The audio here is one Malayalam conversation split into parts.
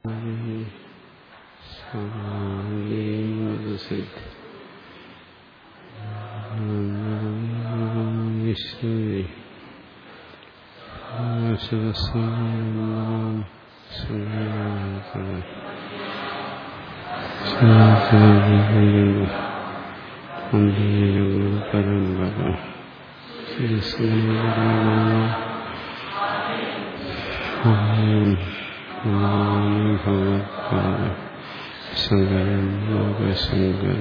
ശങ്കരൻ ലോകശങ്കരൻ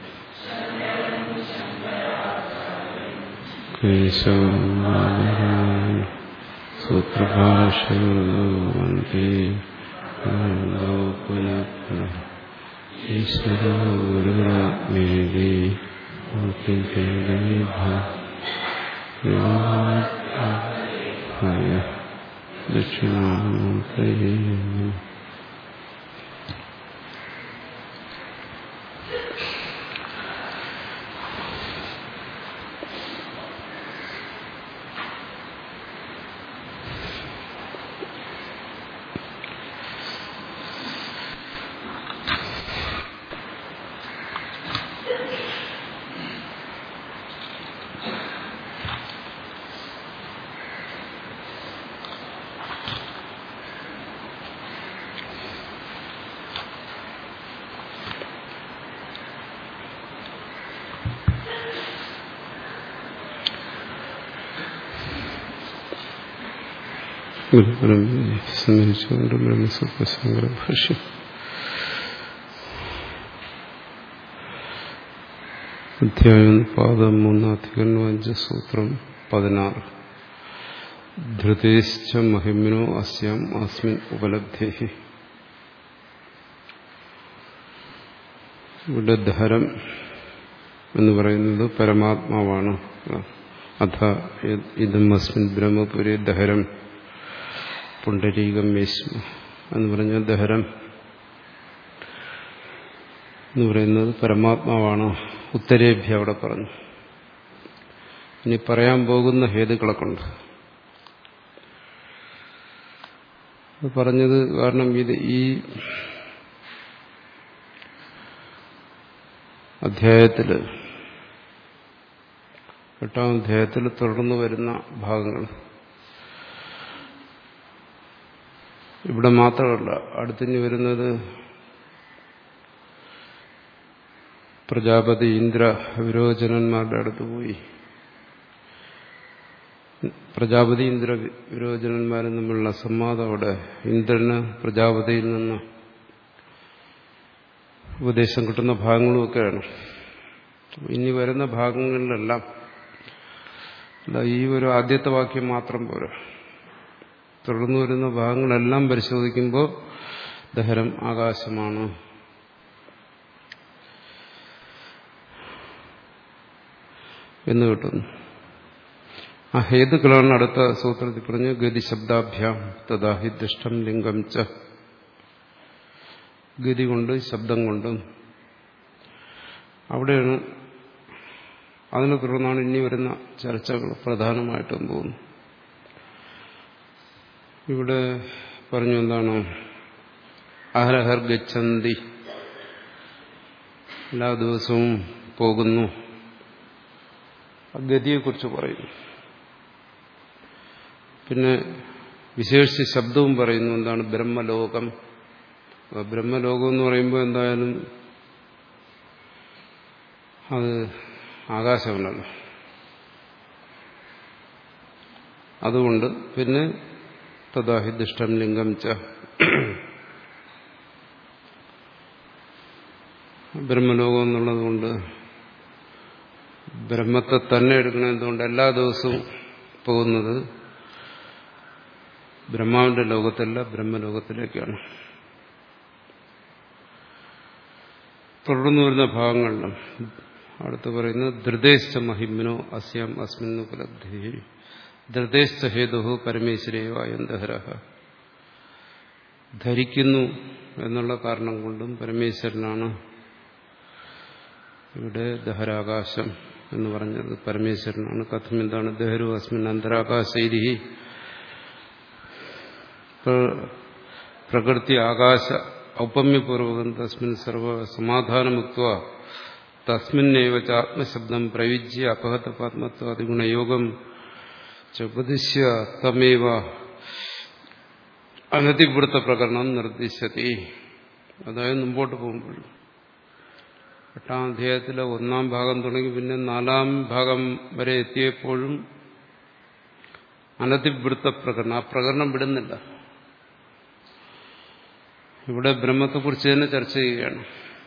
കേശവൻ സൂത്രഭാഷകൃതോ വന്ദേ പുനഃ പുനഃ ഈശ്വരോ ഗുരുരാത്മേതി ഭയ ദക്ഷിണാമൂർത്തയേ സ്മരിച്ചുകൊണ്ട് ബ്രഹ്മസൂത്രശങ്കര ഭാഷ്യം അധ്യായം പാദം മൂന്നാധികരണം അഞ്ച് സൂത്രം പതിനാറ് ധൃതേശ്ച മഹിമിനോ അസ്യാം അസ്മിൻ ഉപലബ്ധി ഇവിടെ ധരം എന്ന് പറയുന്നത് പരമാത്മാവാണ് അഥ ഇതം അസ്മിൻ ബ്രഹ്മപുരി ദഹരം പുണ്ടരീകം യേശു എന്ന് പറഞ്ഞ ദഹരം എന്ന് പറയുന്നത് പരമാത്മാവാണ് ഉത്തരേഭ്യ അവിടെ പറഞ്ഞു ഇനി പറയാൻ പോകുന്ന ഹേതുക്കളെ കൊണ്ട് പറഞ്ഞത് കാരണം ഇത് ഈ അധ്യായത്തില് എട്ടാം അധ്യായത്തിൽ തുടർന്നു വരുന്ന ഭാഗങ്ങൾ ഇവിടെ മാത്രമല്ല അടുത്തിഞ്ഞ് വരുന്നത് പ്രജാപതി ഇന്ദ്ര വിരോചനന്മാരുടെ അടുത്ത് പോയി പ്രജാപതി ഇന്ദ്ര വിരോചനന്മാരും തമ്മിലുള്ള സംവാദം അവിടെ ഇന്ദ്രന് പ്രജാപതിയിൽ നിന്ന് ഉപദേശം കിട്ടുന്ന ഭാഗങ്ങളുമൊക്കെയാണ് ഇനി വരുന്ന ഭാഗങ്ങളിലെല്ലാം ഈ ഒരു ആദ്യത്തെ വാക്യം മാത്രം പോരാ തുടർന്നു വരുന്ന ഭാഗങ്ങളെല്ലാം പരിശോധിക്കുമ്പോൾ ദഹരം ആകാശമാണ് എന്ന് കിട്ടുന്നു ആ ഹേതുക്കളാണ് അടുത്ത സൂത്രത്തിൽ പറഞ്ഞ് ഗതി ശബ്ദാഭ്യാം തഥാഹി ദുഷ്ടം ലിംഗം ച ഗതി കൊണ്ട് ശബ്ദം കൊണ്ടും അവിടെയാണ് അതിനെ തുടർന്നാണ് ഇനി വരുന്ന ചർച്ചകൾ പ്രധാനമായിട്ടും പോകുന്നത് ഇവിടെ പറഞ്ഞു എന്താണ് അഹരഹർ ഗച്ഛന്തി എല്ലാ ദിവസവും പോകുന്നു ഗതിയെക്കുറിച്ച് പറയുന്നു പിന്നെ വിശേഷിച്ച് ശബ്ദവും പറയുന്നു എന്താണ് ബ്രഹ്മലോകം ബ്രഹ്മലോകം എന്ന് പറയുമ്പോൾ എന്തായാലും അത് ആകാശമല്ലല്ലോ അതുകൊണ്ട് പിന്നെ തഥാഹി ദുഷ്ടം ലിംഗം ച ബ്രഹ്മലോകം എന്നുള്ളതുകൊണ്ട് ബ്രഹ്മത്തെ തന്നെ എടുക്കണതുകൊണ്ട് എല്ലാ ദിവസവും പോകുന്നത് ബ്രഹ്മാവിന്റെ ലോകത്തല്ല ബ്രഹ്മലോകത്തിലേക്കാണ് തുടർന്നു വരുന്ന ഭാഗങ്ങളിലും അടുത്ത് പറയുന്നത് ധൃതേശ്ച മഹിമ്നോ അസ്യാം അസ്മിൻ ഉപലബ്ധി ധൃതേശ്ച ഹേതു പരമേശ്വരയോ അയന്തഹര ധരിക്കുന്നു എന്നുള്ള കാരണം കൊണ്ടും പരമേശ്വരനാണ് ഇവിടെ ദഹരാകാശം എന്ന് പറഞ്ഞത് പരമേശ്വരനാണ് കഥം എന്താണ് ദഹരു അസ്മിൻ അന്തരാകാശൈരി പ്രകൃതി ആകാശ ഔപമ്യപൂർവകം തസ്മിൻ സർവ സമാധാനമുക്ത തസ്മിന്നേവ ച ആത്മശബ്ദം പ്രയുജ്യ അപഹതപാത്മത്വ അതിഗുണയോഗം ഉപദിശ്യ തമേവ അനധിവൃത്ത പ്രകരണം നിർദ്ദിശതി അതായത് മുമ്പോട്ട് പോകുമ്പോൾ എട്ടാം അധ്യായത്തിലെ ഒന്നാം ഭാഗം തുടങ്ങി പിന്നെ നാലാം ഭാഗം വരെ എത്തിയപ്പോഴും അനധിവൃത്ത പ്രകരണം ആ പ്രകരണം വിടുന്നില്ല ഇവിടെ ബ്രഹ്മത്തെക്കുറിച്ച് തന്നെ ചർച്ച ചെയ്യുകയാണ്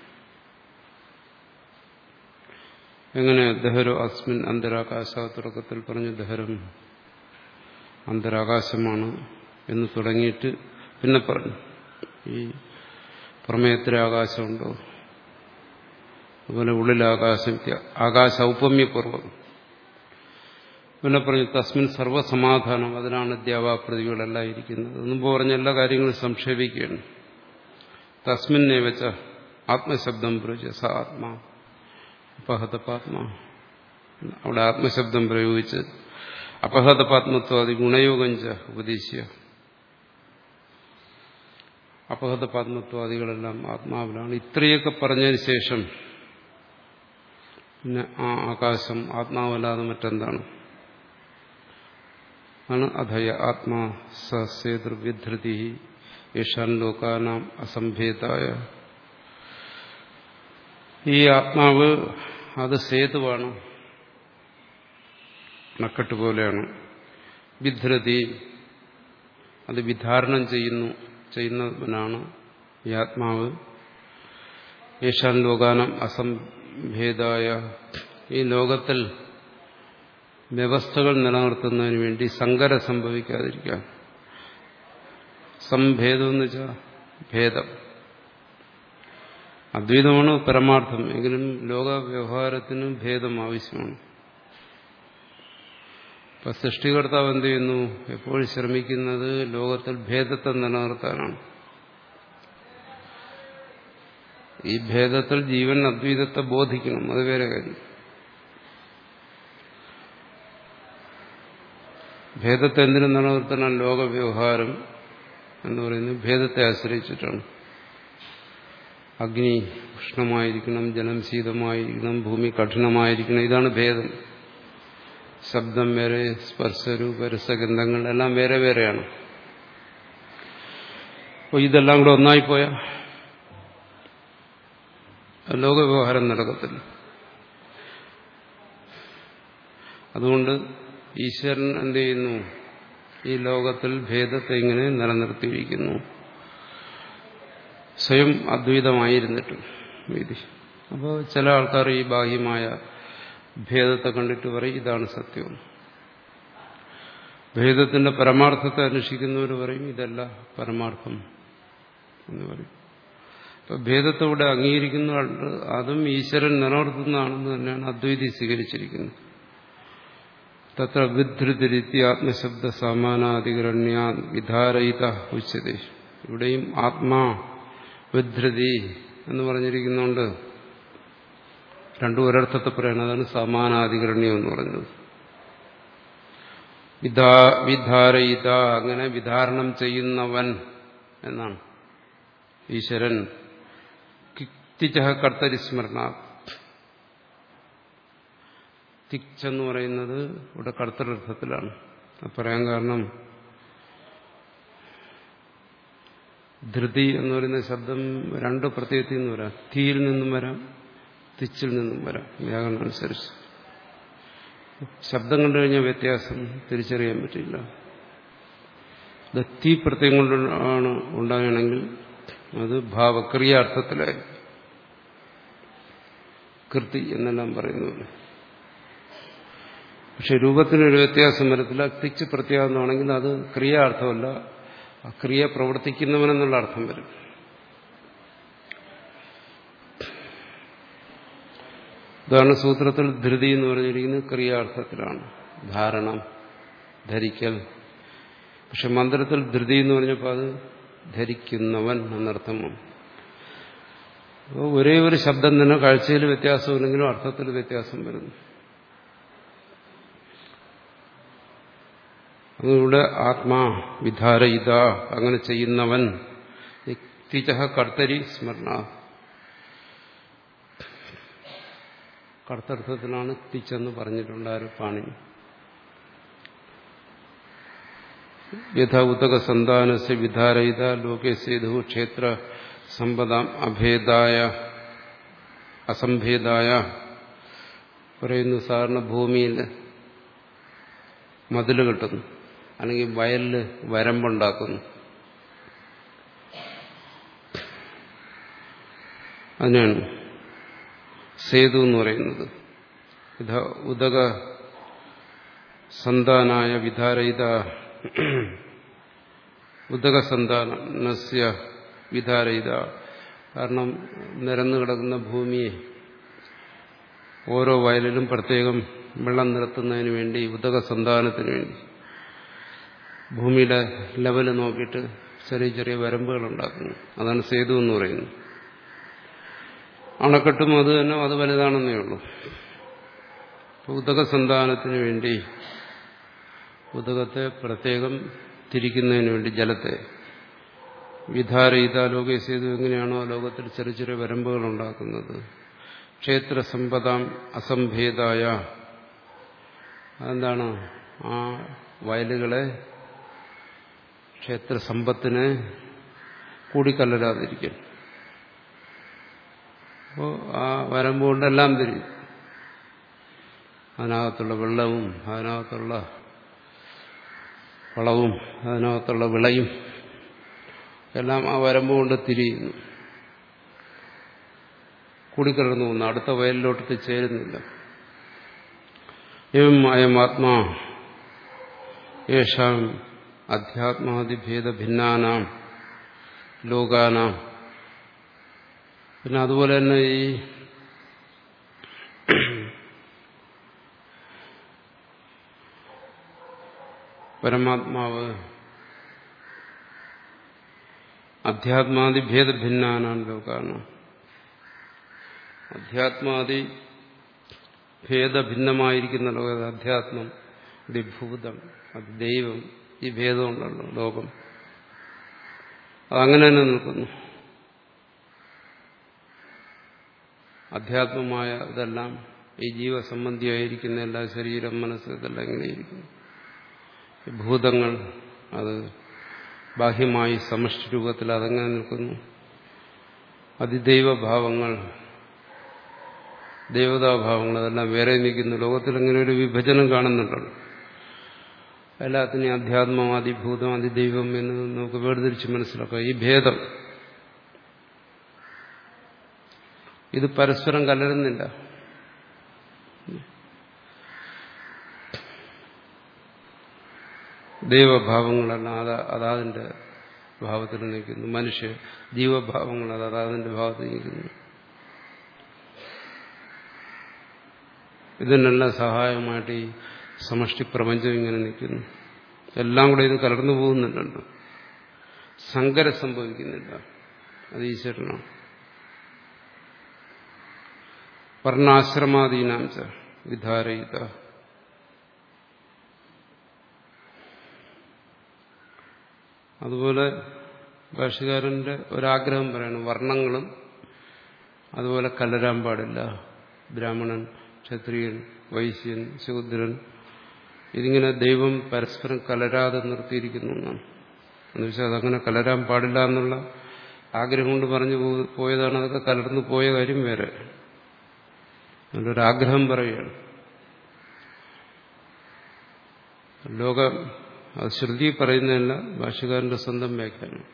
എങ്ങനെ ദഹരു അസ്മിൻ അന്തരാകാശ തുടക്കത്തിൽ പറഞ്ഞു ദഹരം അന്തരാകാശമാണ് എന്ന് തുടങ്ങിയിട്ട് പിന്നെ പറഞ്ഞു ഈ പ്രമേയത്തിലെ ആകാശമുണ്ടോ അതുപോലെ ഉള്ളിലാകാശം ആകാശ ഔപമ്യപൂർവം പിന്നെ പറഞ്ഞു തസ്മിൻ സർവസമാധാനം അതിനാണ് ദ്യാവാപ്രതികളെല്ലാം ഇരിക്കുന്നത് മുമ്പ് പറഞ്ഞ എല്ലാ കാര്യങ്ങളും സംക്ഷേപിക്കുകയാണ് തസ്മിന്നെ വെച്ച ആത്മശബ്ദം പ്രയോഗിച്ച സ ആത്മാ അപഹതപാത്മ അവിടെ ആത്മശബ്ദം പ്രയോഗിച്ച് അപഹതപാത്മത്വാദി ഗുണയോഗഞ്ച ഉപദേശിയ അപഹതപാത്മത്വാദികളെല്ലാം ആത്മാവിലാണ് ഇത്രയൊക്കെ പറഞ്ഞതിന് ശേഷം പിന്നെ ആ ആകാശം ആത്മാവല്ലാതെ മറ്റെന്താണ് ആണ് അധയ ആത്മാ സേതൃവ്യധൃതി യേശാൻ ലോകാനാം അസംഭേദായ ഈ ആത്മാവ് അത് സേതുവാണ് അണക്കെട്ട് പോലെയാണ് വിധൃതി അത് വിധാരണം ചെയ്യുന്നു ചെയ്യുന്നവനാണ് ഈ ആത്മാവ് യേശാൻ ലോകാനം അസംഭേദായ ഈ ലോകത്തിൽ വ്യവസ്ഥകൾ നിലനിർത്തുന്നതിന് വേണ്ടി സങ്കരം സംഭവിക്കാതിരിക്കാൻ സംഭേദം എന്ന് വെച്ചാൽ ഭേദം അദ്വൈതമാണ് പരമാർത്ഥം എങ്കിലും ലോക വ്യവഹാരത്തിന് ഭേദം ആവശ്യമാണ് ഇപ്പൊ സൃഷ്ടികർത്താവ് എന്ത് ചെയ്യുന്നു എപ്പോഴും ശ്രമിക്കുന്നത് ലോകത്തിൽ ഭേദത്തെ നിലനിർത്താനാണ് ഈ ഭേദത്തിൽ ജീവൻ അദ്വൈതത്തെ ബോധിക്കണം അത് വേറെ കാര്യം ഭേദത്തെ എന്തിനു നിലനിർത്തണം ലോകവ്യവഹാരം എന്ന് പറയുന്നത് ഭേദത്തെ ആശ്രയിച്ചിട്ടാണ് അഗ്നി ഉഷ്ണമായിരിക്കണം ജലം ശീതമായിരിക്കണം ഭൂമി കഠിനമായിരിക്കണം ഇതാണ് ഭേദം ശബ്ദം വേറെ സ്പർശരൂപ രസഗന്ധങ്ങൾ എല്ലാം വേറെ വേറെയാണ് അപ്പോൾ ഇതെല്ലാം കൂടെ ഒന്നായിപ്പോയ ലോകവ്യവഹാരം നടക്കത്തില്ല അതുകൊണ്ട് ഈശ്വരൻ എന്ത് ചെയ്യുന്നു ഈ ലോകത്തിൽ ഭേദത്തെ ഇങ്ങനെ നിലനിർത്തിയിരിക്കുന്നു സ്വയം അദ്വൈതമായിരുന്നിട്ടും വിധി അപ്പോൾ ചില ആൾക്കാർ ഈ ബാഹ്യമായ ഭേദത്തെ കണ്ടിട്ട് പറയും ഇതാണ് സത്യം ഭേദത്തിന്റെ പരമാർത്ഥത്തെ അന്വേഷിക്കുന്നവർ പറയും ഇതല്ല പരമാർത്ഥം എന്ന് പറയും ഇപ്പൊ ഭേദത്തോടെ അംഗീകരിക്കുന്ന ആളുകൾ അതും ഈശ്വരൻ നിലനിർത്തുന്നതാണെന്ന് തന്നെയാണ് അദ്വൈതി സ്വീകരിച്ചിരിക്കുന്നത് തത്ര വിധൃതിരിത്തി ആത്മശബ്ദ സമാനാധികരണ്യ വിധാരയിത ഉച്ചത ഇവിടെയും ആത്മാ വിധൃതി എന്ന് പറഞ്ഞിരിക്കുന്നുണ്ട് രണ്ടു ഒരർത്ഥത്തെ പറയണം അതാണ് സമാനാധികരണ്യം എന്ന് പറഞ്ഞത് വിധാരയിത അങ്ങനെ വിധാരണം ചെയ്യുന്നവൻ എന്നാണ് ഈശ്വരൻ കിക്തിച്ച കർത്തരി സ്മരണ തിക്ചെന്ന് പറയുന്നത് ഇവിടെ കർത്തരർത്ഥത്തിലാണ് പറയാൻ കാരണം ധൃതി എന്ന് പറയുന്ന ശബ്ദം രണ്ട് പ്രത്യയത്തിൽ നിന്ന് വരാം തീയിൽ നിന്നും വരാം തിച്ചിൽ നിന്നും വരാം വ്യാകരണം അനുസരിച്ച് ശബ്ദം കണ്ടു കഴിഞ്ഞാൽ വ്യത്യാസം തിരിച്ചറിയാൻ പറ്റില്ല ഇത് തീ പ്രത്യയം കൊണ്ടാണ് ഉണ്ടാകണമെങ്കിൽ അത് ഭാവക്രിയാർത്ഥത്തിലായി കൃതി എന്നെല്ലാം പറയുന്നത് പക്ഷെ രൂപത്തിനൊരു വ്യത്യാസം വരത്തില്ല തിച്ച് പ്രത്യാഗമാണെങ്കിൽ അത് ക്രിയാർത്ഥമല്ല ആ ക്രിയ പ്രവർത്തിക്കുന്നവനെന്നുള്ള അർത്ഥം വരും ഇതാണ് സൂത്രത്തിൽ ധൃതി എന്ന് പറഞ്ഞിരിക്കുന്നത് ക്രിയാർത്ഥത്തിലാണ് ധാരണം ധരിക്കൽ പക്ഷെ മന്ത്രത്തിൽ ധൃതി എന്ന് പറഞ്ഞപ്പോൾ അത് ധരിക്കുന്നവൻ എന്നർത്ഥമാണ് അപ്പോൾ ഒരേ ഒരു ശബ്ദം തന്നെ കാഴ്ചയിൽ വ്യത്യാസമില്ലെങ്കിലും അർത്ഥത്തിൽ വ്യത്യാസം വരുന്നു അതിലൂടെ ആത്മാ വിധാരയിത അങ്ങനെ ചെയ്യുന്നവൻ തിച കർത്തരി സ്മരണ കർത്തർത്ഥത്തിലാണ് തിച്ചെന്ന് പറഞ്ഞിട്ടുണ്ട് ആര് പാണി യഥാ ഉതക സന്താനസ് വിധാരയിത ലോകെ സേതു ക്ഷേത്ര സമ്പദാം അഭേദായ അസംഭേദായ പറയുന്നു സാധാരണ ഭൂമിയിൽ മതിൽ കെട്ടുന്നു അല്ലെങ്കിൽ വയലിൽ വരമ്പുണ്ടാക്കുന്നു അതിനാണ് സേതു എന്ന് പറയുന്നത് ഇതാ ഉദക സന്താനായ വിധാരയിത ഉദക സന്താനസ്യ വിധാരയിത കാരണം നിരന്നു കിടക്കുന്ന ഭൂമിയെ ഓരോ വയലിലും പ്രത്യേകം വെള്ളം നിർത്തുന്നതിന് വേണ്ടി ഉദക സന്താനത്തിന് വേണ്ടി ഭൂമിയുടെ ലെവൽ നോക്കിയിട്ട് ചെറിയ ചെറിയ വരമ്പുകൾ ഉണ്ടാക്കുന്നു അതാണ് സേതു എന്ന് പറയുന്നത് അണക്കെട്ടും അത് തന്നെ അത് വലുതാണെന്നേ ഉള്ളൂ ഉദക സന്താനത്തിന് വേണ്ടി ഉദകത്തെ പ്രത്യേകം തിരിക്കുന്നതിന് വേണ്ടി ജലത്തെ വിധാരയിത ലോക സേതു എങ്ങനെയാണോ ലോകത്തിൽ ചെറിയ ചെറിയ വരമ്പുകൾ ഉണ്ടാക്കുന്നത് ക്ഷേത്ര സമ്പദാം അസംഭേദായ അതെന്താണ് ആ വയലുകളെ ക്ഷേത്ര സമ്പത്തിനെ കൂടിക്കലരാതിരിക്കും അപ്പോൾ ആ വരമ്പ് കൊണ്ടെല്ലാം തിരിയും അതിനകത്തുള്ള വെള്ളവും അതിനകത്തുള്ള വളവും അതിനകത്തുള്ള വിളയും എല്ലാം ആ വരമ്പ് കൊണ്ട് തിരിയുന്നു കൂടിക്കലർന്നു പോകുന്നു അടുത്ത വയലിലോട്ട് ചേരുന്നില്ല എം അയം ആത്മാ യേശാം അധ്യാത്മാതിഭേദ ഭിന്നാനാം ലോകാനാം പിന്നെ അതുപോലെ തന്നെ ഈ പരമാത്മാവ് അധ്യാത്മാദി ഭേദഭിന്നാനാം ലോകാനാം അധ്യാത്മാദി ഭേദഭിന്നമായിരിക്കുന്ന ലോകം അധ്യാത്മം ദിഭൂതം അത് ദൈവം ഈ ഭേദമുണ്ടല്ലോ ലോകം അതങ്ങനെ തന്നെ നിൽക്കുന്നു അധ്യാത്മമായ ഇതെല്ലാം ഈ ജീവസംബന്ധിയായിരിക്കുന്ന എല്ലാ ശരീരം മനസ്സ് ഇതെല്ലാം എങ്ങനെയിരിക്കുന്നു ഈ ഭൂതങ്ങൾ അത് ബാഹ്യമായി സമഷ്ടി രൂപത്തിൽ അതങ്ങനെ നിൽക്കുന്നു അതിദൈവഭാവങ്ങൾ ദേവതാഭാവങ്ങൾ അതെല്ലാം വേറെ നിൽക്കുന്നു ലോകത്തിൽ ഇങ്ങനെ ഒരു വിഭജനം കാണുന്നുണ്ടല്ലോ എല്ലാത്തിനെയും അധ്യാത്മം അതിഭൂതം അതിദൈവം എന്ന് നമുക്ക് വേർതിരിച്ച് മനസ്സിലാക്കാം ഈ ഭേദം ഇത് പരസ്പരം കലരുന്നില്ല ദൈവഭാവങ്ങളെല്ലാം അത് അതാതിന്റെ ഭാവത്തിൽ നിൽക്കുന്നു മനുഷ്യ ജീവഭാവങ്ങൾ അത് അതാതിന്റെ ഭാവത്തിൽ നിൽക്കുന്നു ഇതിനെല്ലാം സഹായമായിട്ട് ഈ സമഷ്ടി പ്രപഞ്ചം ഇങ്ങനെ നിൽക്കുന്നു എല്ലാം കൂടെ ഇത് കലർന്നു പോകുന്നുണ്ടല്ലോ സങ്കരം സംഭവിക്കുന്നില്ല അത് ഈശ്വരനാണ് വർണ്ണാശ്രമാദീനാംച വിധാരയിത അതുപോലെ ഭാഷകാരന്റെ ഒരാഗ്രഹം പറയണം വർണ്ണങ്ങളും അതുപോലെ കലരാൻ പാടില്ല ബ്രാഹ്മണൻ ക്ഷത്രിയൻ വൈശ്യൻ ശൂദ്രൻ ഇതിങ്ങനെ ദൈവം പരസ്പരം കലരാതെ നിർത്തിയിരിക്കുന്നു എന്നാണ് എന്നുവെച്ചാൽ അതങ്ങനെ കലരാൻ പാടില്ല എന്നുള്ള ആഗ്രഹം കൊണ്ട് പറഞ്ഞു പോയതാണ് അതൊക്കെ കലർന്നു പോയ കാര്യം വേറെ അതിലൊരാഗ്രഹം പറയുകയാണ് ലോകം അത് ശ്രുതി പറയുന്നതല്ല ഭാഷകാരന്റെ സ്വന്തം വ്യാഖ്യാനം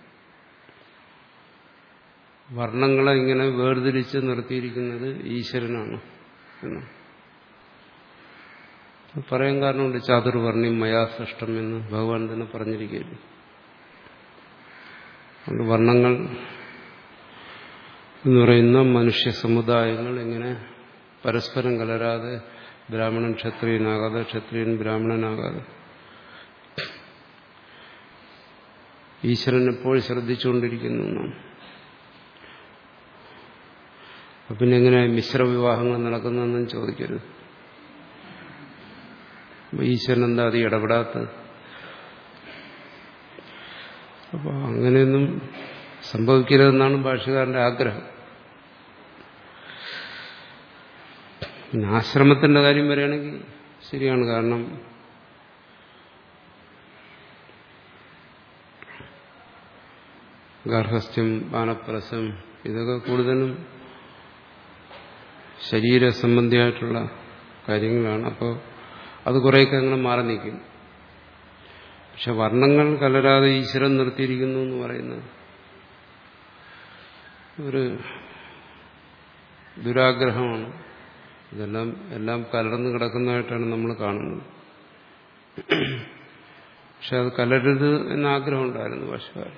വർണ്ണങ്ങളെ ഇങ്ങനെ വേർതിരിച്ച് നിർത്തിയിരിക്കുന്നത് ഈശ്വരനാണ് എന്ന് പറയാൻ കാരണമുണ്ട് ചാതുർവർണ്ണ്യം മയാ സൃഷ്ടം എന്ന് ഭഗവാൻ തന്നെ പറഞ്ഞിരിക്കുകയില്ല അതുകൊണ്ട് വർണ്ണങ്ങൾ എന്ന് പറയുന്ന മനുഷ്യ സമുദായങ്ങൾ ഇങ്ങനെ പരസ്പരം കലരാതെ ബ്രാഹ്മണൻ ക്ഷത്രിയനാകാതെ ക്ഷത്രിയൻ ബ്രാഹ്മണനാകാതെ ഈശ്വരൻ എപ്പോഴും ശ്രദ്ധിച്ചുകൊണ്ടിരിക്കുന്നു എന്നാണ് പിന്നെ എങ്ങനെ മിശ്രവിവാഹങ്ങൾ നടക്കുന്നതെന്നും ചോദിക്കരുത് ഈശ്വരൻ എന്താ അത് ഇടപെടാത്തത് അപ്പോൾ അങ്ങനെയൊന്നും സംഭവിക്കരുതെന്നാണ് ഭാഷകാരന്റെ ആഗ്രഹം പിന്നെ ആശ്രമത്തിന്റെ കാര്യം പറയുകയാണെങ്കിൽ ശരിയാണ് കാരണം ഗാർഹസ്ഥ്യം പാനപ്രസം ഇതൊക്കെ കൂടുതലും ശരീര സംബന്ധിയായിട്ടുള്ള കാര്യങ്ങളാണ് അപ്പോൾ അത് കുറേയൊക്കെ അങ്ങനെ മാറി നിൽക്കും പക്ഷെ വർണ്ണങ്ങൾ കലരാതെ ഈശ്വരൻ നിർത്തിയിരിക്കുന്നു എന്ന് പറയുന്നത് ഒരു ദുരാഗ്രഹമാണ് ഇതെല്ലാം എല്ലാം കലർന്ന് കിടക്കുന്നതായിട്ടാണ് നമ്മൾ കാണുന്നത് പക്ഷെ അത് കലരരുത് എന്ന ആഗ്രഹം ഉണ്ടായിരുന്നു ഭാഷകാരൻ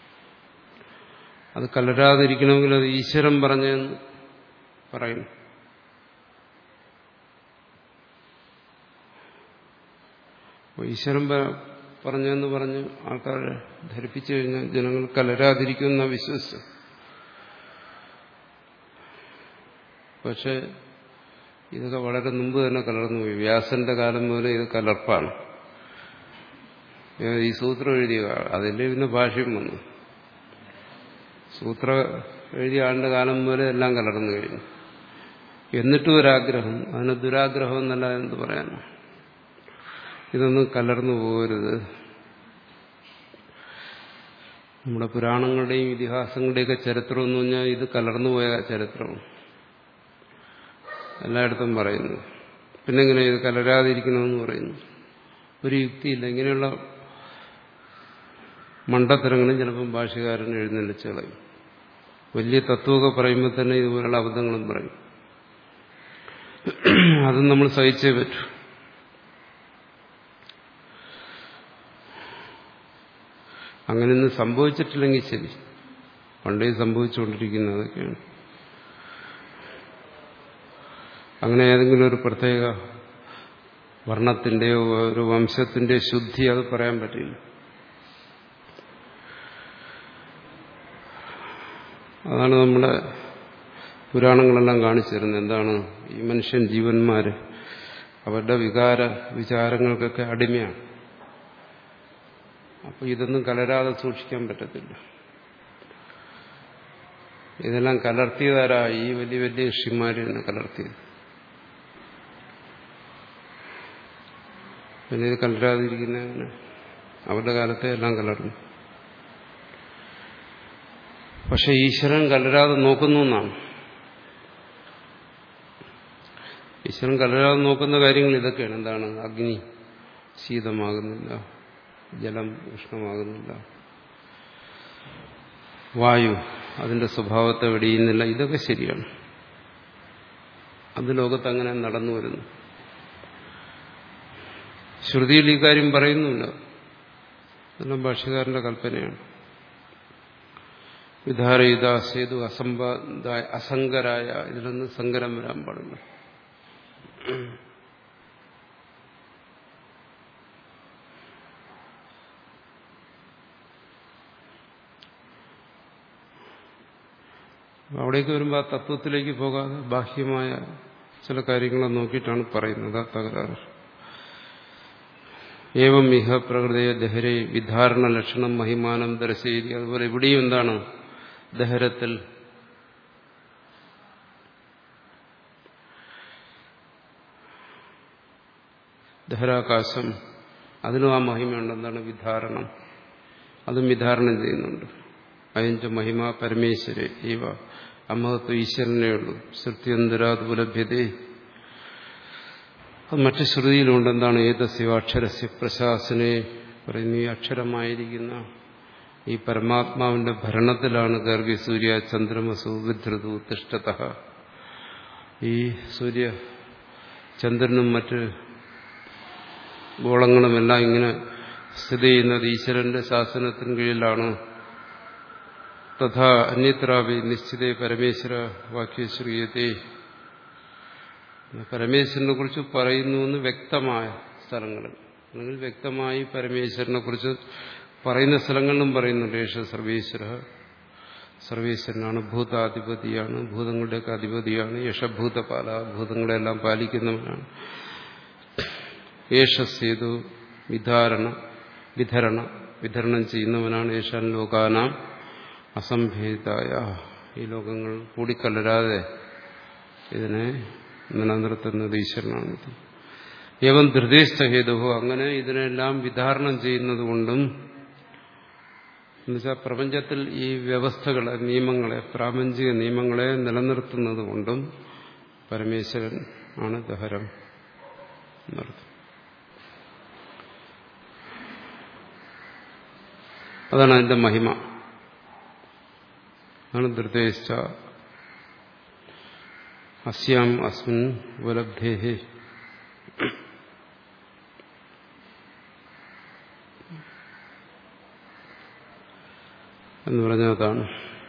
അത് കലരാതിരിക്കണമെങ്കിൽ അത് ഈശ്വരൻ പറഞ്ഞെന്ന് പറയുന്നു അപ്പോൾ ഈശ്വരൻ പറഞ്ഞെന്ന് പറഞ്ഞ് ആൾക്കാരെ ധരിപ്പിച്ചു കഴിഞ്ഞാൽ ജനങ്ങൾ കലരാതിരിക്കുന്ന വിശ്വസിച്ചു പക്ഷെ ഇതൊക്കെ വളരെ മുമ്പ് തന്നെ കലർന്നു പോയി വ്യാസന്റെ കാലം മുതൽ ഇത് കലർപ്പാണ് ഈ സൂത്രം എഴുതിയ അതിന്റെ പിന്നെ ഭാഷ്യം വന്നു സൂത്ര എഴുതിയ ആളുടെ കാലം മുതൽ എല്ലാം കലർന്നു കഴിഞ്ഞു എന്നിട്ടും ഒരാഗ്രഹം അതിന് ദുരാഗ്രഹം എന്നല്ല എന്ത് പറയാനോ ഇതൊന്നും കലർന്നു പോകരുത് നമ്മുടെ പുരാണങ്ങളുടെയും ഇതിഹാസങ്ങളുടെയൊക്കെ ചരിത്രം എന്ന് പറഞ്ഞാൽ ഇത് കലർന്നുപോയ ചരിത്രമാണ് എല്ലായിടത്തും പറയുന്നു പിന്നെ ഇങ്ങനെ ഇത് കലരാതിരിക്കണമെന്ന് പറയുന്നു ഒരു യുക്തിയില്ല ഇങ്ങനെയുള്ള മണ്ടത്തരങ്ങളും ചിലപ്പം ഭാഷകാരൻ എഴുന്നള്ളിച്ച് കളയും വലിയ തത്വമൊക്കെ പറയുമ്പോൾ തന്നെ ഇതുപോലുള്ള അബദ്ധങ്ങളും പറയും അതും നമ്മൾ സഹിച്ചേ പറ്റൂ അങ്ങനെയൊന്നും സംഭവിച്ചിട്ടില്ലെങ്കിൽ ശരി പണ്ടേ സംഭവിച്ചുകൊണ്ടിരിക്കുന്ന അതൊക്കെയാണ് അങ്ങനെ ഏതെങ്കിലും ഒരു പ്രത്യേക വർണ്ണത്തിന്റെയോ ഒരു വംശത്തിന്റെയോ ശുദ്ധി അത് പറയാൻ പറ്റില്ല അതാണ് നമ്മുടെ പുരാണങ്ങളെല്ലാം കാണിച്ചു തരുന്നത് എന്താണ് ഈ മനുഷ്യൻ ജീവന്മാര് അവരുടെ വികാര വിചാരങ്ങൾക്കൊക്കെ അടിമയാണ് അപ്പൊ ഇതൊന്നും കലരാതെ സൂക്ഷിക്കാൻ പറ്റത്തില്ല ഇതെല്ലാം കലർത്തിയതാരാ ഈ വലിയ വലിയ ഋഷിമാര് തന്നെ കലർത്തിയത് പിന്നെ ഇത് കലരാതിരിക്കുന്നതിന് അവരുടെ കാലത്തെ എല്ലാം കലർന്നു പക്ഷെ ഈശ്വരൻ കലരാതെ നോക്കുന്നു എന്നാണ് ഈശ്വരൻ കലരാതെ നോക്കുന്ന കാര്യങ്ങൾ ഇതൊക്കെയാണ് എന്താണ് അഗ്നി ശീതമാകുന്നില്ല ജലം ഉഷ്ണമാകുന്നില്ല വായു അതിന്റെ സ്വഭാവത്തെ വെടിയുന്നില്ല ഇതൊക്കെ ശരിയാണ് അത് ലോകത്ത് അങ്ങനെ നടന്നു വരുന്നു ശ്രുതിയിൽ ഈ കാര്യം പറയുന്നില്ല ഇതെല്ലാം ഭാഷ്യകാരന്റെ കൽപ്പനയാണ് വിധാരയുത സേതു അസംബായ അസങ്കരായ ഇതിലൊന്നും സങ്കരം വരാൻ പാടില്ല അവിടേക്ക് വരുമ്പോൾ ആ തത്വത്തിലേക്ക് പോകാതെ ബാഹ്യമായ ചില കാര്യങ്ങളെ നോക്കിയിട്ടാണ് പറയുന്നത് ആ തകരാറ് ഏവം ഇഹ പ്രകൃതിയെ ദഹരെ വിധാരണ ലക്ഷണം മഹിമാനം ദർശയിരി അതുപോലെ ഇവിടെയും എന്താണ് ദഹരത്തിൽ ദഹരാകാശം അതിനും ആ മഹിമയുണ്ട് എന്താണ് വിധാരണം അതും വിധാരണം ചെയ്യുന്നുണ്ട് അയഞ്ച മഹിമ പരമേശ്വരെ ഇവ അമ്മത്വം ഈശ്വരനേ ഉള്ളൂ സത്യന്തരാതുലഭ്യതേ അത് മറ്റു ശ്രുതിയിലുണ്ട് എന്താണ് ഏതസ്യ അക്ഷരസ്യ പ്രശാസനെ പറയുന്ന ഈ അക്ഷരമായിരിക്കുന്ന ഈ പരമാത്മാവിന്റെ ഭരണത്തിലാണ് ഗർഗി സൂര്യ ചന്ദ്രമസു വിധൃതു തിഷ്ടത ഈ സൂര്യ ചന്ദ്രനും മറ്റ് ഗോളങ്ങളുമെല്ലാം ഇങ്ങനെ സ്ഥിതി ചെയ്യുന്നത് ഈശ്വരന്റെ ശാസനത്തിന് കീഴിലാണ് തഥാ അന്യത്രാവി നിശ്ചിത പരമേശ്വര വാക്യശ്രീയത്തെ പരമേശ്വരനെ കുറിച്ച് പറയുന്നു എന്ന് വ്യക്തമായ സ്ഥലങ്ങളിൽ അല്ലെങ്കിൽ വ്യക്തമായി പരമേശ്വരനെ കുറിച്ച് പറയുന്ന സ്ഥലങ്ങളിലും പറയുന്നുണ്ട് യേശ സർവേശ്വര സർവേശ്വരനാണ് ഭൂതാധിപതിയാണ് ഭൂതങ്ങളുടെയൊക്കെ അധിപതിയാണ് യശഭൂതപാല ഭൂതങ്ങളെല്ലാം പാലിക്കുന്നവനാണ് യേശസ്സേതു വിധാരണ വിധരണ വിതരണം ചെയ്യുന്നവനാണ് യേശാൻ ലോകാനാം അസംഭേദായ ഈ ലോകങ്ങൾ കൂടിക്കലരാതെ ഇതിനെ നിലനിർത്തുന്നത് ഈശ്വരനാണ് ഏവം ധൃതേഷ്ഠ ഹേതുഹോ അങ്ങനെ ഇതിനെല്ലാം വിധാരണം ചെയ്യുന്നത് കൊണ്ടും എന്നുവെച്ചാൽ പ്രപഞ്ചത്തിൽ ഈ വ്യവസ്ഥകളെ നിയമങ്ങളെ പ്രാപഞ്ചിക നിയമങ്ങളെ നിലനിർത്തുന്നത് കൊണ്ടും പരമേശ്വരൻ ആണ് ദഹരം എന്നർത്ഥം അതാണ് അതിന്റെ മഹിമ അതാണ് ധൃതേശ്ച അസ്യാം അസ്മിൻ ഉപലബ്ധേഹേ എന്ന് പറഞ്ഞാൽ അതാണ്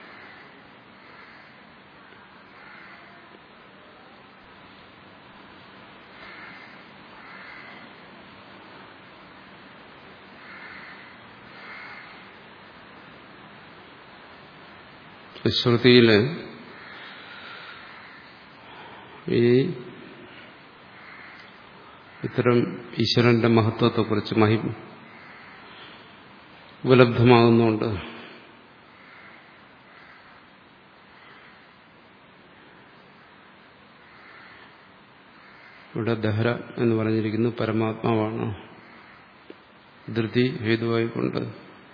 ശ്രുതിയില് ഈ ഇത്തരം ഈശ്വരന്റെ മഹത്വത്തെക്കുറിച്ച് മഹി ഉപലബ്ധമാകുന്നുണ്ട് ഇവിടെ ദഹര എന്ന് പറഞ്ഞിരിക്കുന്നു പരമാത്മാവാണ് ധൃതി ഹേതുവായിക്കൊണ്ട്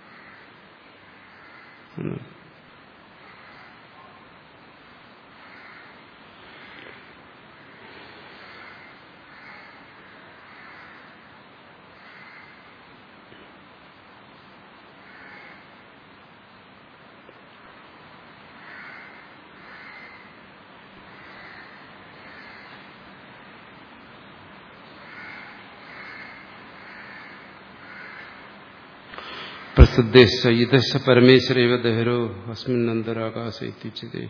പ്രസിദ്ധേശ ഇതശ പരമേശ്വരൈവ ദഹരോ അസ്മിൻ അന്തരാകാശ എത്തിച്ചതേ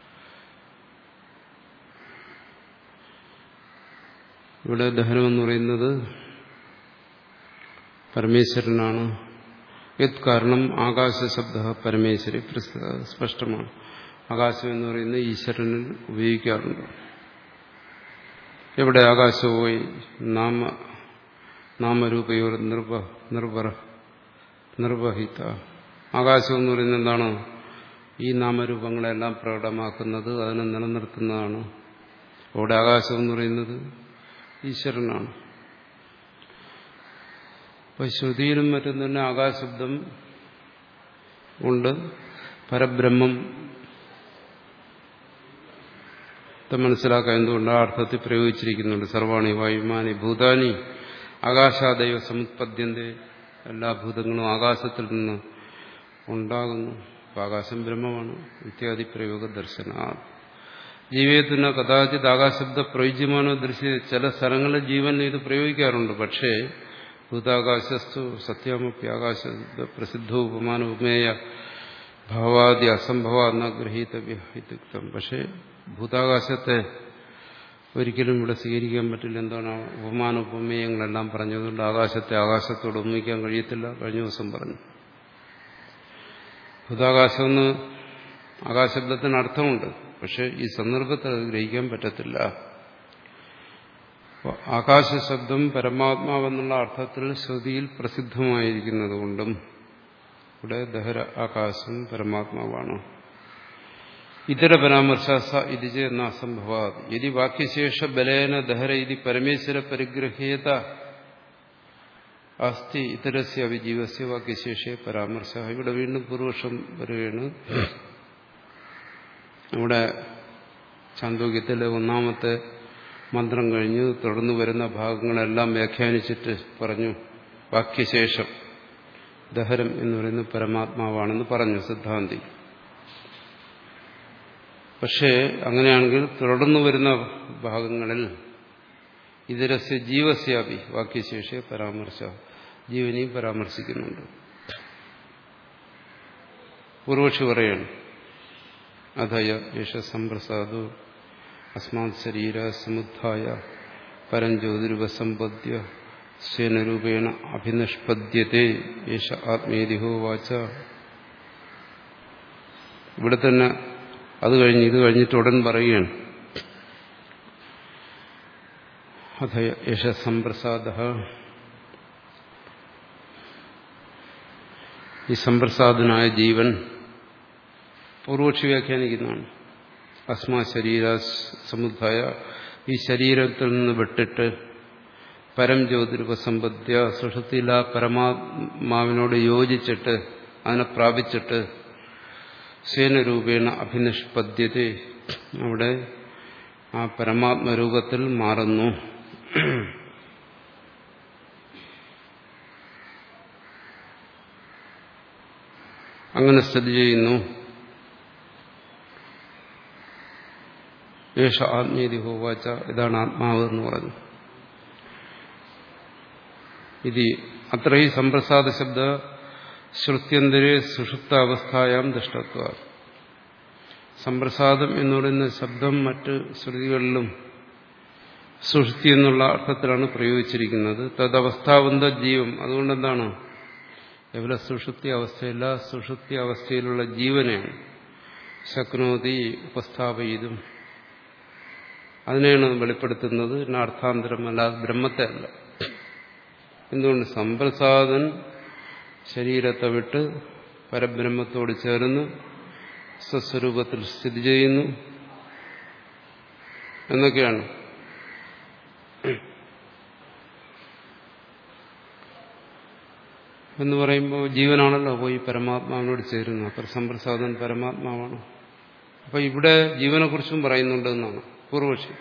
ഇവിടെ ദഹനം എന്ന് പറയുന്നത് പരമേശ്വരനാണ് യത് കാരണം ആകാശ ശബ്ദ പരമേശ്വരി സ്പഷ്ടമാണ് ആകാശം എന്ന് പറയുന്നത് ഈശ്വരനിൽ ഉപയോഗിക്കാറുണ്ട് എവിടെ ആകാശവുമായി നാമ നാമരൂപയോർ നിർഭ നിർഭര നിർവഹിത ആകാശം എന്ന് പറയുന്നത് എന്താണ് ഈ നാമരൂപങ്ങളെല്ലാം പ്രകടമാക്കുന്നത് അതിനെ നിലനിർത്തുന്നതാണ് അവിടെ ആകാശം എന്ന് പറയുന്നത് ഈശ്വരനാണ് അപ്പൊ ശ്രുതിയിലും മറ്റും തന്നെ ആകാശബ്ദം കൊണ്ട് പരബ്രഹ്മം മനസ്സിലാക്കാൻ എന്തുകൊണ്ട് ആ അർത്ഥത്തിൽ പ്രയോഗിച്ചിരിക്കുന്നുണ്ട് സർവാണി വായുമാനി ഭൂതാനി ആകാശാദൈവ സമുത്പദ്യന്റെ എല്ലാ ഭൂതങ്ങളും ആകാശത്തിൽ നിന്ന് ഉണ്ടാകുന്നു ആകാശം ബ്രഹ്മമാണ് ഇത്യാദി പ്രയോഗ ദർശന ജീവിതത്തിന് കഥാചിത് ആകാശബ്ദ പ്രയോജ്യമാണോ ദൃശ്യ ചില സ്ഥലങ്ങളിൽ ജീവൻ ഇത് പ്രയോഗിക്കാറുണ്ട് പക്ഷേ ഭൂതാകാശസ്തു സത്യാമപ്യ ആകാശബ്ദ പ്രസിദ്ധ ഉപമാന ഉപമേയ ഭാവാദി അസംഭവ എന്ന ഗ്രഹീതവ്യ ഇത്യുക്തം പക്ഷേ ഭൂതാകാശത്തെ ഒരിക്കലും ഇവിടെ സ്വീകരിക്കാൻ പറ്റില്ല എന്താണ് ഉപമാന ഉപമേയങ്ങളെല്ലാം പറഞ്ഞതുകൊണ്ട് ആകാശത്തെ ആകാശത്തോട് ഒന്നിക്കാൻ കഴിയത്തില്ല കഴിഞ്ഞ ദിവസം പറഞ്ഞു ഭൂതാകാശമെന്ന് ആകാശബ്ദത്തിന് അർത്ഥമുണ്ട് പക്ഷെ ഈ സന്ദർഭത്തിൽ അത് ഗ്രഹിക്കാൻ പറ്റത്തില്ല ആകാശശബ്ദം പരമാത്മാവെന്നുള്ള അർത്ഥത്തിൽ ശ്രുതിയിൽ പ്രസിദ്ധമായിരിക്കുന്നത് കൊണ്ടും ഇവിടെ ദഹര ആകാശം പരമാത്മാവാണ് ഇതര പരാമർശ ഇത് ചെയ്യുന്ന അസംഭവ യതി വാക്യശേഷ ബലേന ദഹര ഇതി പരമേശ്വര പരിഗ്രഹീയത അസ്ഥി ഇതരസ്യ അവിജീവസ്യ വാക്യശേഷേ പരാമർശ ഇവിടെ വീണ്ടും പൂർവക്ഷം വരികയാണ് ഇവിടെ ചാന്തോക്യത്തിലെ ഒന്നാമത്തെ മന്ത്രം കഴിഞ്ഞു തുടർന്ന് വരുന്ന ഭാഗങ്ങളെല്ലാം വ്യാഖ്യാനിച്ചിട്ട് പറഞ്ഞു വാക്യശേഷം ദഹരം എന്ന് പറയുന്നത് പരമാത്മാവാണെന്ന് പറഞ്ഞു സിദ്ധാന്തി പക്ഷേ അങ്ങനെയാണെങ്കിൽ തുടർന്നു വരുന്ന ഭാഗങ്ങളിൽ ഇതരസ്യ ജീവസ്യാപി വാക്യശേഷിയെ പരാമർശ ജീവനെയും പരാമർശിക്കുന്നുണ്ട് പൂർവക്ഷി പറയാണ് അധയ യേശ സംപ്രസാദു അസ്മാത് ശരീര സമുദ്ധായ പരഞ്ജ്യോതിരുപസമ്പദ്യ സ്വേനരൂപേണ അഭിനിഷ്പദ്യത്തെ യേശ ആത്മേതിഹോ വാച ഇവിടെ തന്നെ അത് കഴിഞ്ഞ് ഇത് കഴിഞ്ഞിട്ട് ഉടൻ പറയുകയാണ് അഥ യേശ സംപ്രസാദ ഈ സംപ്രസാദനായ ജീവൻ പൂർവക്ഷി വ്യാഖ്യാനിക്കുന്നതാണ് അസ്മാ ശരീര സമുദ്ധായ ഈ ശരീരത്തിൽ നിന്ന് വിട്ടിട്ട് പരം ജ്യോതിരുപസമ്പദ്യ സുഷത്തില പരമാത്മാവിനോട് യോജിച്ചിട്ട് അതിനെ പ്രാപിച്ചിട്ട് സേനരൂപേണ അഭിനിഷ്പദ്യത അവിടെ ആ പരമാത്മരൂപത്തിൽ മാറുന്നു അങ്ങനെ സ്ഥിതി ചെയ്യുന്നു യേശ ആത്മീയതി ഹോവാച്ച ഇതാണ് ആത്മാവ് എന്ന് പറഞ്ഞു ഇത് അത്ര ഈ സമ്പ്രസാദ ശബ്ദ ശ്രുത്യന്തരെ സുഷുപ്ത അവസ്ഥായാം ദൃഷ്ടത്വ സമ്പ്രസാദം എന്ന് പറയുന്ന ശബ്ദം മറ്റ് ശ്രുതികളിലും സുഷുപ്തി എന്നുള്ള അർത്ഥത്തിലാണ് പ്രയോഗിച്ചിരിക്കുന്നത് തദവസ്ഥാവന്ത ജീവം അതുകൊണ്ടെന്താണ് എവിടെ സുഷുപ്തി അവസ്ഥയില്ല സുഷുപ്തി അവസ്ഥയിലുള്ള ജീവനെയാണ് ശക്നോതി ഉപസ്ഥാപയിതും അതിനെയാണ് വെളിപ്പെടുത്തുന്നത് അർത്ഥാന്തരം അല്ലാതെ ബ്രഹ്മത്തെ അല്ല എന്തുകൊണ്ട് സമ്പ്രസാദൻ ശരീരത്തെ വിട്ട് പരബ്രഹ്മത്തോട് ചേർന്ന് സ്വസ്വരൂപത്തിൽ സ്ഥിതി ചെയ്യുന്നു എന്നൊക്കെയാണ് എന്ന് പറയുമ്പോൾ ജീവനാണല്ലോ പോയി പരമാത്മാവിനോട് ചേരുന്നു അപ്പൊ സമ്പ്രസാദൻ പരമാത്മാവാണ് അപ്പൊ ഇവിടെ ജീവനെക്കുറിച്ചും പറയുന്നുണ്ട് എന്നാണ് പൂർവക്ഷി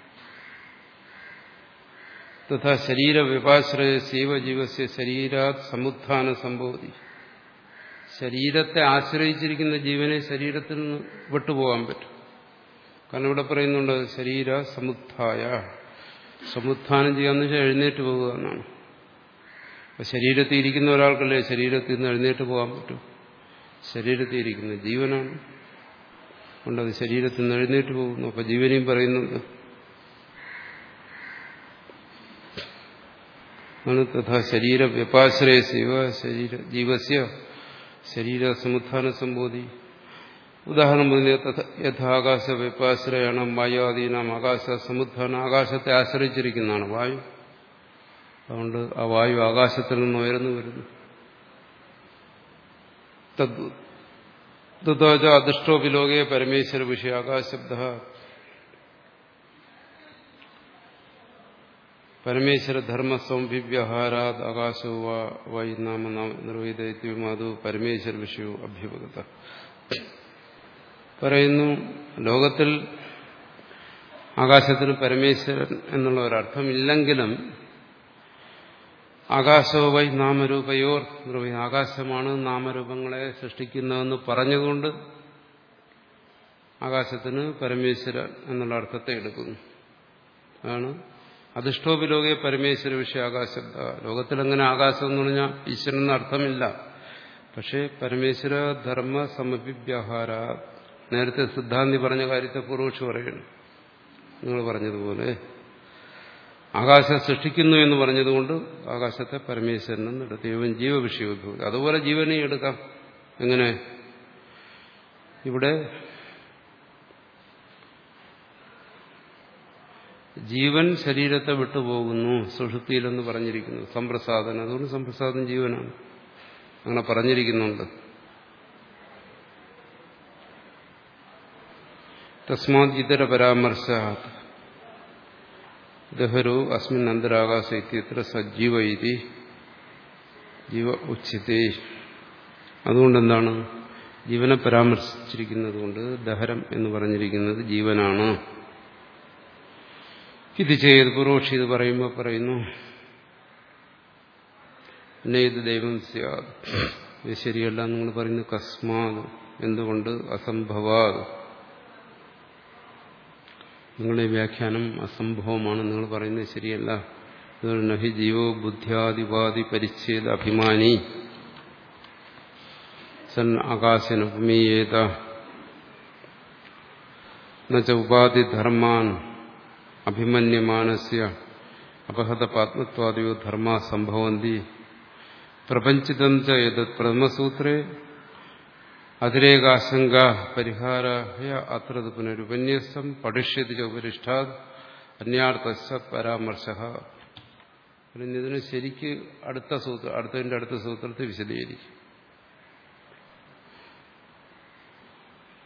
തഥാ ശരീര വിപാശ്രയ ശൈവജീവസ്യ ശരീരാത് സമുത്ഥാന സംഭവതി ശരീരത്തെ ആശ്രയിച്ചിരിക്കുന്ന ജീവനെ ശരീരത്തിൽ നിന്ന് വിട്ടുപോകാൻ പറ്റും കാരണം ഇവിടെ പറയുന്നുണ്ട് ശരീര സമുത്ഥായ സമുത്ഥാനം ചെയ്യാന്ന് വെച്ചാൽ എഴുന്നേറ്റ് പോകുക എന്നാണ് അപ്പൊ ശരീരത്തിൽ ഇരിക്കുന്ന ഒരാൾക്കല്ലേ ശരീരത്തിൽ നിന്ന് എഴുന്നേറ്റ് പോകാൻ പറ്റും ശരീരത്തിൽ ഇരിക്കുന്ന ജീവനാണ് അതുകൊണ്ടത് ശരീരത്തിൽ നിന്ന് എഴുന്നേറ്റ് പോകുന്നു അപ്പൊ ജീവനെയും പറയുന്നുണ്ട് ആണ് തഥാ ശരീര വ്യപാശ്രയ ശിവ ശരീര ജീവസ്യ ശരീര സമുത്ഥാന സംബോധി ഉദാഹരണം പറഞ്ഞ യഥാകാശ വ്യപാശ്രയാണ് വായുവാദീനാം ആകാശ സമുത്ഥാനം ആകാശത്തെ ആശ്രയിച്ചിരിക്കുന്നതാണ് വായു അതുകൊണ്ട് ആ വായു ആകാശത്തിൽ നിന്ന് ഉയർന്നു വരുന്നു തദ്വാച അദൃഷ്ടോപിലോകെ പരമേശ്വര വിഷയ ആകാശബ്ദ പരമേശ്വര ധർമ്മ സംവിവ്യഹാരാത് ആകാശോ വൈ നാമ നിർവഹിതം അത് പരമേശ്വര വിഷയവും അഭ്യുപകത പറയുന്നു ലോകത്തിൽ ആകാശത്തിന് പരമേശ്വരൻ എന്നുള്ള ഒരർത്ഥമില്ലെങ്കിലും ആകാശോ വൈ നാമരൂപയോർ നിർവഹി ആകാശമാണ് നാമരൂപങ്ങളെ സൃഷ്ടിക്കുന്നതെന്ന് പറഞ്ഞതുകൊണ്ട് ആകാശത്തിന് പരമേശ്വരൻ എന്നുള്ള അർത്ഥത്തെ എടുക്കുന്നു അതാണ് അധിഷ്ഠോപിലോകെ പരമേശ്വര വിഷയ ആകാശബ്ദ ലോകത്തിലങ്ങനെ ആകാശം എന്ന് പറഞ്ഞാൽ ഈശ്വരൻ എന്ന അർത്ഥമില്ല പക്ഷേ പരമേശ്വര ധർമ്മ സമഭിവ്യഹാര നേരത്തെ സിദ്ധാന്തി പറഞ്ഞ കാര്യത്തെ പൂർവക്ഷി പറയുന്നു നിങ്ങൾ പറഞ്ഞതുപോലെ ആകാശം സൃഷ്ടിക്കുന്നു എന്ന് പറഞ്ഞതുകൊണ്ട് ആകാശത്തെ പരമേശ്വരൻ എടുത്ത് ജീവൻ ജീവവിഷയവും അതുപോലെ ജീവനെ എടുക്കാം എങ്ങനെ ഇവിടെ ജീവൻ ശരീരത്തെ വിട്ടുപോകുന്നു സുഷുപ്തിയിലെന്ന് പറഞ്ഞിരിക്കുന്നു സമ്പ്രസാദൻ അതുകൊണ്ട് സമ്പ്രസാദൻ ജീവനാണ് അങ്ങനെ പറഞ്ഞിരിക്കുന്നുണ്ട് തസ്മാത് ഇതര പരാമർശ ദഹരു അസ്മിൻ അന്തരാകാശ ഇത്യത്ര സജീവ ഇതി ജീവ ഉച്ചത്തെ അതുകൊണ്ടെന്താണ് ജീവനെ പരാമർശിച്ചിരിക്കുന്നത് കൊണ്ട് ദഹരം എന്ന് പറഞ്ഞിരിക്കുന്നത് ജീവനാണ് ഇത് ചെയ്ത് പൂർവക്ഷി ഇത് പറയുമ്പോൾ പറയുന്നു പിന്നെ ഇത് ദൈവം സ്യാദ് ഇത് ശരിയല്ല നിങ്ങൾ പറയുന്നു കസ്മാത് എന്തുകൊണ്ട് അസംഭവാത് നിങ്ങളുടെ വ്യാഖ്യാനം അസംഭവമാണ് നിങ്ങൾ പറയുന്നത് ശരിയല്ല അതുകൊണ്ട് നഹി ജീവോ ബുദ്ധ്യാദിവാദി പരിച്ഛേദ അഭിമാനി സൻ ആകാശനുപമീയേത എന്നുവെച്ച ഉപാധിധർമാൻ അഭിമന്യമാനസ്യ അപഹത പാത്മത്വാദിയോ ധർമ്മ സംഭവന്തി പ്രപഞ്ചിതം ചത് പ്രഥമസൂത്രേ അതിരേകാശങ്ക പരിഹാരായ അത്ര പുനരുപന്യസം പഠിഷ്യതി ഉപരിഷ്ടാത് അന്യാർത്ഥ പരാമർശ ഇതിന് ശരിക്ക് അടുത്ത സൂത്ര അടുത്തതിന്റെ അടുത്ത സൂത്രത്തെ വിശദീകരിക്കും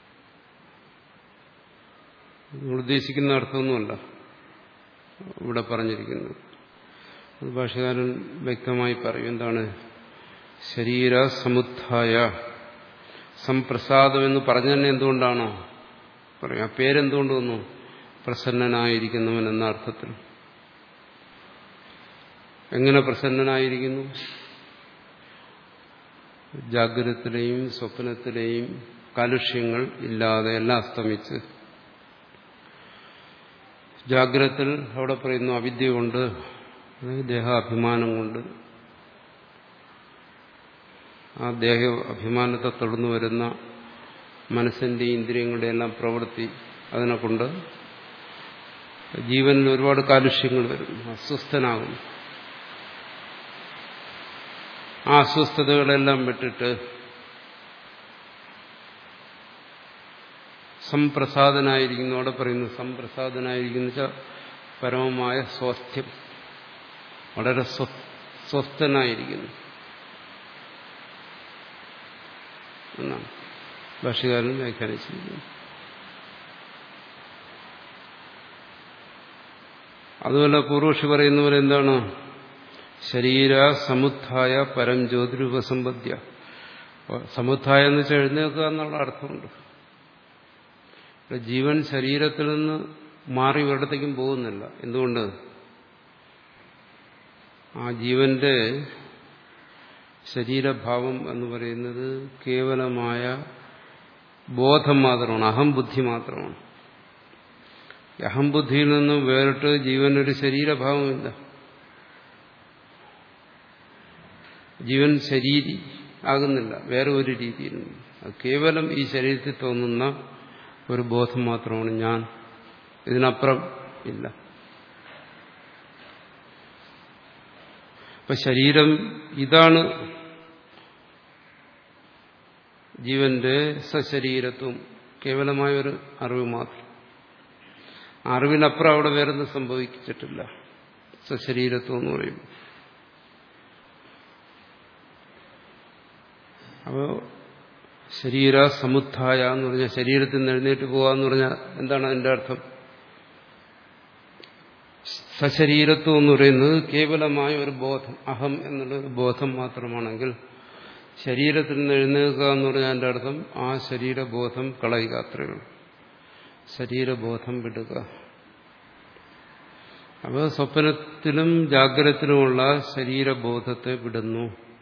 നിങ്ങൾ ഉദ്ദേശിക്കുന്ന അർത്ഥമൊന്നുമല്ല ഇവിടെ പറഞ്ഞിരിക്കുന്നത് അത് ഭാഷകാരൻ വ്യക്തമായി പറയും എന്താണ് ശരീര സമുത്ഥായ സംപ്രസാദം എന്ന് പറഞ്ഞു തന്നെ എന്തുകൊണ്ടാണോ പറയും ആ പേരെന്തുകൊണ്ട് വന്നു പ്രസന്നനായിരിക്കുന്നവൻ എന്ന അർത്ഥത്തിൽ എങ്ങനെ പ്രസന്നനായിരിക്കുന്നു ജാഗ്രതത്തിലെയും സ്വപ്നത്തിലെയും കാലുഷ്യങ്ങൾ ഇല്ലാതെ എല്ലാം അസ്തമിച്ച് ജാഗ്രതത്തിൽ അവിടെ പറയുന്നു അവിദ്യ കൊണ്ട് ദേഹാഭിമാനം കൊണ്ട് ആ ദേഹ അഭിമാനത്തെ തുടർന്നു വരുന്ന മനസ്സിന്റെ ഇന്ദ്രിയങ്ങളുടെ എല്ലാം പ്രവൃത്തി അതിനെ കൊണ്ട് ജീവനിൽ ഒരുപാട് കാലുഷ്യങ്ങൾ വരും അസ്വസ്ഥനാകും ആ അസ്വസ്ഥതകളെല്ലാം വിട്ടിട്ട് സംപ്രസാദനായിരിക്കുന്നു അവിടെ പറയുന്നു സംപ്രസാദനായിരിക്കുന്ന വെച്ചാൽ പരമമായ സ്വാസ്ഥ്യം വളരെ സ്വസ്ഥനായിരിക്കുന്നു എന്നാണ് ഭാഷകാരൻ വ്യാഖ്യാനിച്ചിരിക്കുന്നു അതുപോലെ പൂർവക്ഷി പറയുന്ന പോലെ എന്താണ് ശരീര സമുത്ഥായ പരം ജ്യോതിരൂപസമ്പദ്യ സമുത്ഥായ എന്ന് വെച്ചാൽ എഴുന്നേൽക്കുക എന്നുള്ള അർത്ഥമുണ്ട് ജീവൻ ശരീരത്തിൽ നിന്ന് മാറി ഒരിടത്തേക്കും പോകുന്നില്ല എന്തുകൊണ്ട് ആ ജീവന്റെ ശരീരഭാവം എന്ന് പറയുന്നത് കേവലമായ ബോധം മാത്രമാണ് അഹംബുദ്ധി മാത്രമാണ് അഹംബുദ്ധിയിൽ നിന്ന് വേറിട്ട് ജീവനൊരു ശരീരഭാവമില്ല ജീവൻ ശരീരി ആകുന്നില്ല വേറെ ഒരു രീതിയിൽ കേവലം ഈ ശരീരത്തിൽ തോന്നുന്ന ഒരു ബോധം മാത്രമാണ് ഞാൻ ഇതിനപ്പുറം ഇല്ല അപ്പൊ ശരീരം ഇതാണ് ജീവന്റെ സശരീരത്വം കേവലമായ ഒരു അറിവ് മാത്രം അറിവിനപ്പുറം അവിടെ വേറൊന്നും സംഭവിച്ചിട്ടില്ല സശരീരത്വം എന്ന് പറയും അപ്പോ ശരീര സമുത്ഥായ എന്ന് പറഞ്ഞാൽ ശരീരത്തിൽ നിന്ന് എഴുന്നേറ്റ് പോവുക എന്ന് പറഞ്ഞാൽ എന്താണ് അതിന്റെ അർത്ഥം സശരീരത്വം എന്ന് പറയുന്നത് കേവലമായ ഒരു ബോധം അഹം എന്നുള്ള ഒരു ബോധം മാത്രമാണെങ്കിൽ ശരീരത്തിൽ നിന്ന് എഴുന്നേൽക്കുക എന്ന് പറഞ്ഞാൽ അതിന്റെ അർത്ഥം ആ ശരീരബോധം കളയുക അത്രയുള്ളൂ ശരീരബോധം വിടുക അപ്പോൾ സ്വപ്നത്തിലും ജാഗ്രതത്തിലുമുള്ള ശരീരബോധത്തെ വിടുന്നു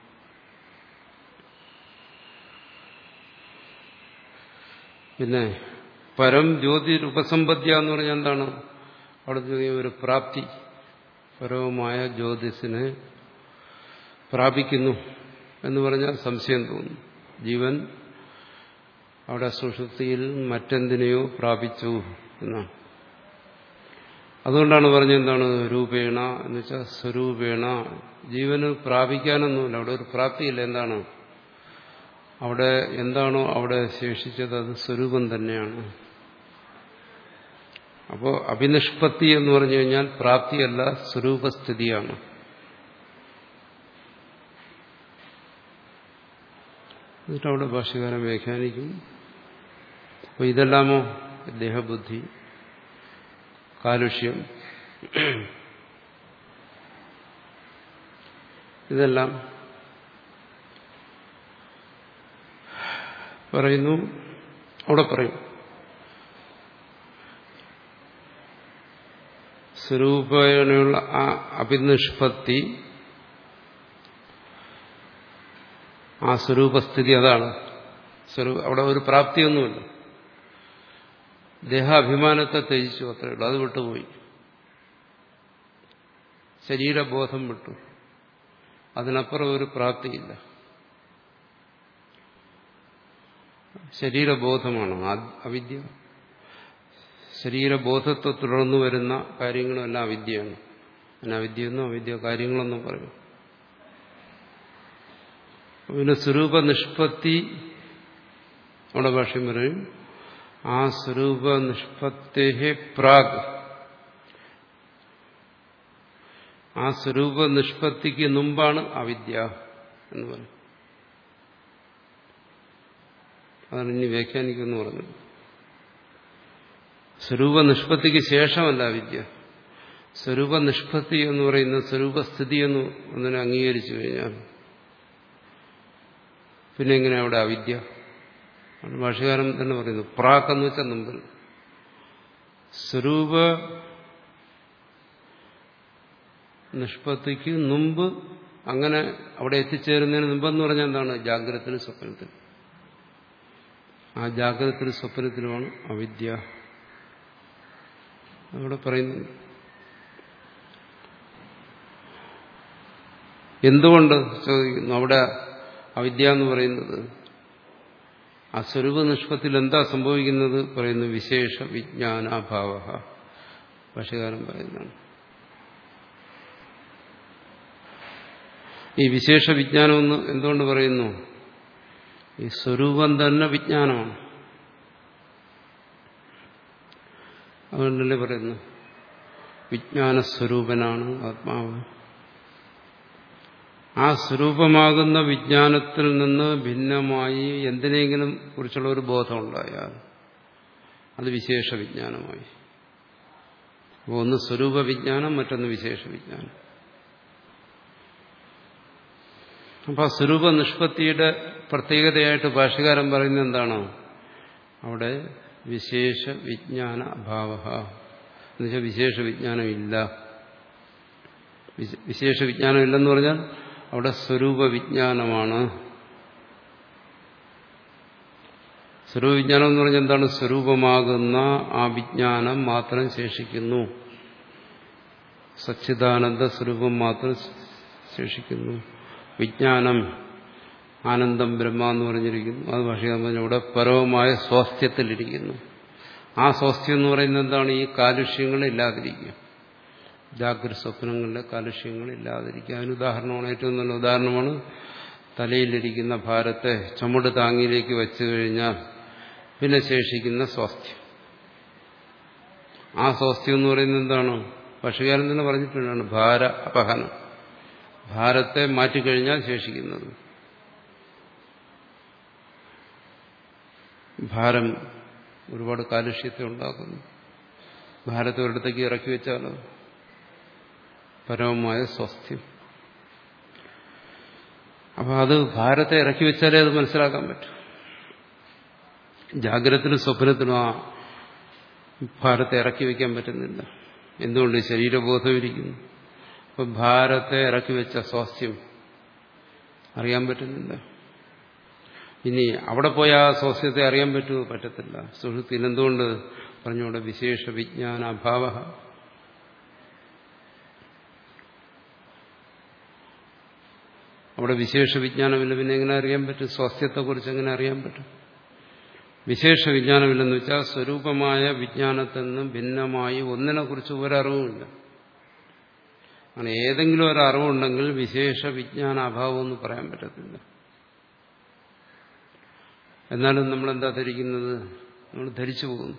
പിന്നെ പരം ജ്യോതി ഉപസമ്പദ്യ എന്ന് പറഞ്ഞാൽ എന്താണ് അവിടെ ഒരു പ്രാപ്തി പരവുമായ ജ്യോതിസിനെ പ്രാപിക്കുന്നു എന്ന് പറഞ്ഞാൽ സംശയം തോന്നുന്നു ജീവൻ അവിടെ സുഷുപ്തിയിൽ മറ്റെന്തിനെയോ പ്രാപിച്ചു എന്നാണ് അതുകൊണ്ടാണ് പറഞ്ഞത് എന്താണ് രൂപേണ എന്ന് വെച്ചാൽ സ്വരൂപേണ ജീവന് പ്രാപിക്കാനൊന്നുമില്ല അവിടെ ഒരു പ്രാപ്തിയില്ല എന്താണ് അവിടെ എന്താണോ അവിടെ ശേഷിച്ചത് അത് സ്വരൂപം തന്നെയാണ് അപ്പോൾ അഭിനിഷ്പത്തി എന്ന് പറഞ്ഞു കഴിഞ്ഞാൽ പ്രാപ്തിയല്ല സ്വരൂപസ്ഥിതിയാണ് എന്നിട്ട് അവിടെ ഭാഷകാരൻ വ്യാഖ്യാനിക്കും അപ്പോൾ ഇതെല്ലാമോ ദേഹബുദ്ധി കാലുഷ്യം ഇതെല്ലാം പറയുന്നു അവിടെ പറയും സ്വരൂപേണയുള്ള ആ അഭിനിഷ്പത്തി ആ സ്വരൂപസ്ഥിതി അതാണ് സ്വരൂപ അവിടെ ഒരു പ്രാപ്തിയൊന്നുമില്ല ദേഹാഭിമാനത്തെ ത്യജിച്ചു അത്രയേ ഉള്ളൂ അത് വിട്ടുപോയി ശരീരബോധം വിട്ടു അതിനപ്പുറം ഒരു പ്രാപ്തിയില്ല ശരീരബോധമാണ് അവിദ്യ ശരീരബോധത്തെ തുടർന്നു വരുന്ന കാര്യങ്ങളുമെല്ലാം അവിദ്യയാണ് പിന്നെ അവിദ്യയെന്നും അവിദ്യ കാര്യങ്ങളെന്നും പറയും പിന്നെ സ്വരൂപനിഷ്പത്തി അവിടെ ഭാഷ്യം പറയും ആ സ്വരൂപനിഷ്പത്തേ പ്രാഗ് ആ സ്വരൂപനിഷ്പത്തിക്ക് മുമ്പാണ് അവിദ്യ എന്ന് പറയും അതാണ് ഇനി വ്യാഖ്യാനിക്കുമെന്ന് പറഞ്ഞത് സ്വരൂപ നിഷ്പത്തിക്ക് ശേഷമല്ല വിദ്യ സ്വരൂപ നിഷ്പത്തി എന്ന് പറയുന്ന സ്വരൂപസ്ഥിതി എന്ന് ഒന്നിനെ അംഗീകരിച്ചു കഴിഞ്ഞാൽ പിന്നെ എങ്ങനെ അവിടെ അവിദ്യ ഭാഷകാരൻ തന്നെ പറയുന്നു പ്രാക്ക് എന്ന് വെച്ചാൽ മുമ്പിൽ സ്വരൂപ നിഷ്പത്തിക്ക് മുമ്പ് അങ്ങനെ അവിടെ എത്തിച്ചേരുന്നതിന് മുമ്പെന്ന് പറഞ്ഞാൽ എന്താണ് ജാഗ്രതത്തിനും സ്വപ്നത്തിനും ആ ജാഗ്രതത്തിനും സ്വപ്നത്തിനുമാണ് അവിദ്യ അവിടെ പറയുന്നുണ്ട് എന്തുകൊണ്ട് ചോദിക്കുന്നു അവിടെ അവിദ്യ എന്ന് പറയുന്നത് ആ സ്വരൂപ നിഷ്പത്തിൽ എന്താ സംഭവിക്കുന്നത് പറയുന്നു വിശേഷ വിജ്ഞാനാഭാവ ഭാഷകാരൻ പറയുന്നതാണ് ഈ വിശേഷ വിജ്ഞാനം എന്ന് എന്തുകൊണ്ട് പറയുന്നു ഈ സ്വരൂപം തന്നെ വിജ്ഞാനമാണ് അതുകൊണ്ടല്ലേ പറയുന്നു വിജ്ഞാനസ്വരൂപനാണ് ആത്മാവ് ആ സ്വരൂപമാകുന്ന വിജ്ഞാനത്തിൽ നിന്ന് ഭിന്നമായി എന്തിനെങ്കിലും കുറിച്ചുള്ള ഒരു ബോധം ഉണ്ടായാൽ അത് വിശേഷ വിജ്ഞാനമായി അപ്പോൾ ഒന്ന് സ്വരൂപ വിജ്ഞാനം മറ്റൊന്ന് വിശേഷ വിജ്ഞാനം അപ്പോൾ ആ സ്വരൂപ നിഷ്പത്തിയുടെ പ്രത്യേകതയായിട്ട് ഭാഷകാരൻ പറയുന്നത് എന്താണോ അവിടെ വിശേഷ വിജ്ഞാന അഭാവ എന്നുവെച്ചാൽ വിശേഷ വിജ്ഞാനമില്ല വിശേഷ വിജ്ഞാനമില്ലെന്ന് പറഞ്ഞാൽ അവിടെ സ്വരൂപ വിജ്ഞാനമാണ് സ്വരൂപ വിജ്ഞാനം എന്ന് പറഞ്ഞാൽ എന്താണ് സ്വരൂപമാകുന്ന ആ വിജ്ഞാനം മാത്രം ശേഷിക്കുന്നു സച്ചിദാനന്ദ സ്വരൂപം മാത്രം ശേഷിക്കുന്നു വിജ്ഞാനം ആനന്ദം ബ്രഹ്മ എന്ന് പറഞ്ഞിരിക്കുന്നു അത് ഭാഷകാരൻ പറഞ്ഞ ഇവിടെ പരവുമായ സ്വാസ്ഥ്യത്തിലിരിക്കുന്നു ആ സ്വാസ്ഥ്യം എന്ന് പറയുന്നത് എന്താണ് ഈ കാലുഷ്യങ്ങൾ ഇല്ലാതിരിക്കുക ജാഗ്രത സ്വപ്നങ്ങളിലെ കാലുഷ്യങ്ങൾ ഇല്ലാതിരിക്കുക അതിന് ഉദാഹരണമാണ് ഏറ്റവും നല്ല ഉദാഹരണമാണ് തലയിലിരിക്കുന്ന ഭാരത്തെ ചുമട് താങ്ങിയിലേക്ക് വെച്ചു കഴിഞ്ഞാൽ പിന്നെ ശേഷിക്കുന്ന സ്വാസ്ഥ്യം ആ സ്വാസ്ഥ്യം എന്ന് പറയുന്നത് എന്താണ് ഭക്ഷ്യകാരൻ തന്നെ പറഞ്ഞിട്ടുണ്ടാണ് ഭാര അപഹനം ഭാരത്തെ മാറ്റിക്കഴിഞ്ഞാൽ ശേഷിക്കുന്നത് ഭാരം ഒരുപാട് കാലുഷ്യത്തെ ഉണ്ടാക്കുന്നു ഭാരത്തെ ഒരിടത്തേക്ക് ഇറക്കി വെച്ചാലോ പരമമായ സ്വാസ്ഥ്യം അപ്പൊ അത് ഭാരത്തെ ഇറക്കി വെച്ചാലേ അത് മനസ്സിലാക്കാൻ പറ്റും ജാഗ്രതത്തിനും സ്വപ്നത്തിനും ആ ഭാരത്തെ ഇറക്കി വയ്ക്കാൻ പറ്റുന്നില്ല എന്തുകൊണ്ട് ശരീരബോധം ഇരിക്കുന്നു അപ്പൊ ഭാരത്തെ ഇറക്കി വെച്ച സ്വാസ്ഥ്യം അറിയാൻ പറ്റുന്നില്ല ഇനി അവിടെ പോയ ആ സ്വാസ്ഥ്യത്തെ അറിയാൻ പറ്റുമോ പറ്റത്തില്ല സുഹൃത്തിന് എന്തുകൊണ്ട് പറഞ്ഞുകൊണ്ട് വിശേഷ വിജ്ഞാന അഭാവ അവിടെ വിശേഷ വിജ്ഞാനമില്ല പിന്നെ എങ്ങനെ അറിയാൻ പറ്റും സ്വാസ്ഥ്യത്തെക്കുറിച്ച് എങ്ങനെ അറിയാൻ പറ്റും വിശേഷ വിജ്ഞാനമില്ലെന്ന് വെച്ചാൽ സ്വരൂപമായ വിജ്ഞാനത്തിൽ നിന്നും ഭിന്നമായി ഒന്നിനെക്കുറിച്ച് ഒരറിവുമില്ല അങ്ങനെ ഏതെങ്കിലും ഒരു അറിവുണ്ടെങ്കിൽ വിശേഷ വിജ്ഞാന അഭാവം എന്ന് പറയാൻ പറ്റത്തില്ല എന്നാലും നമ്മൾ എന്താ ധരിക്കുന്നത് നമ്മൾ ധരിച്ചു പോകുന്നു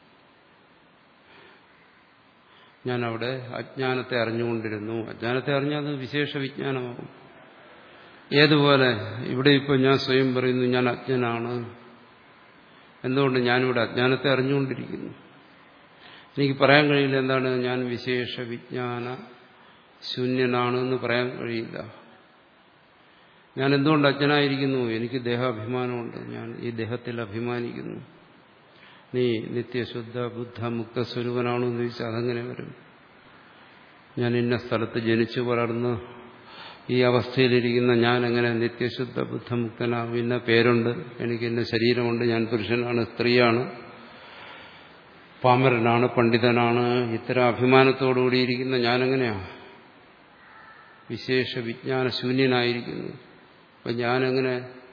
ഞാൻ അവിടെ അജ്ഞാനത്തെ അറിഞ്ഞുകൊണ്ടിരുന്നു അജ്ഞാനത്തെ അറിഞ്ഞാൽ അത് വിശേഷ വിജ്ഞാനമാകും ഏതുപോലെ ഇവിടെ ഇപ്പോൾ ഞാൻ സ്വയം പറയുന്നു ഞാൻ അജ്ഞനാണ് എന്തുകൊണ്ട് ഞാനിവിടെ അജ്ഞാനത്തെ അറിഞ്ഞുകൊണ്ടിരിക്കുന്നു എനിക്ക് പറയാൻ കഴിയില്ല എന്താണ് ഞാൻ വിശേഷ വിജ്ഞാന ശൂന്യനാണ് എന്ന് പറയാൻ കഴിയില്ല ഞാൻ എന്തുകൊണ്ട് അജ്ഞനായിരിക്കുന്നു എനിക്ക് ദേഹാഭിമാനമുണ്ട് ഞാൻ ഈ ദേഹത്തിൽ അഭിമാനിക്കുന്നു നീ നിത്യശുദ്ധ ബുദ്ധ മുക്ത സ്വരൂപനാണോ എന്ന് ചോദിച്ചാൽ അതെങ്ങനെ വരും ഞാൻ ഇന്ന സ്ഥലത്ത് ജനിച്ചു വളർന്ന് ഈ അവസ്ഥയിലിരിക്കുന്ന ഞാൻ എങ്ങനെ നിത്യശുദ്ധ ബുദ്ധമുക്തനാകും ഇന്ന പേരുണ്ട് എനിക്ക് ഇന്ന ശരീരമുണ്ട് ഞാൻ പുരുഷനാണ് സ്ത്രീയാണ് പാമരനാണ് പണ്ഡിതനാണ് ഇത്തരം അഭിമാനത്തോടുകൂടിയിരിക്കുന്ന ഞാനെങ്ങനെയാ വിശേഷ വിജ്ഞാന ശൂന്യനായിരിക്കുന്നു അപ്പൊ ഞാനെങ്ങനെ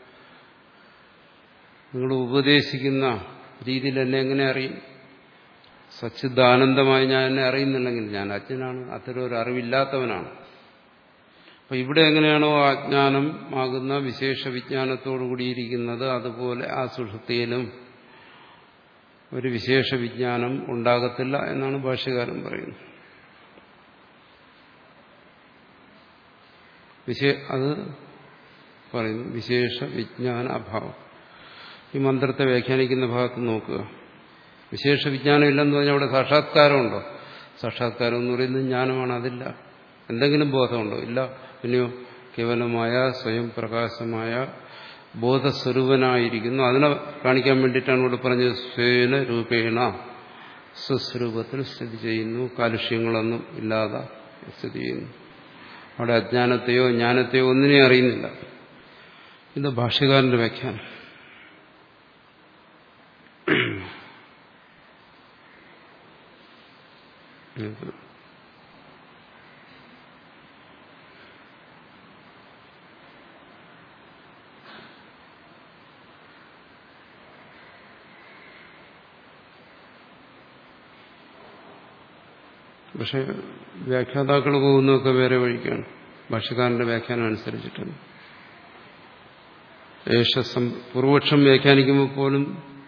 നിങ്ങൾ ഉപദേശിക്കുന്ന രീതിയിൽ എന്നെ എങ്ങനെ അറിയും സച്ചിദാനന്ദമായി ഞാൻ എന്നെ അറിയുന്നില്ലെങ്കിൽ ഞാൻ അജ്ഞനാണ് അത്തരം ഒരു അറിവില്ലാത്തവനാണ് അപ്പൊ ഇവിടെ എങ്ങനെയാണോ അജ്ഞാനം ആകുന്ന വിശേഷ വിജ്ഞാനത്തോടു കൂടിയിരിക്കുന്നത് അതുപോലെ ആ സുഷുപ്തിയിലും ഒരു വിശേഷ വിജ്ഞാനം ഉണ്ടാകത്തില്ല എന്നാണ് ഭാഷ്യകാരൻ പറയുന്നത് അത് പറയുന്നു വിശേഷ വിജ്ഞാന അഭാവം ഈ മന്ത്രത്തെ വ്യാഖ്യാനിക്കുന്ന ഭാഗത്ത് നോക്കുക വിശേഷ വിജ്ഞാനം ഇല്ലെന്ന് പറഞ്ഞാൽ അവിടെ സാക്ഷാത്കാരമുണ്ടോ സാക്ഷാത്കാരം എന്ന് പറയുന്നത് ജ്ഞാനമാണ് അതില്ല എന്തെങ്കിലും ബോധമുണ്ടോ ഇല്ല പിന്നെയോ കേവലമായ സ്വയം പ്രകാശമായ ബോധസ്വരൂപനായിരിക്കുന്നു അതിനെ കാണിക്കാൻ വേണ്ടിയിട്ടാണ് ഇവിടെ പറഞ്ഞത് സ്വേന രൂപേണ സ്വസ്വരൂപത്തിൽ സ്ഥിതി ചെയ്യുന്നു കാലുഷ്യങ്ങളൊന്നും ഇല്ലാതെ സ്ഥിതി ചെയ്യുന്നു അവിടെ അജ്ഞാനത്തെയോ ജ്ഞാനത്തെയോ ഒന്നിനെയും അറിയുന്നില്ല ഇത് ഭാഷ്യകാരന്റെ വ്യാഖ്യാനം പക്ഷെ വ്യാഖ്യാതാക്കൾ പോകുന്നതൊക്കെ വേറെ വഴിക്കാണ് ഭാഷകാരന്റെ വ്യാഖ്യാനം അനുസരിച്ചിട്ടാണ് ഏഷം പൂർവപക്ഷം വ്യാഖ്യാനിക്കുമ്പോൾ പോലും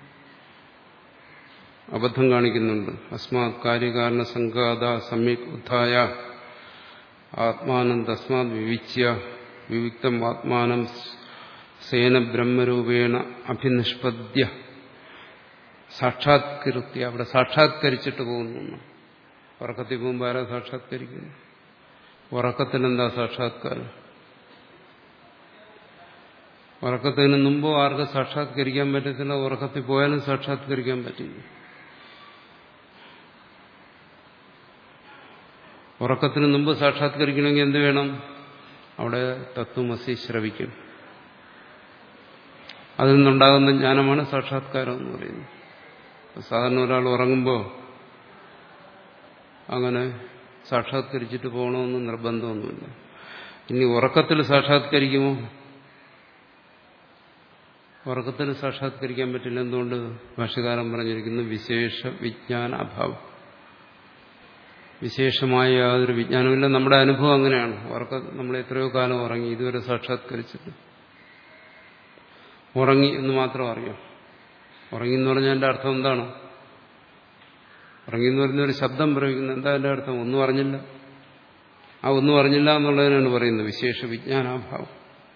അബദ്ധം കാണിക്കുന്നുണ്ട് അസ്മാത് കാര്യകാരണ സംഘാത സമ്യക് ഉത്ഥായ ആത്മാനം തസ്മാത് വിവിച്യ വിവിക്തം ആത്മാനം സേന ബ്രഹ്മരൂപേണ അഭിനിഷ്പദ്യ സാക്ഷാത്കൃത്യ അവിടെ സാക്ഷാത്കരിച്ചിട്ട് പോകുന്നു ഉറക്കത്തിൽ പോകുമ്പോൾ ആരാ സാക്ഷാത്കരിക്കുന്നു ഉറക്കത്തിനെന്താ സാക്ഷാത്കാരം ഉറക്കത്തിന് മുമ്പോ ആർക്കും സാക്ഷാത്കരിക്കാൻ പറ്റത്തില്ല ഉറക്കത്തിൽ പോയാലും സാക്ഷാത്കരിക്കാൻ പറ്റില്ല ഉറക്കത്തിന് മുമ്പ് സാക്ഷാത്കരിക്കണമെങ്കിൽ എന്ത് വേണം അവിടെ തത്വമസി ശ്രവിക്കും അതിൽ നിന്നുണ്ടാകുന്ന ജ്ഞാനമാണ് സാക്ഷാത്കാരം എന്ന് പറയുന്നത് സാധാരണ ഒരാൾ ഉറങ്ങുമ്പോൾ അങ്ങനെ സാക്ഷാത്കരിച്ചിട്ട് പോകണമെന്ന് നിർബന്ധമൊന്നുമില്ല ഇനി ഉറക്കത്തിൽ സാക്ഷാത്കരിക്കുമോ ഉറക്കത്തിൽ സാക്ഷാത്കരിക്കാൻ പറ്റില്ല എന്തുകൊണ്ട് ഭാഷകാരൻ പറഞ്ഞിരിക്കുന്നു വിശേഷ വിജ്ഞാന അഭാവം വിശേഷമായ യാതൊരു വിജ്ഞാനമില്ല നമ്മുടെ അനുഭവം അങ്ങനെയാണ് ഉറക്ക നമ്മൾ എത്രയോ കാലം ഉറങ്ങി ഇതുവരെ സാക്ഷാത്കരിച്ചിട്ട് ഉറങ്ങി എന്ന് മാത്രം അറിയാം ഉറങ്ങി എന്ന് പറഞ്ഞാൽ എൻ്റെ അർത്ഥം എന്താണ് ഉറങ്ങി എന്ന് പറയുന്ന ഒരു ശബ്ദം പ്രയോഗിക്കുന്നത് എന്താ എൻ്റെ അർത്ഥം ഒന്നും അറിഞ്ഞില്ല ആ ഒന്നും അറിഞ്ഞില്ല എന്നുള്ളതിനാണ് പറയുന്നത് വിശേഷ വിജ്ഞാനാഭാവം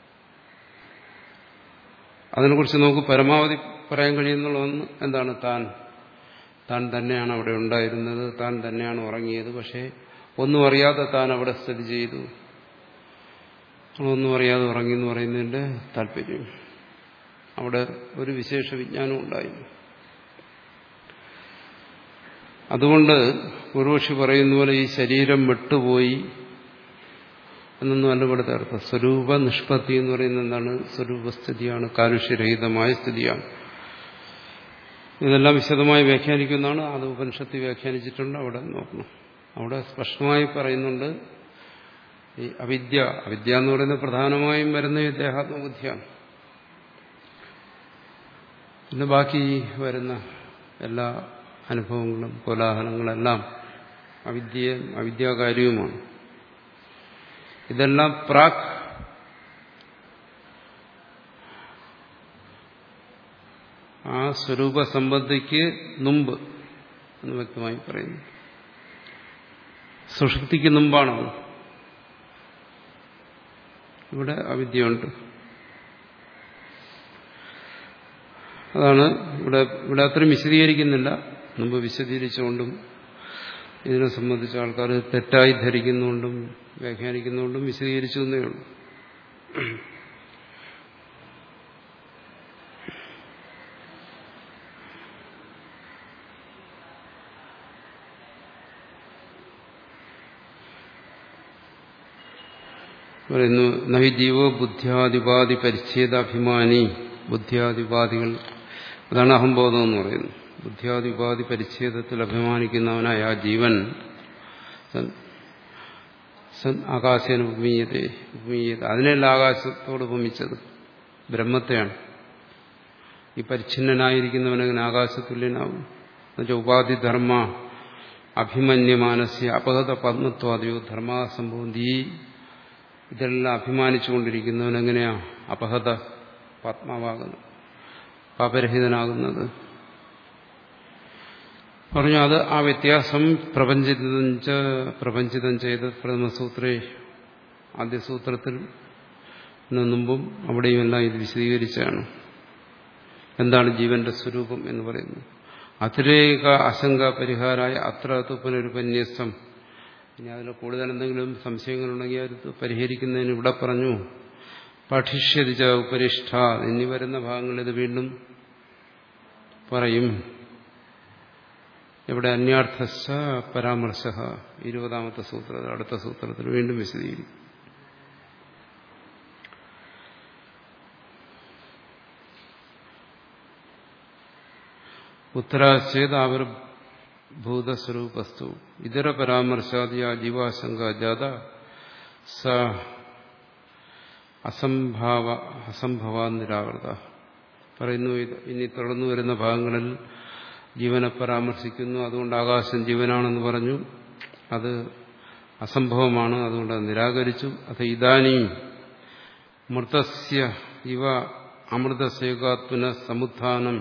അതിനെക്കുറിച്ച് നമുക്ക് പരമാവധി പറയാൻ കഴിയുന്നുള്ള ഒന്ന് എന്താണ് താൻ താൻ തന്നെയാണ് അവിടെ ഉണ്ടായിരുന്നത് താൻ തന്നെയാണ് ഉറങ്ങിയത് പക്ഷേ ഒന്നും അറിയാതെ താൻ അവിടെ സ്ഥിതി ചെയ്തു ഒന്നും അറിയാതെ ഉറങ്ങി എന്ന് പറയുന്നതിന്റെ താല്പര്യം അവിടെ ഒരു വിശേഷ വിജ്ഞാനം ഉണ്ടായിരുന്നു അതുകൊണ്ട് പൂർവക്ഷി പറയുന്ന പോലെ ഈ ശരീരം വിട്ടുപോയി എന്നൊന്നും അല്ല ഇവിടുത്തെ അർത്ഥം സ്വരൂപ നിഷ്പത്തി എന്ന് പറയുന്നത് എന്താണ് സ്വരൂപസ്ഥിതിയാണ് കാലുഷ്യരഹിതമായ സ്ഥിതിയാണ് ഇതെല്ലാം വിശദമായി വ്യാഖ്യാനിക്കുന്നതാണ് അത് ഉപനിഷത്ത് വ്യാഖ്യാനിച്ചിട്ടുണ്ട് അവിടെ നോക്കണം അവിടെ സ്പഷ്ടമായി പറയുന്നുണ്ട് ഈ അവിദ്യ അവിദ്യ എന്ന് പറയുന്നത് പ്രധാനമായും വരുന്ന ഈ ദേഹാത്മബുദ്ധിയാണ് പിന്നെ ബാക്കി വരുന്ന എല്ലാ അനുഭവങ്ങളും കോലാഹലങ്ങളെല്ലാം അവിദ്യ അവിദ്യാകാര്യവുമാണ് ഇതെല്ലാം പ്രാക് ആ സ്വരൂപ സംബന്ധിക്ക് മുമ്പ് എന്ന് വ്യക്തമായി പറയുന്നു സുഷുപ്തിക്ക് മുമ്പാണോ ഇവിടെ അവിദ്യയുണ്ട് അതാണ് ഇവിടെ ഇവിടെ അത്രയും വിശദീകരിക്കുന്നില്ല മുമ്പ് വിശദീകരിച്ചുകൊണ്ടും ഇതിനെ സംബന്ധിച്ച ആൾക്കാർ തെറ്റായി ധരിക്കുന്നുകൊണ്ടും വ്യാഖ്യാനിക്കുന്നുകൊണ്ടും വിശദീകരിച്ചു എന്നേ ഉള്ളൂ പറയുന്നു നഹി ജീവോ ബുദ്ധ്യാദിപാതി പരിച്ഛേദാഭിമാനി ബുദ്ധ്യാദിപാദികൾ അതാണ് അഹംബോധം എന്ന് പറയുന്നത് ബുദ്ധ്യാദിപാതി പരിച്ഛേദത്തിൽ അഭിമാനിക്കുന്നവനായ ആ ജീവൻ സൻ ആകാശേന ഉപമീയത്തെ ഉപമീയത അതിനല്ല ആകാശത്തോട് ഉപമിച്ചത് ബ്രഹ്മത്തെയാണ് ഈ പരിച്ഛിന്നനായിരിക്കുന്നവനങ്ങനെ ആകാശത്തുല്യനാവും എന്നുവെച്ചാൽ ഉപാധിധർമ്മ അഭിമന്യമാനസ്യ അപഹത പത്മത്വാദിയോ ധർമാസംഭവം ഈ ഇതെല്ലാം അഭിമാനിച്ചുകൊണ്ടിരിക്കുന്നവൻ എങ്ങനെയാ അപഹത പത്മാവാകുന്നത് പാപരഹിതനാകുന്നത് പറഞ്ഞു അത് ആ വ്യത്യാസം പ്രപഞ്ചിതം ച പ്രപഞ്ചിതം ചെയ്ത പ്രഥമസൂത്രേ ആദ്യ സൂത്രത്തിൽ മുമ്പും അവിടെയും എല്ലാം ഇത് വിശദീകരിച്ചാണ് എന്താണ് ജീവന്റെ സ്വരൂപം എന്ന് പറയുന്നത് അതിരേക ആശങ്ക പരിഹാരമായ അത്ര പുനരുപന്യസം ഇനി അതിൽ കൂടുതൽ എന്തെങ്കിലും സംശയങ്ങളുണ്ടെങ്കിൽ അത് പരിഹരിക്കുന്നതിന് ഇവിടെ പറഞ്ഞു പഠിഷ്യതിച്ച ഉപരിഷ്ഠ ഇനി വരുന്ന ഭാഗങ്ങളിൽ ഇത് വീണ്ടും പറയും ഇവിടെ അന്യാർത്ഥ പരാമർശ ഇരുപതാമത്തെ സൂത്രത്തിൽ അടുത്ത സൂത്രത്തിൽ വീണ്ടും വിശദീകരിക്കും ഉത്തരാശ്ചേത് ആവിർഭൂതസ്വരൂപസ്തു ഇതര പരാമർശാദിയ ജീവാശങ്ക ജാത സ അസംഭാവ അസംഭവ നിരാകൃത പറയുന്നു ഇത് ഇനി തുടർന്നു വരുന്ന ഭാഗങ്ങളിൽ ജീവനെ പരാമർശിക്കുന്നു അതുകൊണ്ട് ആകാശം ജീവനാണെന്ന് പറഞ്ഞു അത് അസംഭവമാണ് അതുകൊണ്ട് അത് നിരാകരിച്ചു അത് ഇതാനും മൃതസ്യ ഇവ അമൃതസേകാത്മന സമുത്ഥാനം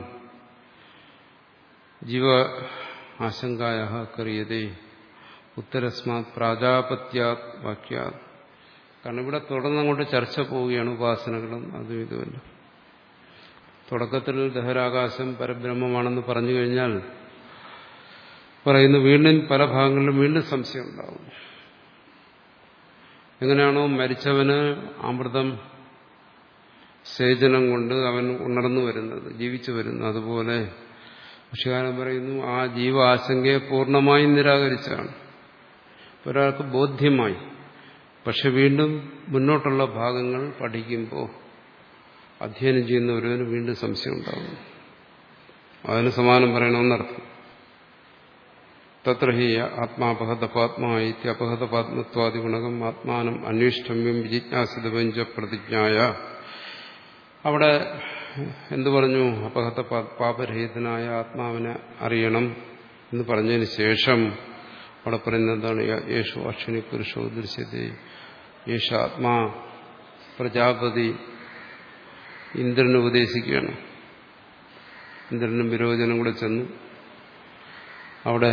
ജീവ ആശങ്കായ കറിയതേ ഉത്തരസ്മാത് പ്രാജാപത്യാത് വാക്യാത് കാരണം ഇവിടെ തുടർന്നങ്ങോട്ട് ചർച്ച പോവുകയാണ് ഉപാസനകളും അതും ഇതുമല്ല തുടക്കത്തിൽ ദഹരാകാശം പരബ്രഹ്മമാണെന്ന് പറഞ്ഞു കഴിഞ്ഞാൽ പറയുന്നു വീണ്ടും പല ഭാഗങ്ങളിലും വീണ്ടും സംശയം ഉണ്ടാവും എങ്ങനെയാണോ മരിച്ചവന് അമൃതം സേചനം കൊണ്ട് അവൻ ഉണർന്നു വരുന്നത് ജീവിച്ചു വരുന്നത് അതുപോലെ ഭക്ഷ്യകാലം പറയുന്നു ആ ജീവ ആശങ്കയെ പൂർണ്ണമായും നിരാകരിച്ചാണ് ഒരാൾക്ക് ബോധ്യമായി പക്ഷെ വീണ്ടും മുന്നോട്ടുള്ള ഭാഗങ്ങൾ പഠിക്കുമ്പോൾ അധ്യയനം ചെയ്യുന്ന ഒരുവന് വീണ്ടും സംശയം ഉണ്ടാകും അതിന് സമാനം പറയണമെന്നർത്ഥം തത്ര ഹി ആത്മാപഹതപാത്മാ ഇത്യപഹതപാത്മത്വാദി ഗുണകം ആത്മാനം അന്വേഷ്ടമ്യം വിജിജ്ഞാസിതവഞ്ച പ്രതിജ്ഞായ അവിടെ എന്തു പറഞ്ഞു അപഹത പാപരഹിതനായ ആത്മാവിനെ അറിയണം എന്ന് പറഞ്ഞതിന് ശേഷം അവിടെ പറയുന്നത് എന്താണ് യേശു അക്ഷണി പുരുഷോ ദൃശ്യത്തെ യേശ ആത്മാ പ്രജാപതി ഇന്ദ്രനെ ഉപദേശിക്കുകയാണ് ഇന്ദ്രനും വിരോചനം കൂടെ ചെന്നു അവിടെ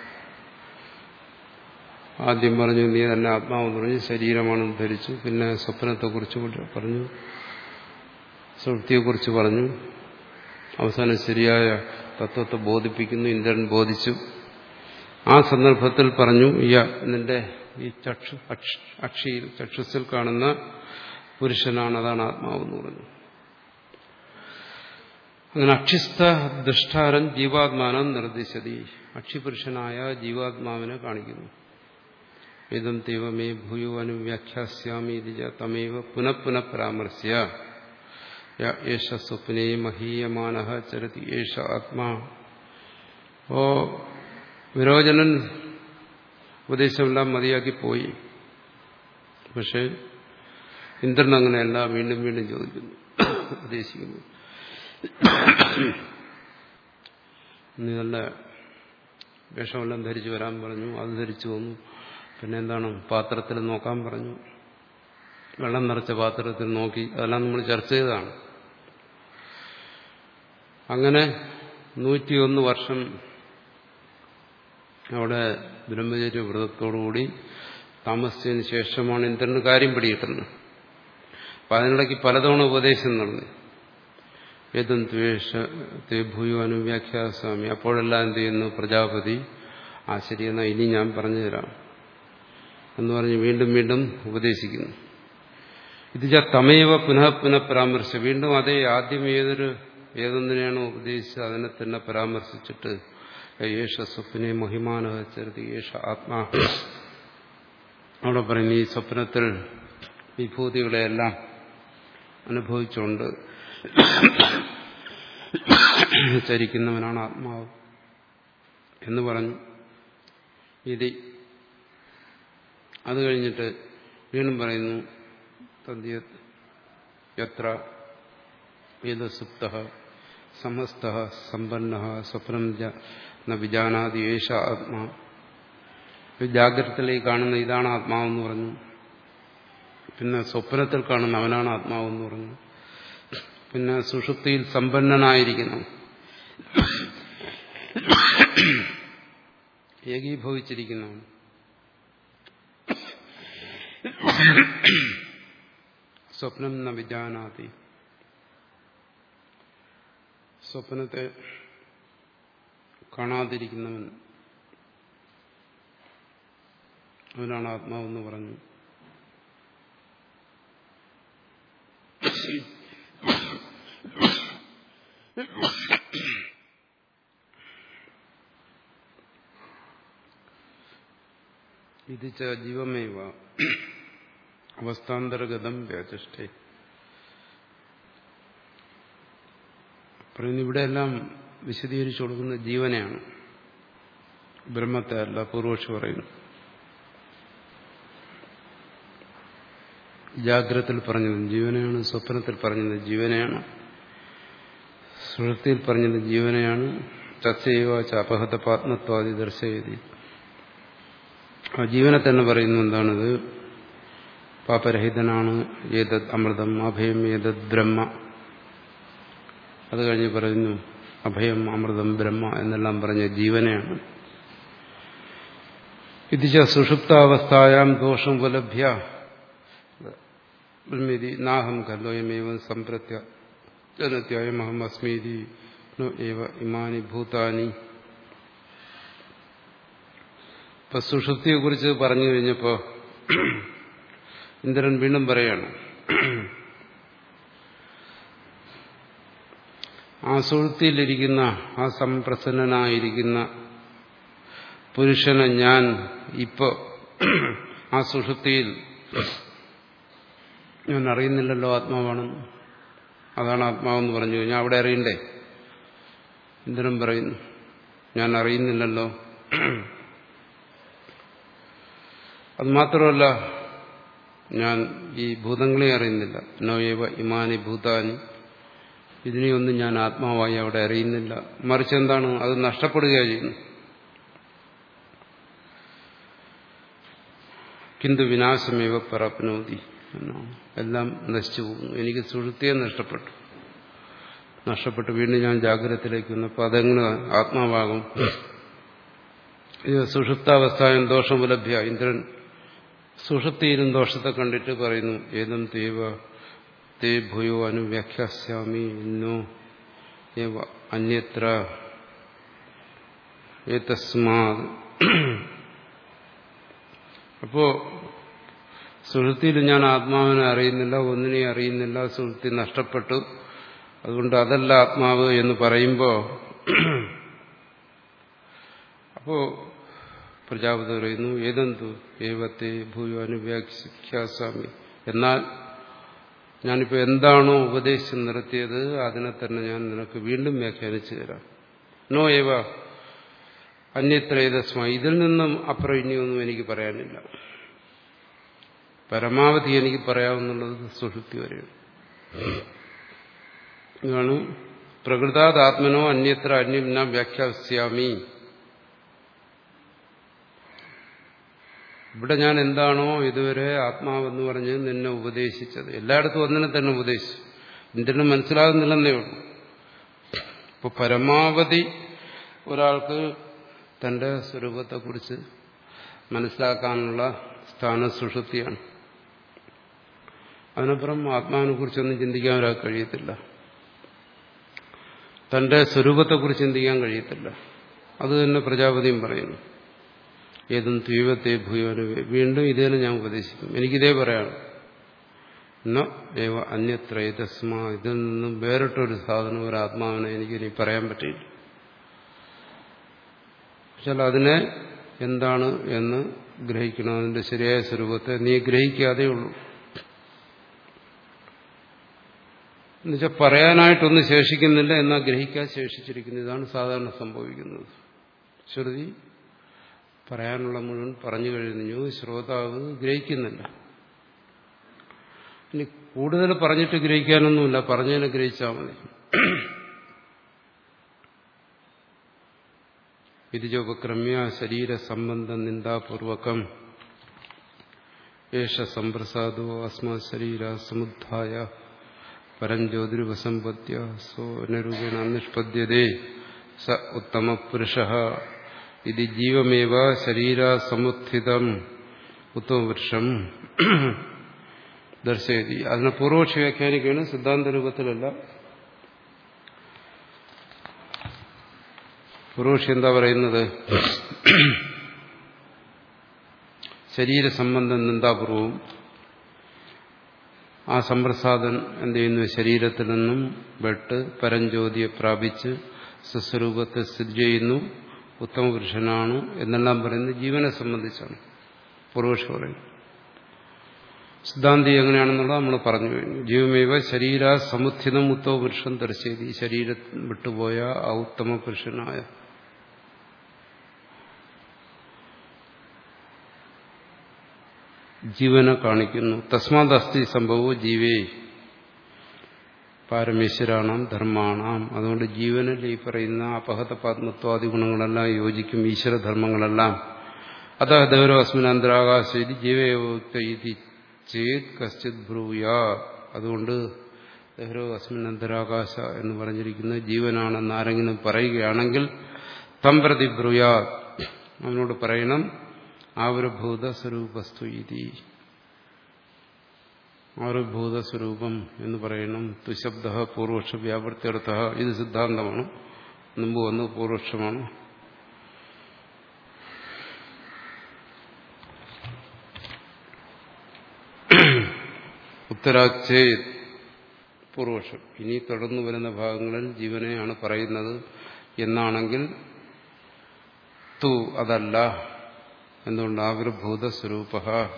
ആദ്യം പറഞ്ഞു നീ തന്നെ ആത്മാവെന്ന് പറഞ്ഞു ശരീരമാണെന്ന് ധരിച്ചു പിന്നെ സ്വപ്നത്തെക്കുറിച്ച് പറഞ്ഞു സുഹൃത്തിയെക്കുറിച്ച് പറഞ്ഞു അവസാനം ശരിയായ തത്വത്തെ ബോധിപ്പിക്കുന്നു ഇന്ദ്രൻ ബോധിച്ചു ആ സന്ദർഭത്തിൽ പറഞ്ഞു ഈ നിന്റെ ഈ ചക്ഷു അക്ഷിയിൽ ചക്ഷുസിൽ കാണുന്ന പുരുഷനാണ് അതാണ് ആത്മാവെന്ന് പറഞ്ഞു അങ്ങനെ അക്ഷിസ്ഥ ദുഷ്ടാരൻ ജീവാത്മാനം നിർദ്ദിശതി അക്ഷിപുരുഷനായ ജീവാത്മാവിനെ കാണിക്കുന്നു ഇതം ദൈവമേ ഭൂയോ അനുവ്യാഖ്യാസ്യാമി തമേവ പുനഃപുനഃ പരാമർശ്യ യേശ സ്വപ്നേ മഹീയമാന ചരതി യേശ ആത്മാ ഓ വിരോചനൻ ഉപദേശമെല്ലാം മതിയാക്കി പോയി പക്ഷെ ഇന്ദ്രൻ അങ്ങനെയല്ല വീണ്ടും വീണ്ടും ചോദിക്കുന്നു ഉപദേശിക്കുന്നു നീ നല്ല വേഷമെല്ലാം ധരിച്ചു വരാൻ പറഞ്ഞു അത് ധരിച്ചു വന്നു പിന്നെ എന്താണ് പാത്രത്തിൽ നോക്കാൻ പറഞ്ഞു വെള്ളം നിറച്ച പാത്രത്തിൽ നോക്കി അതെല്ലാം നമ്മൾ ചർച്ച ചെയ്തതാണ് അങ്ങനെ നൂറ്റിയൊന്ന് വർഷം അവിടെ ബ്രഹ്മചര്യ വ്രതത്തോടുകൂടി താമസിച്ചതിന് ശേഷമാണ് ഇന്ദ്രന് കാര്യം പിടികിട്ടുന്നത് അപ്പം അതിനിടയ്ക്ക് പലതവണ ഉപദേശം നടന്നു ഏതും ദ്വേഷ തേ ഭൂയോ അനുവ്യാഖ്യാസ്വാമി അപ്പോഴെല്ലാം എന്ത് ചെയ്യുന്നു പ്രജാപതി ആ ശരിയെന്നാ ഇനി ഞാൻ പറഞ്ഞു തരാം എന്ന് പറഞ്ഞ് വീണ്ടും വീണ്ടും ഉപദേശിക്കുന്നു ഇത് തമേവ പുനഃ പുനഃ പരാമർശ വീണ്ടും അതേ ആദ്യം ഏതൊരു ഏതൊന്നിനെയാണോ ഉപദേശിച്ചത് അതിനെ തന്നെ പരാമർശിച്ചിട്ട് യേശ സ്വപ്നെ മഹിമാന ചരുതി യേശ ആത്മാ അവിടെ പറയുന്നു ഈ സ്വപ്നത്തിൽ വിഭൂതികളെയെല്ലാം അനുഭവിച്ചുകൊണ്ട് ചരിക്കുന്നവനാണ് ആത്മാവ് എന്ന് പറഞ്ഞു ഇത് അത് കഴിഞ്ഞിട്ട് വീണ്ടും പറയുന്നു എത്ര ഏത് സുപ്ത സമസ്ത സമ്പന്ന സ്വപ്നം ന വിജാനാതി യേശ ആത്മാ ജാഗ്രതത്തിലേക്ക് കാണുന്ന ഇതാണ് ആത്മാവെന്ന് പറഞ്ഞു പിന്നെ സ്വപ്നത്തിൽ കാണുന്ന അവനാണ് ആത്മാവെന്ന് പറഞ്ഞു പിന്നെ സുഷുപ്തിയിൽ സമ്പന്നനായിരിക്കുന്നു ഏകീഭവിച്ചിരിക്കുന്നവൻ സ്വപ്നം ന വിജാനാതി സ്വപ്നത്തെ കാണാതിരിക്കുന്നവൻ അവനാണ് ആത്മാവെന്ന് പറഞ്ഞു ഇത് ച ജീവമേവ അവസ്ഥാന്തർഗതം വ്യാചിഷ്ഠേ പറയുന്നു ഇവിടെയെല്ലാം വിശദീകരിച്ചു കൊടുക്കുന്ന ജീവനെയാണ് ബ്രഹ്മത്തെ അല്ല പൂർവക്ഷി പറയുന്നു ജാഗ്രത്തിൽ പറഞ്ഞത് ജീവനെയാണ് സ്വപ്നത്തിൽ പറഞ്ഞത് ജീവനെയാണ് സുഹൃത്തിയിൽ പറഞ്ഞത് ജീവനെയാണ് ചർച്ചയുവ അപഹത പാത്മത്വാദി ദർശയതി ആ ജീവനെ തന്നെ പറയുന്നു എന്താണിത് പാപരഹിതനാണ് ഏതത് അമൃതം അഭയം ഏതത് ബ്രഹ്മ അത് കഴിഞ്ഞ് പറയുന്നു അഭയം അമൃതം ബ്രഹ്മ എന്നെല്ലാം പറഞ്ഞ ജീവനെയാണ് ഇതിച്ച സുഷുപ്താവസ്ഥായാം ദോഷം ഉപലഭ്യ ബ്രഹ്മിതി നാഹം ഖല്ലോയമേവം സംപ്രത്യ ജനത്യായമഹം അസ്മീതി ഏവ ഇമാനി ഭൂതാനി ഇപ്പൊ സുഷുപ്തിയെക്കുറിച്ച് പറഞ്ഞു കഴിഞ്ഞപ്പോ ഇന്ദ്രൻ വീണ്ടും പറയാണ് ആ സുഹൃത്തിയിലിരിക്കുന്ന ആ സംപ്രസന്നനായിരിക്കുന്ന പുരുഷനെ ഞാൻ ഇപ്പോ ആ സുഷുപ്തിയിൽ ഞാൻ അറിയുന്നില്ലല്ലോ ആത്മാവാണെന്ന് അതാണ് ആത്മാവെന്ന് പറഞ്ഞു കഴിഞ്ഞാൽ അവിടെ അറിയണ്ടേ ഇന്ദ്രൻ പറയുന്നു ഞാൻ അറിയുന്നില്ലല്ലോ അത് മാത്രമല്ല ഞാൻ ഈ ഭൂതങ്ങളെ അറിയുന്നില്ല നോയവ ഇമാനി ഭൂതാനി ഇതിനെയൊന്നും ഞാൻ ആത്മാവായി അവിടെ അറിയുന്നില്ല മറിച്ച് എന്താണ് അത് നഷ്ടപ്പെടുകയാണ് ചെയ്യുന്നു കിന്തു വിനാശമേവ പറപ്പനോതി എന്നാണ് എല്ലാം നശിച്ചു പോകുന്നു എനിക്ക് സുഹൃത്തിയെ നഷ്ടപ്പെട്ടു നഷ്ടപ്പെട്ട് വീണ്ടും ഞാൻ ജാഗ്രതത്തിലേക്ക് വന്നപ്പോൾ അതെങ്ങനെ ആത്മാവാകും ഇത് സുഷുപ്താവസ്ഥായം ദോഷമുലഭ്യ ഇന്ദ്രൻ സുഷുപ്തിയിലും ദോഷത്തെ കണ്ടിട്ട് പറയുന്നു ഏതം തീവ തേ ഭൂയോ അനുവ്യാഖ്യാസ്യാമി ഇന്നോ ഏവ അന്യത്ര ഏതസ്മാ അപ്പോ സുഹൃത്തിയിൽ ഞാൻ ആത്മാവിനെ അറിയുന്നില്ല ഒന്നിനെയും അറിയുന്നില്ല സുഹൃത്തി നഷ്ടപ്പെട്ടു അതുകൊണ്ട് അതല്ല ആത്മാവ് എന്ന് പറയുമ്പോ അപ്പോ പ്രജാപതി പറയുന്നു ഏതെന്തു ഏവത്തെ ഭൂയോ അനുവ്യാഖ്യാസ്വാമി എന്നാൽ ഞാനിപ്പോ എന്താണോ ഉപദേശിച്ച് നിർത്തിയത് അതിനെ തന്നെ ഞാൻ നിനക്ക് വീണ്ടും വ്യാഖ്യാനിച്ചു തരാം നോ ഏവ അന്യത്രേതസ്മ ഇതിൽ നിന്നും അപ്പുറം ഇനിയൊന്നും എനിക്ക് പറയാനില്ല പരമാവധി എനിക്ക് പറയാവുന്നുള്ളത് സുഷുപ്തി വരെയാണ് ഇതാണ് പ്രകൃതാത്മനോ അന്യത്ര അന്യം ഞാൻ വ്യാഖ്യാസ്യാമി ഇവിടെ ഞാൻ എന്താണോ ഇതുവരെ ആത്മാവെന്ന് പറഞ്ഞ് നിന്നെ ഉപദേശിച്ചത് എല്ലായിടത്തും ഒന്നിനെ തന്നെ ഉപദേശിച്ചു ഇന്ദ്രന് മനസ്സിലാകുന്നില്ലെന്നേ ഉള്ളൂ ഇപ്പൊ പരമാവധി ഒരാൾക്ക് തന്റെ സ്വരൂപത്തെക്കുറിച്ച് മനസ്സിലാക്കാനുള്ള സ്ഥാന സുഷുപ്തിയാണ് അതിനപ്പുറം ആത്മാവിനെ കുറിച്ചൊന്നും ചിന്തിക്കാൻ ഒരാൾക്ക് കഴിയത്തില്ല തന്റെ സ്വരൂപത്തെക്കുറിച്ച് ചിന്തിക്കാൻ കഴിയത്തില്ല അത് തന്നെ പ്രജാപതിയും പറയുന്നു ഏതും ദ്വീപത്തെ ഭൂയോന് വീണ്ടും ഇതേ ഞാൻ ഉപദേശിക്കും എനിക്കിതേ പറയാണ് എന്നോ ഏവ അന്യത്ര ഇതസ്മാ ഇതിൽ നിന്നും വേറിട്ടൊരു സാധനം ഒരു ആത്മാവിനെ എനിക്കിനി പറയാൻ പറ്റില്ല പക്ഷെ അതിനെ എന്താണ് എന്ന് ഗ്രഹിക്കണം അതിന്റെ ശരിയായ സ്വരൂപത്തെ നീ ഗ്രഹിക്കാതെ ഉള്ളൂ എന്നുവെച്ചാൽ പറയാനായിട്ടൊന്നും ശേഷിക്കുന്നില്ല എന്നാൽ ഗ്രഹിക്കാൻ ശേഷിച്ചിരിക്കുന്നു ഇതാണ് സാധാരണ സംഭവിക്കുന്നത് ശ്രുതി പറയാനുള്ള മുഴുവൻ പറഞ്ഞു കഴിഞ്ഞു ശ്രോതാവ് ഗ്രഹിക്കുന്നില്ല ഇനി കൂടുതൽ പറഞ്ഞിട്ട് ഗ്രഹിക്കാനൊന്നുമില്ല പറഞ്ഞതിനെ ഗ്രഹിച്ചാൽ മതി വിധിജോപക്രമ്യ ശരീര സംബന്ധ നിന്ദാപൂർവകം ഏഷ സംപ്രസാദോ അസ്മാ ശരീര സമുദ്ധായ പരം ജ്യോതിരുപസമ്പത്യ സോനരൂപേണ നിഷ്പദ്യതേ സ ഉത്തമ പുരുഷ ഇത് ജീവമേവ ശരീര സമുത്ഥിതം ഉത്തമപുരുഷം ദർശയതി അതിനെ പൂർവക്ഷ വ്യാഖ്യാനിക്കുകയാണ് സിദ്ധാന്ത രൂപത്തിലല്ല പുരോഷി എന്താ പറയുന്നത് ശരീരസംബന്ധം നിന്ദാപൂർവവും ആ സമ്പ്രസാദൻ എന്ത് ചെയ്യുന്നു ശരീരത്തിൽ നിന്നും വെട്ട് പരഞ്ജ്യോതിയെ പ്രാപിച്ച് സ്വസ്വരൂപത്തെ സ്ഥിതി ചെയ്യുന്നു ഉത്തമപുരുഷനാണ് എന്നെല്ലാം പറയുന്നത് ജീവനെ സംബന്ധിച്ചാണ് പൂർവക്ഷ പറയുന്നത് സിദ്ധാന്തി എങ്ങനെയാണെന്നുള്ളത് നമ്മൾ പറഞ്ഞു കഴിഞ്ഞു ജീവമേവ ശരീര സമുത്ഥിതം ഉത്തമ പുരുഷൻ ദർശയത് ഈ ശരീരം വിട്ടുപോയ ആ ഉത്തമ പുരുഷനായ ജീവനെ കാണിക്കുന്നു തസ്മാത് അസ്ഥി സംഭവവും ജീവേ പാരമേശ്വരാണാം ധർമാണാം അതുകൊണ്ട് ജീവനിൽ ഈ പറയുന്ന അപഹത പാത്മത്വാദി ഗുണങ്ങളെല്ലാം യോജിക്കും ഈശ്വരധർമ്മങ്ങളെല്ലാം അത ദൗരോ അസ്മിനാന്തരാകാശ ഇത് ജീവയോക്ത ഇത് ചേത് കശ്ചിത് ബ്രൂയാ അതുകൊണ്ട് ദഹ്രോ അസ്മിനന്തരാകാശ എന്ന് പറഞ്ഞിരിക്കുന്ന ജീവനാണെന്ന് ആരെങ്കിലും പറയുകയാണെങ്കിൽ തം പ്രതി ബ്രൂയാ അവനോട് പറയണം ആവിർഭൂത സ്വരൂപസ്തു ഇതി ആവിർഭൂത സ്വരൂപം എന്ന് പറയണം തുശബ്ദ പൂർവക്ഷ വ്യാവർത്തിയർത്ഥ ഇത് സിദ്ധാന്തമാണ് മുമ്പ് വന്ന് പൂർവക്ഷമാണ് ഉത്തരാച്ചേ പൂർവക്ഷം ഇനി തുടർന്നു വരുന്ന ഭാഗങ്ങളിൽ ജീവനെയാണ് പറയുന്നത് എന്നാണെങ്കിൽ തു അതല്ല എന്തുകൊണ്ട് ആവിർഭൂത സ്വരൂപ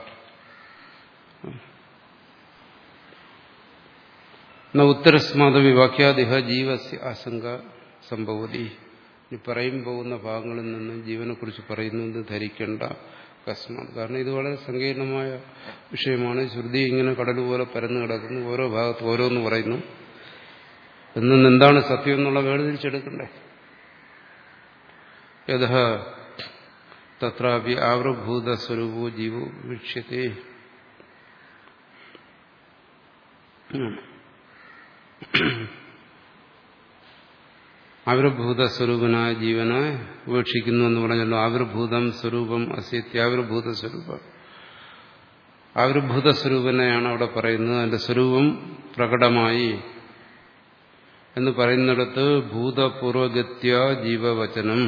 ഉത്തരസ്മാത വിവാക്യാദിഹ ജീവസ്യ ആശങ്ക സംഭവതി ഇനി പറയും പോകുന്ന ഭാഗങ്ങളിൽ നിന്ന് ജീവനെക്കുറിച്ച് പറയുന്നു എന്ന് ധരിക്കേണ്ട കസ്മാണ് കാരണം ഇത് വളരെ സങ്കീർണമായ വിഷയമാണ് ശ്രുതി ഇങ്ങനെ കടൽ പോലെ പരന്നു കിടക്കുന്നു ഓരോ ഭാഗത്ത് ഓരോന്ന് പറയുന്നു എന്നും എന്താണ് സത്യം എന്നുള്ള വേർതിരിച്ചെടുക്കണ്ടേ യഥ തത്രാപി ആവിർഭൂത സ്വരൂപോ ജീവോ വീക്ഷ്യത്തെ ആവിർഭൂത സ്വരൂപനായ ജീവനെ വീക്ഷിക്കുന്നു എന്ന് പറഞ്ഞല്ലോ ആവിർഭൂതം സ്വരൂപം അസ്യത്യാവിർഭൂത സ്വരൂപം ആവിർഭൂത സ്വരൂപനെയാണ് അവിടെ പറയുന്നത് അതിന്റെ സ്വരൂപം പ്രകടമായി എന്ന് പറയുന്നിടത്ത് ഭൂതപൂർവഗത്യ ജീവവചനം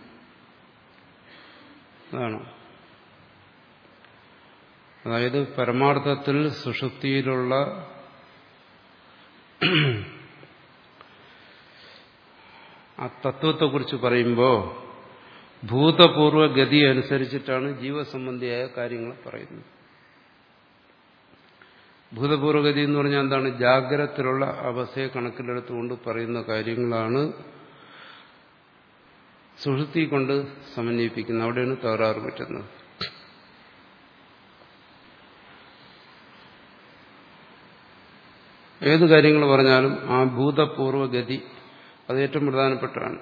അതാണ് അതായത് പരമാർത്ഥത്തിൽ സുഷുപ്തിയിലുള്ള ആ തത്വത്തെക്കുറിച്ച് പറയുമ്പോൾ ഭൂതപൂർവ ഗതി അനുസരിച്ചിട്ടാണ് ജീവസംബന്ധിയായ കാര്യങ്ങൾ പറയുന്നത് ഭൂതപൂർവഗതി എന്ന് പറഞ്ഞാൽ എന്താണ് ജാഗ്രതത്തിലുള്ള അവസ്ഥയെ കണക്കിലെടുത്തുകൊണ്ട് പറയുന്ന കാര്യങ്ങളാണ് സുഷുപ്തി കൊണ്ട് സമന്വയിപ്പിക്കുന്നത് അവിടെയാണ് തകരാറ് പറ്റുന്നത് ഏത് കാര്യങ്ങൾ പറഞ്ഞാലും ആ ഭൂതപൂർവഗതി അത് ഏറ്റവും പ്രധാനപ്പെട്ടാണ്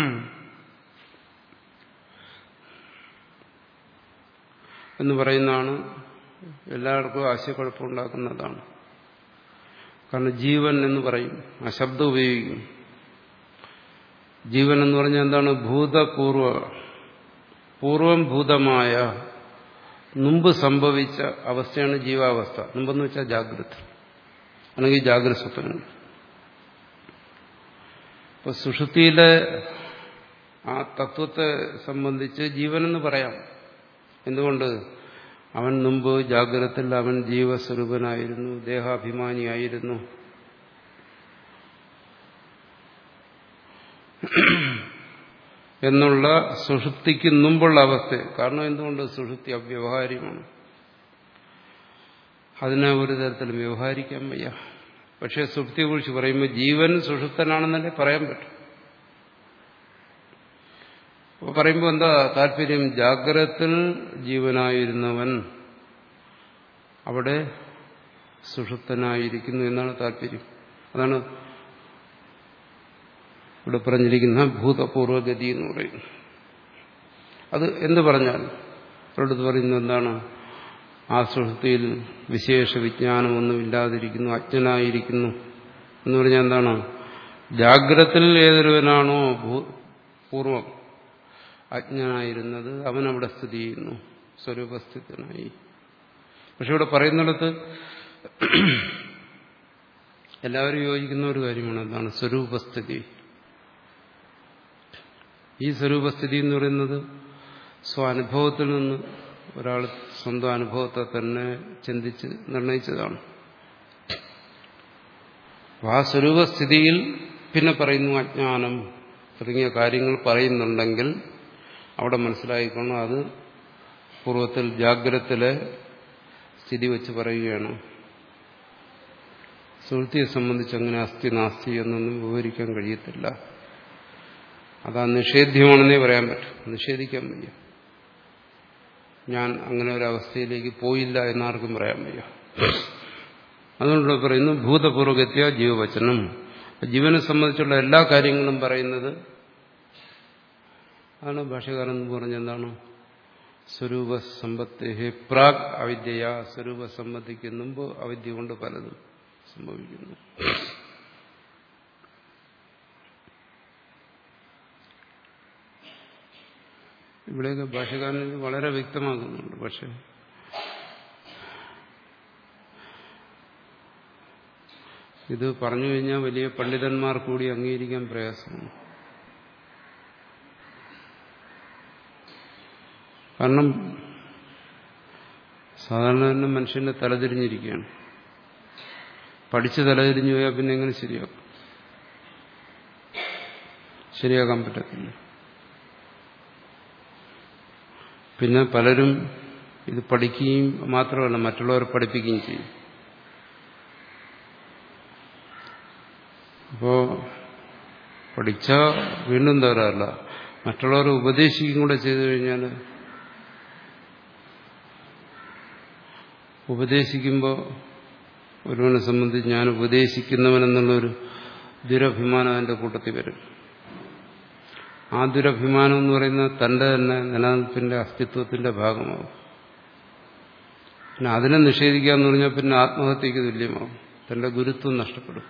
എന്ന് പറയുന്നതാണ് എല്ലാവർക്കും ആശയക്കുഴപ്പമുണ്ടാക്കുന്നതാണ് കാരണം ജീവൻ എന്ന് പറയും ആ ശബ്ദം ഉപയോഗിക്കും ജീവൻ എന്ന് പറഞ്ഞാൽ എന്താണ് ഭൂതപൂർവ പൂർവം ഭൂതമായ മുമ്പ് സംഭവിച്ച അവസ്ഥയാണ് ജീവാവസ്ഥ മുമ്പെന്ന് വെച്ചാൽ ജാഗ്രത അല്ലെങ്കിൽ ജാഗ്രത സ്വപ്നങ്ങൾ ഇപ്പൊ സുഷുതിയിലെ ആ തത്വത്തെ സംബന്ധിച്ച് ജീവനെന്ന് പറയാം എന്തുകൊണ്ട് അവൻ മുമ്പ് ജാഗ്രതത്തിൽ അവൻ ജീവസ്വരൂപനായിരുന്നു ദേഹാഭിമാനിയായിരുന്നു എന്നുള്ള സുഷുപ്തിക്ക് മുമ്പുള്ള അവസ്ഥ കാരണം എന്തുകൊണ്ട് സുഷുപ്തി അവ്യവഹാര്യമാണ് അതിനെ ഒരു തരത്തിലും വ്യവഹാരിക്കാൻ വയ്യ പക്ഷെ സുഷുപ്തിയെക്കുറിച്ച് പറയുമ്പോൾ ജീവൻ സുഷുപ്തനാണെന്നല്ലേ പറയാൻ പറ്റും അപ്പോൾ പറയുമ്പോൾ എന്താ താല്പര്യം ജാഗ്രതത്തിൽ ജീവനായിരുന്നവൻ അവിടെ സുഷുപ്തനായിരിക്കുന്നു എന്നാണ് താല്പര്യം അതാണ് ഇവിടെ പറഞ്ഞിരിക്കുന്ന ഭൂതപൂർവഗതി എന്ന് പറയുന്നു അത് എന്ത് പറഞ്ഞാൽ അവരോട് പറയുന്നത് എന്താണ് ആ സുഷുപ്തിയിൽ വിശേഷ വിജ്ഞാനമൊന്നുമില്ലാതിരിക്കുന്നു അജ്ഞനായിരിക്കുന്നു എന്ന് പറഞ്ഞാൽ എന്താണ് ജാഗ്രതത്തിൽ ഏതൊരുവനാണോ പൂർവം അജ്ഞനായിരുന്നത് അവൻ അവിടെ സ്ഥിതി ചെയ്യുന്നു സ്വരൂപസ്ഥിതനായി പക്ഷെ ഇവിടെ പറയുന്നിടത്ത് എല്ലാവരും യോജിക്കുന്ന ഒരു കാര്യമാണ് എന്താണ് സ്വരൂപസ്ഥിതി ഈ സ്വരൂപസ്ഥിതി എന്ന് പറയുന്നത് സ്വാനുഭവത്തിൽ നിന്ന് ഒരാൾ സ്വന്തം അനുഭവത്തെ തന്നെ ചിന്തിച്ച് നിർണയിച്ചതാണ് ആ സ്വരൂപസ്ഥിതിയിൽ പിന്നെ പറയുന്നു അജ്ഞാനം തുടങ്ങിയ കാര്യങ്ങൾ പറയുന്നുണ്ടെങ്കിൽ അവിടെ മനസ്സിലായിക്കണം അത് പൂർവ്വത്തിൽ ജാഗ്രതത്തിലെ സ്ഥിതി വെച്ച് പറയുകയാണ് സുഹൃത്തിയെ സംബന്ധിച്ച് അങ്ങനെ അസ്ഥി നാസ്തി എന്നൊന്നും വിവരിക്കാൻ കഴിയത്തില്ല അതാ നിഷേധ്യമാണെന്നേ പറയാൻ പറ്റും നിഷേധിക്കാൻ വയ്യ ഞാൻ അങ്ങനെ ഒരു അവസ്ഥയിലേക്ക് പോയില്ല എന്നാർക്കും പറയാൻ വയ്യ അതുകൊണ്ട് പറയുന്നു ഭൂതപൂർവഗത്യ ജീവവചനം ജീവനെ സംബന്ധിച്ചുള്ള എല്ലാ കാര്യങ്ങളും പറയുന്നത് അതാണ് ഭാഷകാരൻ എന്ന് പറഞ്ഞെന്താണ് സ്വരൂപ സമ്പത്തി പ്രാഗ് അവിദ്യയ സ്വരൂപ സമ്പത്തിക്ക് മുമ്പ് അവിദ്യ കൊണ്ട് പലതും സംഭവിക്കുന്നു ഇവിടെയൊക്കെ ഭാഷകാരൻ ഇത് വളരെ വ്യക്തമാക്കുന്നുണ്ട് പക്ഷെ ഇത് പറഞ്ഞു കഴിഞ്ഞാൽ വലിയ പണ്ഡിതന്മാർ കൂടി അംഗീകരിക്കാൻ പ്രയാസമാണ് കാരണം സാധാരണ തന്നെ മനുഷ്യന്റെ തലതിരിഞ്ഞിരിക്കുകയാണ് പഠിച്ച് തലതിരിഞ്ഞു പോയാൽ പിന്നെ എങ്ങനെ ശരിയാക്കും ശരിയാക്കാൻ പറ്റത്തില്ല പിന്നെ പലരും ഇത് പഠിക്കുകയും മാത്രമല്ല മറ്റുള്ളവരെ പഠിപ്പിക്കുകയും ചെയ്യും അപ്പോ പഠിച്ച വീണ്ടും തകരാറില്ല മറ്റുള്ളവരെ ഉപദേശിക്കും കൂടെ ചെയ്തു കഴിഞ്ഞാൽ ഉപദേശിക്കുമ്പോൾ ഒരുവനെ സംബന്ധിച്ച് ഞാൻ ഉപദേശിക്കുന്നവനെന്നുള്ളൊരു ദുരഭിമാനം അതിൻ്റെ കൂട്ടത്തിൽ വരും ആ ദുരഭിമാനം എന്ന് പറയുന്നത് തന്റെ തന്നെ നിലനിൽപ്പിന്റെ അസ്തിത്വത്തിന്റെ ഭാഗമാകും പിന്നെ അതിനെ നിഷേധിക്കുക എന്ന് പറഞ്ഞാൽ പിന്നെ ആത്മഹത്യക്ക് തുല്യമാകും തന്റെ ഗുരുത്വം നഷ്ടപ്പെടും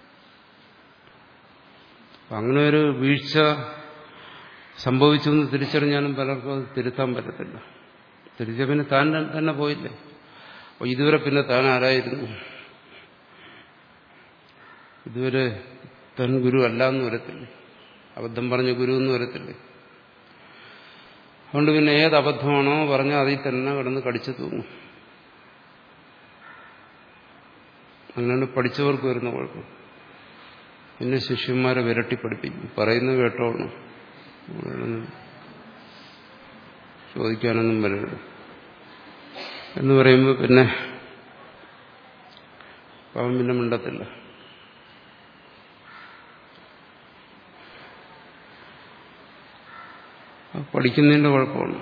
അങ്ങനെ ഒരു വീഴ്ച സംഭവിച്ചു എന്ന് തിരിച്ചറിഞ്ഞാലും പലർക്കും അത് തിരുത്താൻ പറ്റത്തില്ല തിരിച്ച പിന്നെ താൻ തന്നെ പോയില്ലേ അപ്പോൾ ഇതുവരെ പിന്നെ താൻ ആരായിരുന്നു ഇതുവരെ തൻ ഗുരു അല്ല എന്ന് വരത്തില്ലേ അബദ്ധം പറഞ്ഞ ഗുരു എന്ന് വരത്തില്ലേ അതുകൊണ്ട് പിന്നെ ഏത് അബദ്ധമാണോ പറഞ്ഞാൽ അതിൽ തന്നെ കിടന്ന് കടിച്ചു തൂങ്ങും അങ്ങനെയാണ് പഠിച്ചവർക്ക് വരുന്ന കുഴപ്പം പിന്നെ ശിഷ്യന്മാരെ വിരട്ടി പഠിപ്പിക്കും പറയുന്നത് കേട്ടോളണം ചോദിക്കാനൊന്നും വരരുത് എന്ന് പറയുമ്പോൾ പിന്നെ അവൻ പിന്നെ മിണ്ടത്തില്ല പഠിക്കുന്നതിന്റെ കുഴപ്പമാണ്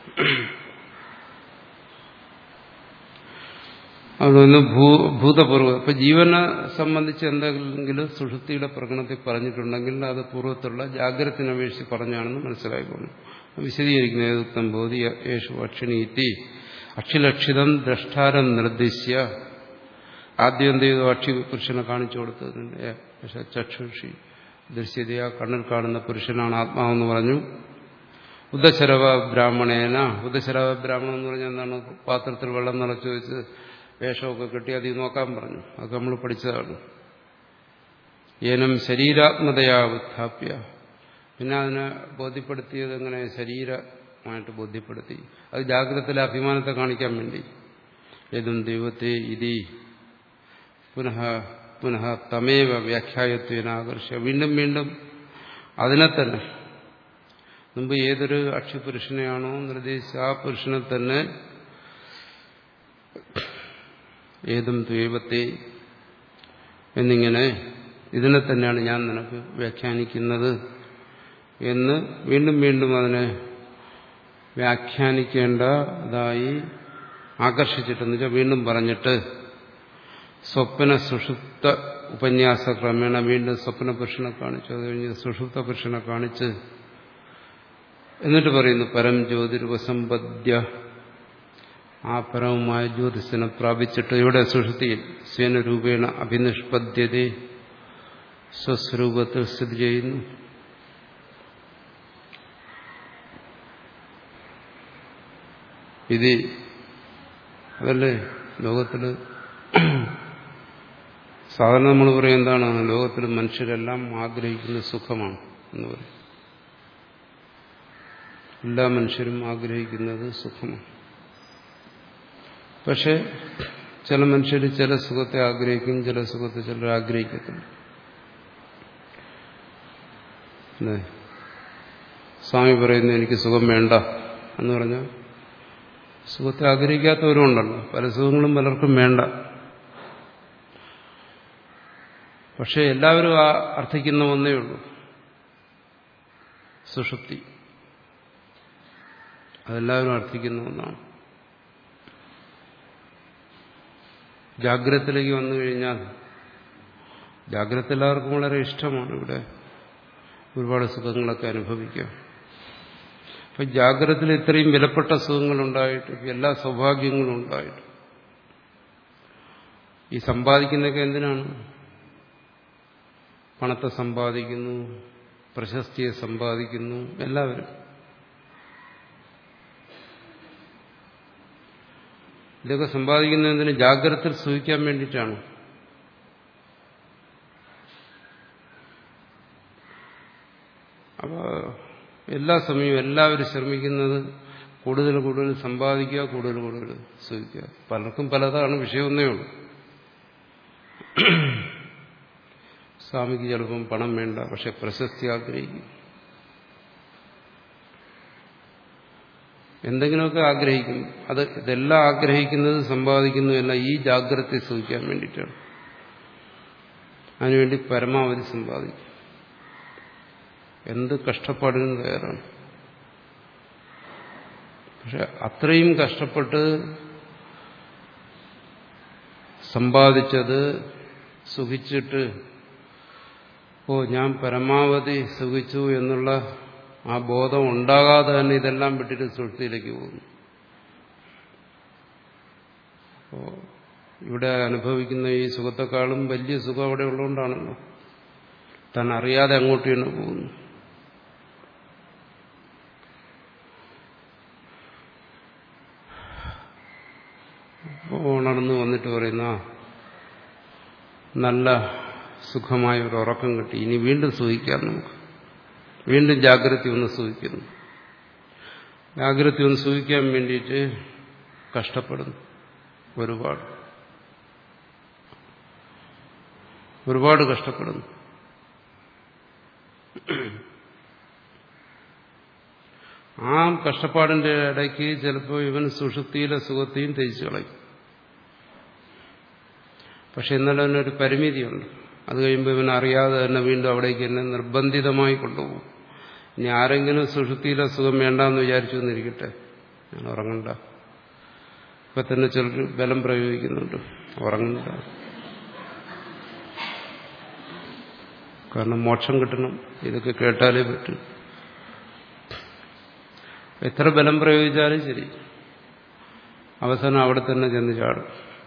അതൊന്ന് ഭൂ ഭൂതപൂർവ്വം ഇപ്പൊ ജീവനെ സംബന്ധിച്ച് എന്തെങ്കിലും സുഷുപ്തിയുടെ പ്രകടനത്തിൽ പറഞ്ഞിട്ടുണ്ടെങ്കിൽ അത് പൂർവ്വത്തുള്ള ജാഗ്രതത്തിനെ അപേക്ഷിച്ച് പറഞ്ഞാണെന്ന് മനസ്സിലായിക്കോണം വിശദീകരിക്കുന്ന ഏതുക്തം ബോധി യേശു അക്ഷിണീത്തി അക്ഷിലക്ഷിതം ദ്രഷ്ടാരം നിർദ്ദിശ്യ ആദ്യം എന്ത് ചെയ്തു അക്ഷി പുരുഷനെ കാണിച്ചു കൊടുത്തത് ചക്ഷുഷി ദൃശ്യതയ കണ്ണിൽ കാണുന്ന പുരുഷനാണ് ആത്മാവെന്ന് പറഞ്ഞു ഉദശരവ ബ്രാഹ്മണേന ഉദശരവ ബ്രാഹ്മണൻ എന്ന് പറഞ്ഞാൽ എന്താണ് പാത്രത്തിൽ വെള്ളം നിറച്ചു വെച്ച് വേഷമൊക്കെ കെട്ടി അതിൽ നോക്കാൻ പറഞ്ഞു അതൊക്കെ നമ്മൾ പഠിച്ചതാണ് ഏനം ശരീരാത്മതയാ ഉത്ഥാപ്യ പിന്നെ അതിനെ ബോധ്യപ്പെടുത്തിയത് എങ്ങനെ ശരീരമായിട്ട് ബോധ്യപ്പെടുത്തി അത് ജാഗ്രതത്തിലെ അഭിമാനത്തെ കാണിക്കാൻ വേണ്ടി ഏതും ദൈവത്തെ ഇതി പുനഃ പുനഃ തമേവ വ്യാഖ്യായത്വനാകർഷ വീണ്ടും വീണ്ടും അതിനെ തന്നെ മുമ്പ് ഏതൊരു അക്ഷിപുരുഷനെയാണോ നിർദ്ദേശിച്ച ആ പുരുഷനെ തന്നെ ഏതും ദ്വൈവത്തെ എന്നിങ്ങനെ ഇതിനെ തന്നെയാണ് ഞാൻ നിനക്ക് വ്യാഖ്യാനിക്കുന്നത് എന്ന് വീണ്ടും വീണ്ടും അതിനെ വ്യാഖ്യാനിക്കേണ്ടതായി ആകർഷിച്ചിട്ടെന്ന് വെച്ചാൽ വീണ്ടും പറഞ്ഞിട്ട് സ്വപ്ന സുഷുപ്ത ഉപന്യാസ ക്രമേണ വീണ്ടും സ്വപ്ന പുരുഷനെ കാണിച്ചു അത് കഴിഞ്ഞ് സുഷുപ്ത പുരുഷനെ കാണിച്ച് എന്നിട്ട് പറയുന്നു പരം ജ്യോതിരുപസമ്പദ്യ ആ പരമമായ ജ്യോതിസിനെ പ്രാപിച്ചിട്ട് ഇവിടെ സുഷുതിയിൽ സ്വേനരൂപേണ അഭിനിഷ്പദ്യത സ്വസ്വരൂപത്തിൽ സ്ഥിതി ചെയ്യുന്നു ഇത് അതല്ലേ ലോകത്തിൽ സാധാരണ നമ്മൾ പറയും എന്താണ് ലോകത്തിൽ മനുഷ്യരെല്ലാം ആഗ്രഹിക്കുന്ന സുഖമാണ് എന്ന് പറയും എല്ലാ മനുഷ്യരും ആഗ്രഹിക്കുന്നത് സുഖമാണ് പക്ഷെ ചില മനുഷ്യർ ചില സുഖത്തെ ആഗ്രഹിക്കും ചില സുഖത്തെ ചിലർ ആഗ്രഹിക്കത്തില്ല അല്ലേ സ്വാമി പറയുന്നു എനിക്ക് സുഖം വേണ്ട എന്ന് പറഞ്ഞാൽ സുഖത്തെ ആഗ്രഹിക്കാത്തവരും ഉണ്ടല്ലോ പല സുഖങ്ങളും പലർക്കും വേണ്ട പക്ഷെ എല്ലാവരും ആ അർത്ഥിക്കുന്ന ഒന്നേ ഉള്ളൂ സുഷുപ്തി അതെല്ലാവരും അർത്ഥിക്കുന്ന ഒന്നാണ് ജാഗ്രതത്തിലേക്ക് വന്നു കഴിഞ്ഞാൽ ജാഗ്രത എല്ലാവർക്കും വളരെ ഇഷ്ടമാണ് ഇവിടെ ഒരുപാട് സുഖങ്ങളൊക്കെ അനുഭവിക്കാം അപ്പൊ ജാഗ്രതത്തിൽ ഇത്രയും വിലപ്പെട്ട സുഖങ്ങളുണ്ടായിട്ട് എല്ലാ സൗഭാഗ്യങ്ങളും ഉണ്ടായിട്ട് ഈ സമ്പാദിക്കുന്നതൊക്കെ എന്തിനാണ് പണത്തെ സമ്പാദിക്കുന്നു പ്രശസ്തിയെ സമ്പാദിക്കുന്നു എല്ലാവരും ഇതൊക്കെ സമ്പാദിക്കുന്നതിന് ജാഗ്രതയിൽ സൂഹിക്കാൻ വേണ്ടിയിട്ടാണ് അപ്പോൾ എല്ലാ സമയവും എല്ലാവരും ശ്രമിക്കുന്നത് കൂടുതൽ കൂടുതൽ സമ്പാദിക്കുക കൂടുതൽ കൂടുതൽ സൂഹിക്കുക പലർക്കും പലതാണ് വിഷയമൊന്നേ ഉള്ളൂ സ്വാമിക്ക് ചിലപ്പം പണം വേണ്ട പക്ഷെ പ്രശസ്തി ആഗ്രഹിക്കും എന്തെങ്കിലുമൊക്കെ ആഗ്രഹിക്കും അത് ഇതെല്ലാം ആഗ്രഹിക്കുന്നത് സമ്പാദിക്കുന്നു എല്ലാം ഈ ജാഗ്രത സൂഹിക്കാൻ വേണ്ടിയിട്ടാണ് അതിനുവേണ്ടി പരമാവധി സമ്പാദിക്കും എന്ത് കഷ്ടപ്പാടിനും തയ്യാറാണ് പക്ഷെ അത്രയും കഷ്ടപ്പെട്ട് സമ്പാദിച്ചത് സുഖിച്ചിട്ട് ഓ ഞാൻ പരമാവധി സുഖിച്ചു എന്നുള്ള ആ ബോധം ഉണ്ടാകാതെ തന്നെ ഇതെല്ലാം വിട്ടിട്ട് സുഹൃത്തിയിലേക്ക് പോകുന്നു അപ്പോ ഇവിടെ അനുഭവിക്കുന്ന ഈ സുഖത്തെക്കാളും വലിയ സുഖം അവിടെ ഉള്ളതുകൊണ്ടാണല്ലോ താൻ അറിയാതെ അങ്ങോട്ട് തന്നെ പോകുന്നു ഉണർന്ന് വന്നിട്ട് പറയുന്ന നല്ല സുഖമായ ഒരു ഉറക്കം കിട്ടി ഇനി വീണ്ടും സൂഹിക്കാം നമുക്ക് വീണ്ടും ജാഗ്രത ഒന്ന് സൂഹിക്കുന്നു ജാഗ്രത ഒന്ന് സൂഹിക്കാൻ വേണ്ടിയിട്ട് കഷ്ടപ്പെടുന്നു ഒരുപാട് ഒരുപാട് കഷ്ടപ്പെടുന്നു ആ കഷ്ടപ്പാടിന്റെ ഇടയ്ക്ക് ചിലപ്പോൾ ഇവൻ സുഷുപ്തിയിലെ സുഖത്തെയും ത്യജിച്ചു കളയും പക്ഷെ എന്നാലും അതിനൊരു പരിമിതിയുണ്ട് അത് കഴിയുമ്പോൾ ഇവൻ അറിയാതെ തന്നെ വീണ്ടും അവിടേക്ക് തന്നെ നിർബന്ധിതമായി കൊണ്ടുപോകും ഇനി ആരെങ്കിലും സുഷുപ്തിയിലെ സുഖം വേണ്ടെന്ന് വിചാരിച്ചു എന്നിരിക്കട്ടെ ഞാൻ ഉറങ്ങണ്ട ഇപ്പൊ തന്നെ ചിലർ ബലം പ്രയോഗിക്കുന്നുണ്ട് ഉറങ്ങണ്ട കാരണം മോക്ഷം കിട്ടണം ഇതൊക്കെ കേട്ടാലേ പറ്റൂ എത്ര ബലം പ്രയോഗിച്ചാലും ശരി അവസാനം അവിടെ തന്നെ ചെന്ന് ചാടും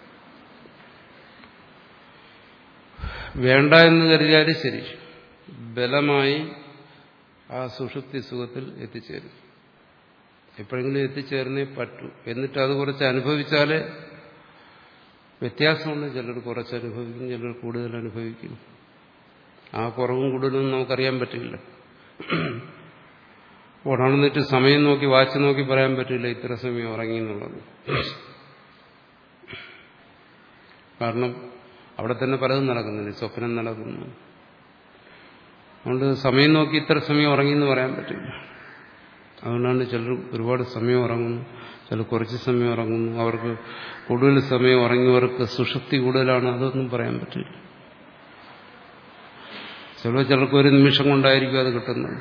വേണ്ട എന്ന് കരുതിയാലും ശരി ബലമായി ആ സുഷുപ്തി സുഖത്തിൽ എത്തിച്ചേരും എപ്പോഴെങ്കിലും എത്തിച്ചേർന്നേ പറ്റൂ എന്നിട്ട് അത് കുറച്ച് അനുഭവിച്ചാലേ വ്യത്യാസമുണ്ട് ചിലർ കുറച്ച് അനുഭവിക്കും ചിലർ കൂടുതൽ അനുഭവിക്കും ആ കുറവും കൂടുതലും നമുക്കറിയാൻ പറ്റില്ല ഉണർന്നിട്ട് സമയം നോക്കി വാച്ച് നോക്കി പറയാൻ പറ്റില്ല ഇത്ര സമയം ഉറങ്ങി എന്നുള്ളത് കാരണം അവിടെ തന്നെ പലതും നടക്കുന്നില്ല സ്വപ്നം നടക്കുന്നു അതുകൊണ്ട് സമയം നോക്കി ഇത്ര സമയം ഉറങ്ങി എന്ന് പറയാൻ പറ്റില്ല അതുകൊണ്ടാണ് ചിലർ ഒരുപാട് സമയം ഉറങ്ങുന്നു ചിലർ കുറച്ച് സമയം ഉറങ്ങുന്നു അവർക്ക് കൂടുതൽ സമയം ഉറങ്ങിയവർക്ക് സുഷുപ്തി കൂടുതലാണ് അതൊന്നും പറയാൻ പറ്റില്ല ചിലപ്പോൾ ചിലർക്ക് ഒരു നിമിഷം കൊണ്ടായിരിക്കും അത് കിട്ടുന്നത്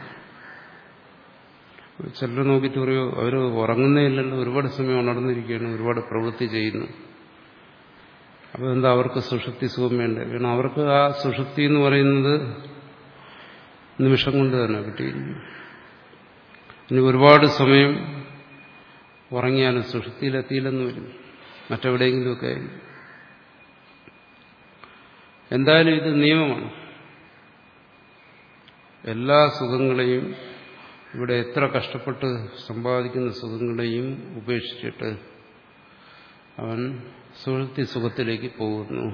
ചിലർ നോക്കിയിട്ട് പറയോ അവർ ഉറങ്ങുന്നേ ഇല്ലല്ലോ ഒരുപാട് സമയം ഉണർന്നിരിക്കുകയാണ് ഒരുപാട് പ്രവൃത്തി ചെയ്യുന്നു അപ്പോൾ എന്താ അവർക്ക് സുഷുപ്തി സുഖം വേണ്ടേ കാരണം അവർക്ക് ആ സുഷുപ്തി എന്ന് പറയുന്നത് നിമിഷം കൊണ്ട് തന്നെ കിട്ടിയിരിക്കും ഇനി ഒരുപാട് സമയം ഉറങ്ങിയാലും സുഷുപ്തിയിലെത്തിയില്ലെന്ന് വരും മറ്റെവിടെയെങ്കിലുമൊക്കെ ആയിരിക്കും എന്തായാലും ഇത് നിയമമാണ് എല്ലാ സുഖങ്ങളെയും ഇവിടെ എത്ര കഷ്ടപ്പെട്ട് സമ്പാദിക്കുന്ന സുഖങ്ങളെയും ഉപേക്ഷിച്ചിട്ട് അവൻ സുഹൃത്തി സുഖത്തിലേക്ക് പോകുന്നു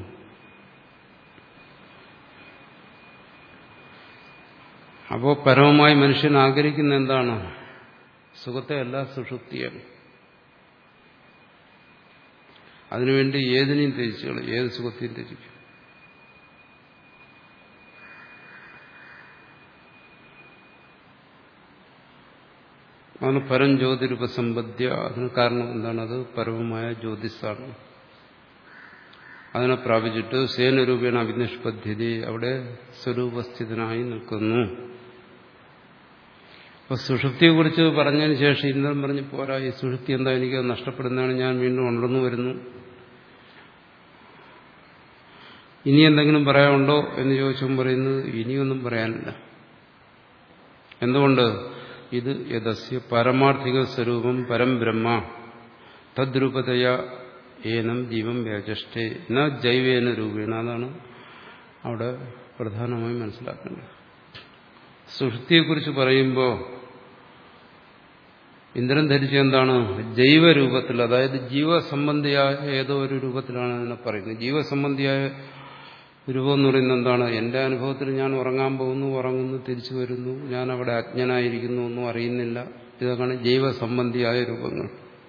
അപ്പോൾ പരമമായി മനുഷ്യൻ ആഗ്രഹിക്കുന്ന എന്താണ് സുഖത്തെ അല്ല സുഷുപ്തിയാണ് അതിനുവേണ്ടി ഏതിനെയും ത്യജിച്ചുകളെ ഏത് സുഖത്തെയും ത്യജിക്കും അതാണ് പരം ജ്യോതിരുപസമ്പദ്യ അതിന് കാരണം എന്താണ് അത് പരമമായ ജ്യോതിസാണ് അതിനെ പ്രാപിച്ചിട്ട് സേനരൂപേണ അഭിനിഷ്പദ്ധ്യത അവിടെ സ്വരൂപസ്ഥിതനായി നിൽക്കുന്നു അപ്പൊ സുഷുപ്തിയെക്കുറിച്ച് പറഞ്ഞതിന് ശേഷം ഇന്നലെ പറഞ്ഞ് പോരാ ഈ സുഷുപ്തി എന്താ എനിക്ക് നഷ്ടപ്പെടുന്നതാണ് ഞാൻ വീണ്ടും ഉണർന്നു വരുന്നു ഇനി എന്തെങ്കിലും പറയാനുണ്ടോ എന്ന് ചോദിച്ചപ്പോൾ പറയുന്നത് ഇനിയൊന്നും പറയാനില്ല എന്തുകൊണ്ട് ഇത് യഥസ്യ പാരമാർത്ഥിക സ്വരൂപം പരം ബ്രഹ്മ തദ്രൂപതയ ഏനം ജീവം വ്യാചഷ്ടേ ന ജൈവേന രൂപേണ അതാണ് അവിടെ പ്രധാനമായും മനസ്സിലാക്കേണ്ടത് സുഷുപ്തിയെക്കുറിച്ച് പറയുമ്പോൾ ഇന്ദ്രൻ ധരിച്ച എന്താണ് ജൈവരൂപത്തിൽ അതായത് ജീവസംബന്ധിയായ ഏതോ ഒരു രൂപത്തിലാണ് അതിനെ പറയുന്നത് ജീവസംബന്ധിയായ രൂപം എന്ന് പറയുന്നത് എന്താണ് എന്റെ അനുഭവത്തിൽ ഞാൻ ഉറങ്ങാൻ പോകുന്നു ഉറങ്ങുന്നു തിരിച്ചു വരുന്നു ഞാൻ അവിടെ അജ്ഞനായിരിക്കുന്നു ഒന്നും അറിയുന്നില്ല ഇതൊക്കെയാണ് ജൈവസംബന്ധിയായ രൂപങ്ങൾ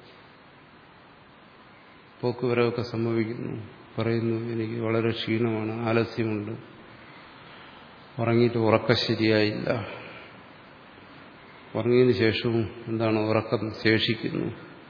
പോക്കുവരവൊക്കെ സംഭവിക്കുന്നു പറയുന്നു എനിക്ക് വളരെ ക്ഷീണമാണ് ആലസ്യമുണ്ട് ഉറങ്ങിയിട്ട് ഉറക്കം ശരിയായില്ല ഉറങ്ങിയതിന് ശേഷവും എന്താണ് ഉറക്കം ശേഷിക്കുന്നു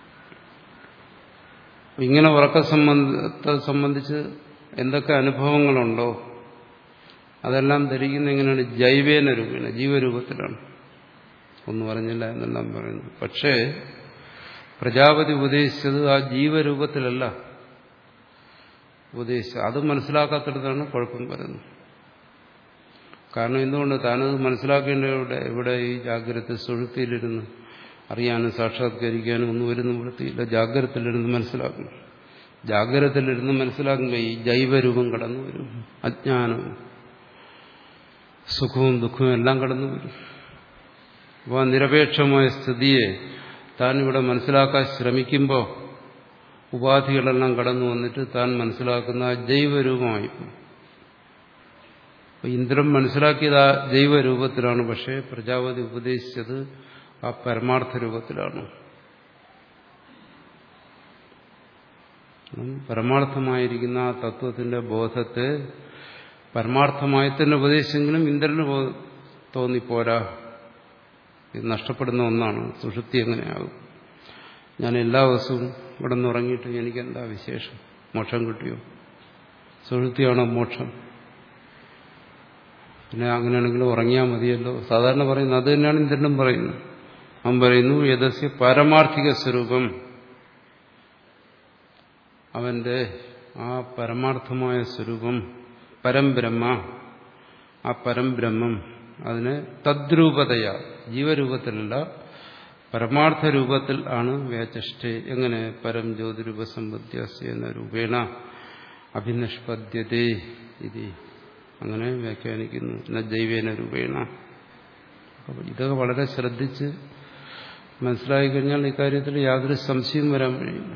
ഇങ്ങനെ ഉറക്ക സംബന്ധത്തെ സംബന്ധിച്ച് എന്തൊക്കെ അനുഭവങ്ങളുണ്ടോ അതെല്ലാം ധരിക്കുന്ന എങ്ങനെയാണ് ജൈവേന രൂപേണ ജീവരൂപത്തിലാണ് ഒന്നും പറഞ്ഞില്ല എന്നെല്ലാം പറയുന്നു പക്ഷേ പ്രജാപതി ഉപദേശിച്ചത് ആ ജീവരൂപത്തിലല്ല ഉപദേശിച്ചത് അത് മനസ്സിലാക്കാത്തിടത്താണ് കുഴപ്പം വരുന്നത് കാരണം എന്തുകൊണ്ട് താനത് മനസ്സിലാക്കേണ്ട ഇവിടെ ഇവിടെ ഈ ജാഗ്രത സുഴുത്തിയിലിരുന്ന് അറിയാനും സാക്ഷാത്കരിക്കാനും ഒന്നും വരുന്ന വൃത്തിയില്ല ജാഗ്രതയിലിരുന്ന് മനസ്സിലാക്കണം ജാഗ്രതയിലിരുന്ന് മനസ്സിലാക്കുമ്പോൾ ഈ ജൈവരൂപം കടന്നു വരും അജ്ഞാനവും സുഖവും ദുഃഖവും എല്ലാം കടന്നു വരും അപ്പോൾ ആ നിരപേക്ഷമായ സ്ഥിതിയെ താൻ ഇവിടെ മനസ്സിലാക്കാൻ ശ്രമിക്കുമ്പോൾ ഉപാധികളെല്ലാം കടന്നു വന്നിട്ട് താൻ മനസ്സിലാക്കുന്ന ആ ജൈവരൂപമായിപ്പോകും ഇന്ദ്രൻ മനസ്സിലാക്കിയത് ആ ജൈവരൂപത്തിലാണ് പക്ഷേ പ്രജാപതി ഉപദേശിച്ചത് ആ പരമാർത്ഥ രൂപത്തിലാണ് പരമാർത്ഥമായിരിക്കുന്ന ആ തത്വത്തിന്റെ ബോധത്തെ പരമാർത്ഥമായി തന്നെ ഉപദേശിച്ചെങ്കിലും ഇന്ദ്രന് തോന്നിപ്പോരാ ഇത് നഷ്ടപ്പെടുന്ന ഒന്നാണ് സുഷുപ്തി എങ്ങനെയാകും ഞാൻ എല്ലാ ദിവസവും ഇവിടെ നിന്ന് ഉറങ്ങിയിട്ട് എനിക്കെന്താ വിശേഷം മോക്ഷം കിട്ടിയോ സുഷുപ്തിയാണോ മോക്ഷം പിന്നെ അങ്ങനെയാണെങ്കിലും ഉറങ്ങിയാൽ മതിയല്ലോ സാധാരണ പറയുന്നത് അത് തന്നെയാണ് ഇന്ദ്രനും പറയുന്നത് അവൻ പറയുന്നു യഥസ്യ പാരമാർത്ഥിക സ്വരൂപം അവന്റെ ആ പരമാർത്ഥമായ സ്വരൂപം പരംബ്രഹ്മ ആ പരംബ്രഹ്മം അതിന് തദ്രൂപതയ ജീവരൂപത്തിലല്ല പരമാർത്ഥ രൂപത്തിൽ ആണ് വ്യാചഷ്ഠേ എങ്ങനെ പരം ജ്യോതിരൂപ സമ്പദ്യസ്യ രൂപേണ അഭിനിഷ്പദ്യതേ ഇത് അങ്ങനെ വ്യാഖ്യാനിക്കുന്നു ന ജൈവേന രൂപേണ അപ്പോൾ ഇതൊക്കെ വളരെ ശ്രദ്ധിച്ച് മനസ്സിലാക്കി കഴിഞ്ഞാൽ ഇക്കാര്യത്തിൽ യാതൊരു സംശയം വരാൻ കഴിയില്ല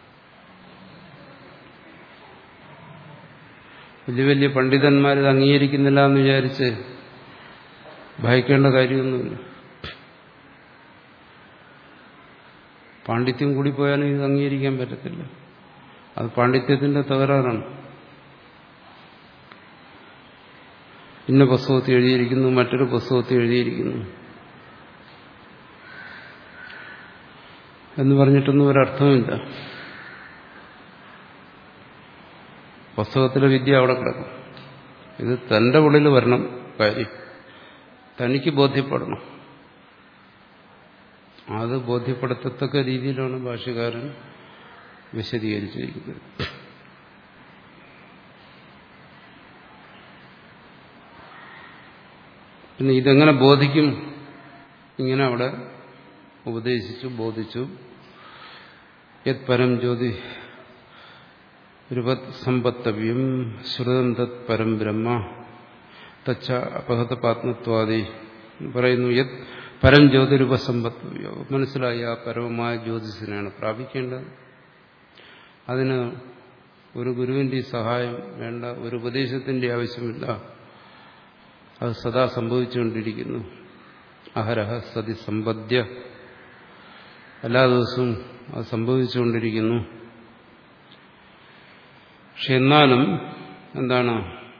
വലിയ വലിയ പണ്ഡിതന്മാരിത് അംഗീകരിക്കുന്നില്ല എന്ന് വിചാരിച്ച് ഭയക്കേണ്ട കാര്യമൊന്നുമില്ല പാണ്ഡിത്യം കൂടി പോയാലും ഇത് അംഗീകരിക്കാൻ പറ്റത്തില്ല അത് പാണ്ഡിത്യത്തിന്റെ തകരാറാണ് ഇന്ന പുസ്തകത്തിൽ എഴുതിയിരിക്കുന്നു മറ്റൊരു പുസ്തകത്തിൽ എഴുതിയിരിക്കുന്നു എന്ന് പറഞ്ഞിട്ടൊന്നും ഒരർത്ഥമില്ല പുസ്തകത്തിലെ വിദ്യ അവിടെ കിടക്കും ഇത് തന്റെ ഉള്ളിൽ വരണം കാര്യം തനിക്ക് ബോധ്യപ്പെടണം അത് ബോധ്യപ്പെടുത്തത്തക്ക രീതിയിലാണ് ഭാഷകാരൻ വിശദീകരിച്ചിരിക്കുന്നത് പിന്നെ ഇതെങ്ങനെ ബോധിക്കും ഇങ്ങനെ അവിടെ ഉപദേശിച്ചു ബോധിച്ചു യത് പരം ജ്യോതി രൂപത് സമ്പത്തവ്യം ശ്രുതം തത് പരം ബ്രഹ്മ തച്ച അപഹത പാത്മത്വാദി പറയുന്നു യത് പരം ജ്യോതിരൂപ സമ്പത്തവ്യോ മനസ്സിലായി ആ പരമമായ ജ്യോതിസിനെയാണ് പ്രാപിക്കേണ്ടത് അതിന് ഒരു ഗുരുവിന്റെ സഹായം വേണ്ട ഒരു ഉപദേശത്തിന്റെ ആവശ്യമില്ല അത് സദാ സംഭവിച്ചുകൊണ്ടിരിക്കുന്നു അഹരഹ സതി സമ്പദ്യ എല്ലാ ദിവസവും അത് സംഭവിച്ചുകൊണ്ടിരിക്കുന്നു പക്ഷെ എന്നാലും എന്താണ്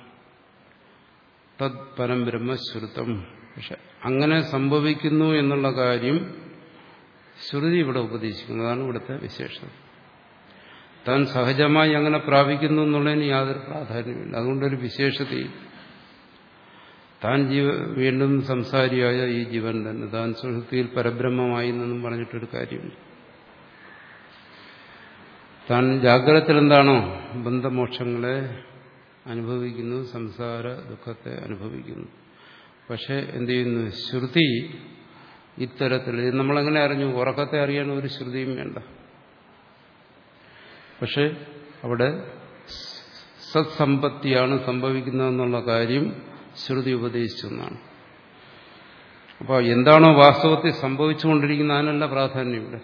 തത് പരം ബ്രഹ്മശ്രുതം പക്ഷെ അങ്ങനെ സംഭവിക്കുന്നു എന്നുള്ള കാര്യം ശ്രുതി ഇവിടെ ഉപദേശിക്കുന്നു അതാണ് ഇവിടുത്തെ വിശേഷത താൻ സഹജമായി അങ്ങനെ പ്രാപിക്കുന്നു എന്നുള്ളതിന് യാതൊരു പ്രാധാന്യമില്ല അതുകൊണ്ടൊരു വിശേഷതയില്ല താൻ ജീവ വീണ്ടും സംസാരിയായ ഈ ജീവൻ തന്നെ താൻ സുഹൃത്തിയിൽ പരബ്രഹ്മമായി എന്നും പറഞ്ഞിട്ടൊരു കാര്യമില്ല താൻ ജാഗ്രതത്തിൽ എന്താണോ ബന്ധമോക്ഷങ്ങളെ അനുഭവിക്കുന്നു സംസാര ദുഃഖത്തെ അനുഭവിക്കുന്നു പക്ഷെ എന്ത് ചെയ്യുന്നു ശ്രുതി ഇത്തരത്തിൽ ഇത് നമ്മളെങ്ങനെ അറിഞ്ഞു ഉറക്കത്തെ അറിയാൻ ഒരു ശ്രുതിയും വേണ്ട പക്ഷെ അവിടെ സത്സമ്പത്തിയാണ് സംഭവിക്കുന്നതെന്നുള്ള കാര്യം ശ്രുതി ഉപദേശിച്ചു എന്നാണ് അപ്പോൾ എന്താണോ വാസ്തവത്തിൽ സംഭവിച്ചുകൊണ്ടിരിക്കുന്ന അതിനല്ല പ്രാധാന്യം ഇവിടെ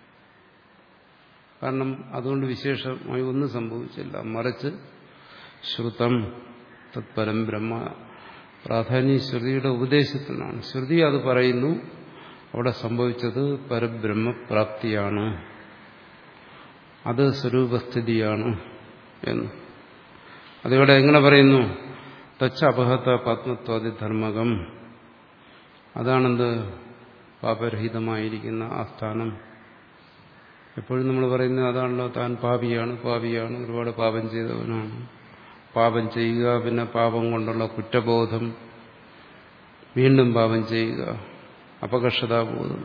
കാരണം അതുകൊണ്ട് വിശേഷമായി ഒന്നും സംഭവിച്ചില്ല മറിച്ച് ശ്രുതം തത്പരം ബ്രഹ്മ പ്രാധാന്യം ശ്രുതിയുടെ ഉപദേശത്തിനാണ് ശ്രുതി അത് പറയുന്നു അവിടെ സംഭവിച്ചത് പരബ്രഹ്മപ്രാപ്തിയാണ് അത് സ്വരൂപസ്ഥിതിയാണ് എന്ന് അതിവിടെ എങ്ങനെ പറയുന്നു തച്ച അപഹത പാത്മത്വാദി ധർമ്മകം അതാണെന്ത് പാപരഹിതമായിരിക്കുന്ന ആ സ്ഥാനം എപ്പോഴും നമ്മൾ പറയുന്നത് അതാണല്ലോ താൻ പാപിയാണ് പാപിയാണ് ഒരുപാട് പാപം ചെയ്തവനാണ് പാപം ചെയ്യുക പിന്നെ പാപം കൊണ്ടുള്ള കുറ്റബോധം വീണ്ടും പാപം ചെയ്യുക അപകർഷതാബോധം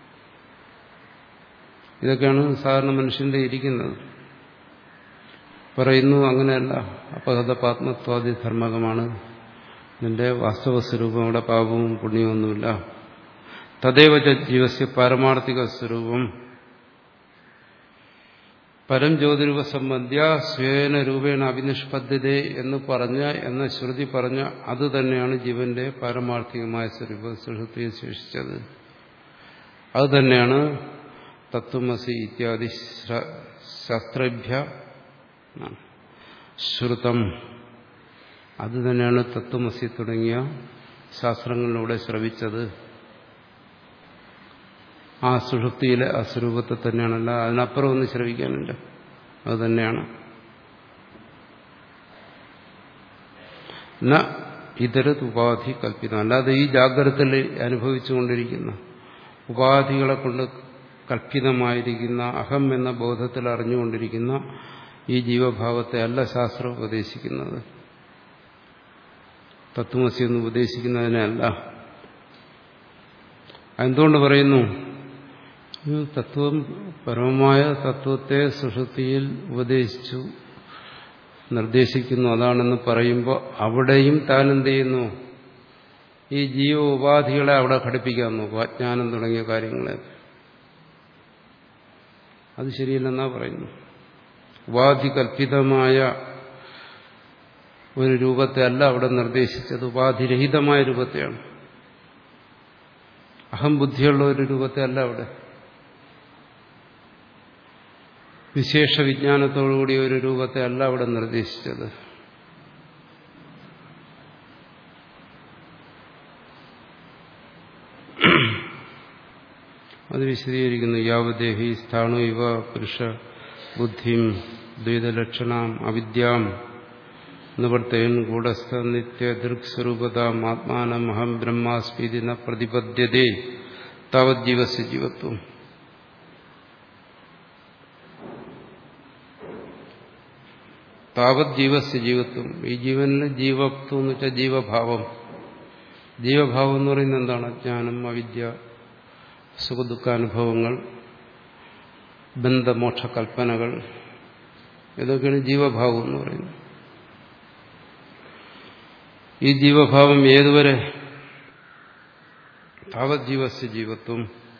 ഇതൊക്കെയാണ് സാധാരണ മനുഷ്യന്റെ ഇരിക്കുന്നത് പറയുന്നു അങ്ങനെയല്ല അപഹത പാത്മത്വാദി ധർമ്മകമാണ് നിന്റെ വാസ്തവ സ്വരൂപം അവിടെ പാപവും പുണ്യമൊന്നുമില്ല തദൈവ ജീവസ്യ പാരമാർത്ഥിക സ്വരൂപം പരം ജ്യോതിരൂപ സംബന്ധ്യ സ്വേന രൂപേണ അഭിനിഷ്പദ്ധ്യത എന്ന് പറഞ്ഞ എന്ന ശ്രുതി പറഞ്ഞ അത് തന്നെയാണ് ജീവന്റെ പാരമാർത്ഥികമായ സ്വരൂപ സുഹൃത്തിയെ ശേഷിച്ചത് അത് തന്നെയാണ് തത്വമസി ഇത്യാദി ശാസ്ത്രഭ്യ ശ്രുതം അത് തന്നെയാണ് തത്വമസി തുടങ്ങിയ ശാസ്ത്രങ്ങളിലൂടെ ശ്രവിച്ചത് ആ സുഷുപ്തിയിലെ ആ സ്വരൂപത്തെ തന്നെയാണല്ല അതിനപ്പുറം ഒന്നും ശ്രവിക്കാനില്ല അത് തന്നെയാണ് ന ഇതരത് ഉപാധി കൽപ്പിതം അല്ലാതെ ഈ ജാഗ്രതയിൽ അനുഭവിച്ചുകൊണ്ടിരിക്കുന്ന ഉപാധികളെ കൊണ്ട് കൽപ്പിതമായിരിക്കുന്ന അഹം എന്ന ബോധത്തിൽ അറിഞ്ഞുകൊണ്ടിരിക്കുന്ന ഈ ജീവഭാവത്തെ അല്ല ശാസ്ത്രം ഉപദേശിക്കുന്നത് തത്വമസി എന്ന് ഉപദേശിക്കുന്നതിനെ അല്ല എന്തുകൊണ്ട് പറയുന്നു തത്വം പരമമായ തത്വത്തെ സുഷുതിയിൽ ഉപദേശിച്ചു നിർദ്ദേശിക്കുന്നു അതാണെന്ന് പറയുമ്പോൾ അവിടെയും താൻ എന്ത് ചെയ്യുന്നു ഈ ജീവ ഉപാധികളെ അവിടെ ഘടിപ്പിക്കാൻ നോക്കും അജ്ഞാനം തുടങ്ങിയ കാര്യങ്ങളെ അത് ശരിയല്ലെന്നാ പറയുന്നു ഉപാധി കൽപ്പിതമായ ഒരു രൂപത്തെ അല്ല അവിടെ നിർദ്ദേശിച്ചത് ഉപാധിരഹിതമായ രൂപത്തെയാണ് അഹംബുദ്ധിയുള്ള ഒരു രൂപത്തെ അല്ല അവിടെ വിശേഷ വിജ്ഞാനത്തോടുകൂടിയ ഒരു രൂപത്തെ അല്ല അവിടെ നിർദ്ദേശിച്ചത് അത് വിശദീകരിക്കുന്നു യാവദേഹി സ്ഥാണു ഇവ പുരുഷ ബുദ്ധിം ദ്വൈതലക്ഷണാം അവിദ്യാം നിവർത്തയൻ കൂടസ്ഥ നിത്യ ദൃക്സ്വരൂപതാം ആത്മാനം അഹം ബ്രഹ്മാസ്മീതി ന പ്രതിപദ്യതേ താവത് ജീവസ് ജീവത്വം താവത് ജീവസ് ജീവത്വം ഈ ജീവനിൽ ജീവത്വം എന്ന് വെച്ചാൽ ജീവഭാവം ജീവഭാവം എന്ന് പറയുന്നത് എന്താണ് ജ്ഞാനം അവിദ്യ സുഖദുഃഖാനുഭവങ്ങൾ ബന്ധമോക്ഷ കൽപ്പനകൾ ഇതൊക്കെയാണ് ജീവഭാവം എന്ന് പറയുന്നത് ഈ ജീവഭാവം ഏതുവരെ താവത് ജീവസ് ജീവത്വം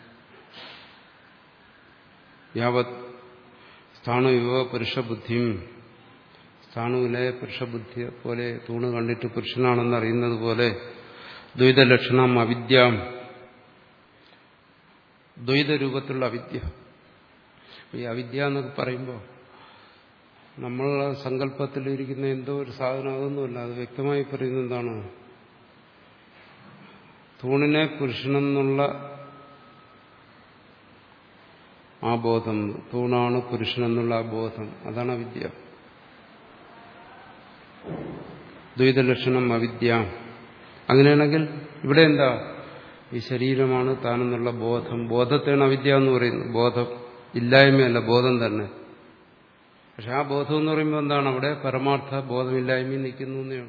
യാവത് സ്ഥാണു യുവ പുരുഷബുദ്ധിയും സ്ഥാണുവിലെ പുരുഷബുദ്ധിയെ പോലെ തൂണ് കണ്ടിട്ട് പുരുഷനാണെന്ന് അറിയുന്നത് പോലെ ദ്വൈതലക്ഷണം അവിദ്യാം ദ്വൈതരൂപത്തിലുള്ള അവിദ്യ ഈ അവിദ്യ എന്നൊക്കെ പറയുമ്പോൾ നമ്മൾ സങ്കല്പത്തിലിരിക്കുന്ന എന്തോ ഒരു സാധനം അതൊന്നുമല്ല അത് വ്യക്തമായി പറയുന്നത് എന്താണ് തൂണിനെ പുരുഷനെന്നുള്ള ആ ബോധം തൂണാണ് പുരുഷൻ എന്നുള്ള ആ ബോധം അതാണ് അവിദ്യ ദ്വൈതലക്ഷണം അവിദ്യ അങ്ങനെയാണെങ്കിൽ ഇവിടെ എന്താ ഈ ശരീരമാണ് താനെന്നുള്ള ബോധം ബോധത്തെയാണ് അവിദ്യ എന്ന് പറയുന്നത് ബോധം ഇല്ലായ്മയല്ല ബോധം തന്നെ പക്ഷെ ആ ബോധം എന്ന് പറയുമ്പോൾ എന്താണ് അവിടെ പരമാർത്ഥ ബോധമില്ലായ്മയും നിൽക്കുന്നു എന്നേയാണ്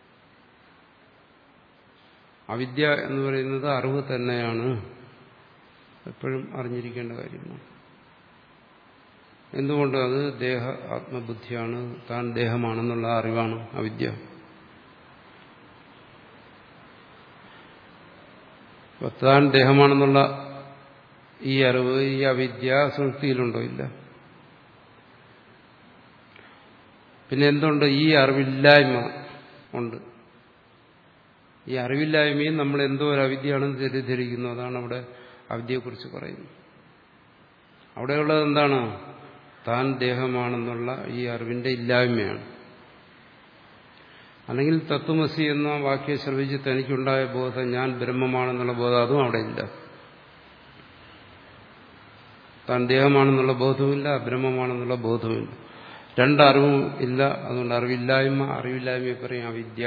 അവിദ്യ എന്ന് പറയുന്നത് അറിവ് തന്നെയാണ് എപ്പോഴും അറിഞ്ഞിരിക്കേണ്ട കാര്യമാണ് എന്തുകൊണ്ട് അത് ദേഹ ആത്മബുദ്ധിയാണ് താൻ ദേഹമാണെന്നുള്ള അറിവാണ് അവിദ്യ അപ്പൊ താൻ ദേഹമാണെന്നുള്ള ഈ അറിവ് ഈ അവിദ്യ സൃഷ്ടിയിലുണ്ടോ ഇല്ല പിന്നെ എന്തുണ്ട് ഈ അറിവില്ലായ്മ ഉണ്ട് ഈ അറിവില്ലായ്മയും നമ്മൾ എന്തോ ഒരു അവിദ്യയാണെന്ന് തെറ്റിദ്ധരിക്കുന്നു അതാണ് അവിടെ അവിദ്യയെക്കുറിച്ച് പറയുന്നത് അവിടെയുള്ളത് എന്താണ് താൻ ദേഹമാണെന്നുള്ള ഈ അറിവിന്റെ ഇല്ലായ്മയാണ് അല്ലെങ്കിൽ തത്വമസി എന്ന വാക്യം ശ്രമിച്ച് തനിക്കുണ്ടായ ബോധം ഞാൻ ബ്രഹ്മമാണെന്നുള്ള ബോധം അതും അവിടെ ഇല്ല താൻ ദേഹമാണെന്നുള്ള ബോധവുമില്ല ബ്രഹ്മമാണെന്നുള്ള ബോധവുമില്ല രണ്ടറിവും ഇല്ല അതുകൊണ്ട് അറിവില്ലായ്മ അറിവില്ലായ്മയെ പറയും അവിദ്യ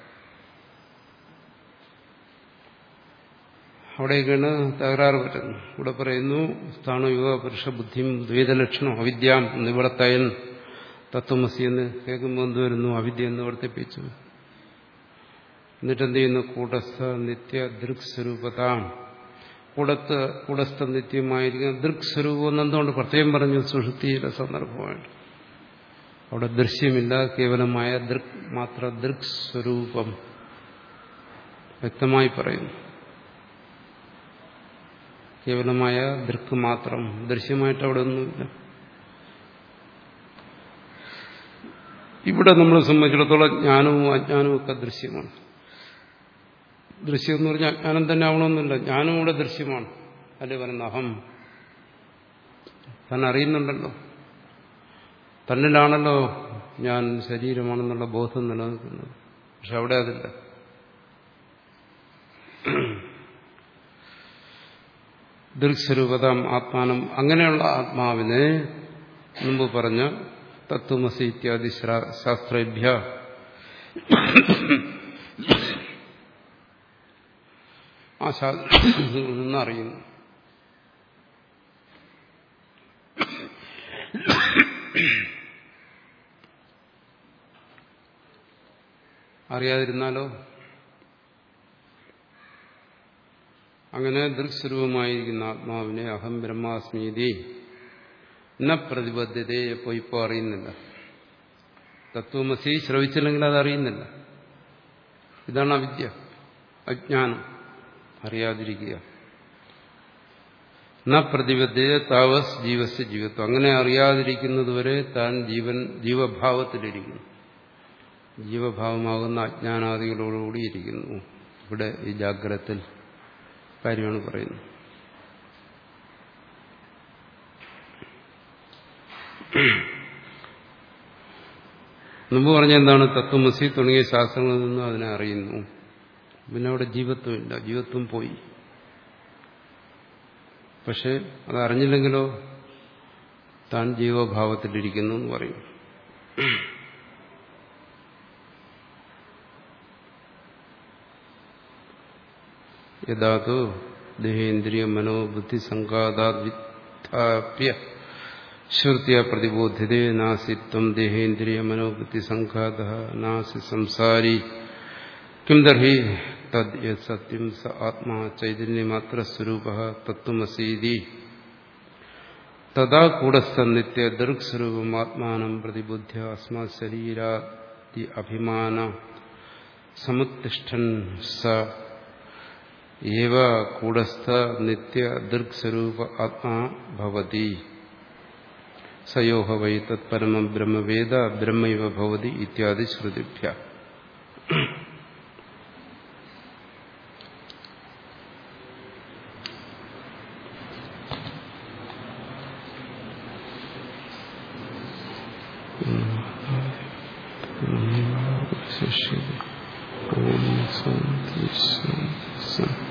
അവിടേക്കാണ് തകരാറ് പറ്റുന്നത് ഇവിടെ പറയുന്നു സ്ഥാണു യുവ പുരുഷ ബുദ്ധിയും ദ്വൈതലക്ഷണം അവിദ്യാം എന്നിവിടെ തയൻ തത്വമസി എന്ന് കേൾക്കുമ്പോൾ എന്ത് വരുന്നു അവിദ്യ എന്ന് വർദ്ധിപ്പിച്ചു എന്നിട്ട് എന്ത് ചെയ്യുന്നു കൂടസ്ഥ നിത്യ ദൃക്സ്വരൂപതാം കൂടത്ത് കൂടസ്ഥ നിത്യമായിരിക്കുന്ന ദൃക്സ്വരൂപം എന്നെന്തുകൊണ്ട് പ്രത്യേകം പറഞ്ഞു സുഷുതിയുടെ സന്ദർഭമായിട്ട് അവിടെ ദൃശ്യമില്ല കേവലമായ ദൃക് മാത്ര ദൃക്സ്വരൂപം വ്യക്തമായി പറയുന്നു കേവലമായ ദൃക്ക് മാത്രം ദൃശ്യമായിട്ട് അവിടെ ഒന്നുമില്ല ഇവിടെ നമ്മളെ സംബന്ധിച്ചിടത്തോളം ജ്ഞാനവും അജ്ഞാനവും ഒക്കെ ദൃശ്യമാണ് ദൃശ്യം എന്ന് പറഞ്ഞാൽ അജ്ഞാനം തന്നെ ആവണമെന്നില്ല ജ്ഞാനം ഇവിടെ ദൃശ്യമാണ് അല്ലേ പറയുന്ന അഹം താൻ അറിയുന്നുണ്ടല്ലോ തന്നിലാണല്ലോ ഞാൻ ശരീരമാണെന്നുള്ള ബോധം നിലനിൽക്കുന്നത് പക്ഷെ അവിടെ അതില്ല ദൃക്സ്വരൂപതാം ആത്മാനം അങ്ങനെയുള്ള ആത്മാവിനെ മുമ്പ് പറഞ്ഞ തത്വമസി ഇത്യാദി ശാസ്ത്രഭ്യ ആ ശാസ്ത്രത്തിൽ നിന്ന് അറിയുന്നു അറിയാതിരുന്നാലോ അങ്ങനെ ദൃക്സ്വരൂപമായിരിക്കുന്ന ആത്മാവിനെ അഹം ബ്രഹ്മാസ്മീതി ന പ്രതിബദ്ധതയെ ഇപ്പോൾ ഇപ്പോൾ അറിയുന്നില്ല തത്വമസി ശ്രവിച്ചില്ലെങ്കിൽ അത് അറിയുന്നില്ല ഇതാണ് അവിദ്യ അജ്ഞാനം അറിയാതിരിക്കുക ന പ്രതിബദ്ധത താവസ് ജീവസ് ജീവത്വം അങ്ങനെ അറിയാതിരിക്കുന്നതുവരെ താൻ ജീവൻ ജീവഭാവത്തിലിരിക്കുന്നു ജീവഭാവമാകുന്ന അജ്ഞാനാദികളോടുകൂടി ഇരിക്കുന്നു ഇവിടെ ഈ ജാഗ്രത്തിൽ കാര്യമാണ് പറയുന്നത് മുമ്പ് പറഞ്ഞ എന്താണ് തത്വമസി തുടങ്ങിയ ശാസ്ത്രങ്ങളിൽ നിന്ന് അതിനെ അറിയുന്നു പിന്നെ അവിടെ ജീവത്വമില്ല ജീവത്വം പോയി പക്ഷെ അത് അറിഞ്ഞില്ലെങ്കിലോ താൻ ജീവഭാവത്തിലിരിക്കുന്നു എന്ന് പറയും യഥാതു ദേഹേന്ദ്രിയ മനോബുദ്ധി സംഘാതാദ്വിത്ഥാപ്യ ശ്രുതിയ പ്രതിബോധ്യതേ നാസി ത്വം ദേഹേന്ദ്രിയ മനോബുദ്ധി സംഘാത നാസി സംസാരി കിം തർഹി തദ് സത്യം സ ആത്മാ ചൈതന്യമാത്ര സ്വരൂപ തത്വമസീതി തഥാ കൂടസ്ഥ നിത്യ ദൃക്സ്വരൂപം ആത്മാനം പ്രതിബുദ്ധ്യ അസ്മാ ശരീരാദി അഭിമാന സമുത്തിഷ്ഠൻ സ ഏവ കൂടസ്ഥ നിത്യ ദൃക്സ്വരൂപ ആത്മാ ഭവതി സയോഹ വൈ തത്പരമം ബ്രഹ്മവേദ ബ്രഹ്മൈവ ഭവതി ഇത്യാദി ശ്രുതിഭ്യ ശിഷ്യത ഓം ശാന്തി ശാന്തി ശാന്തി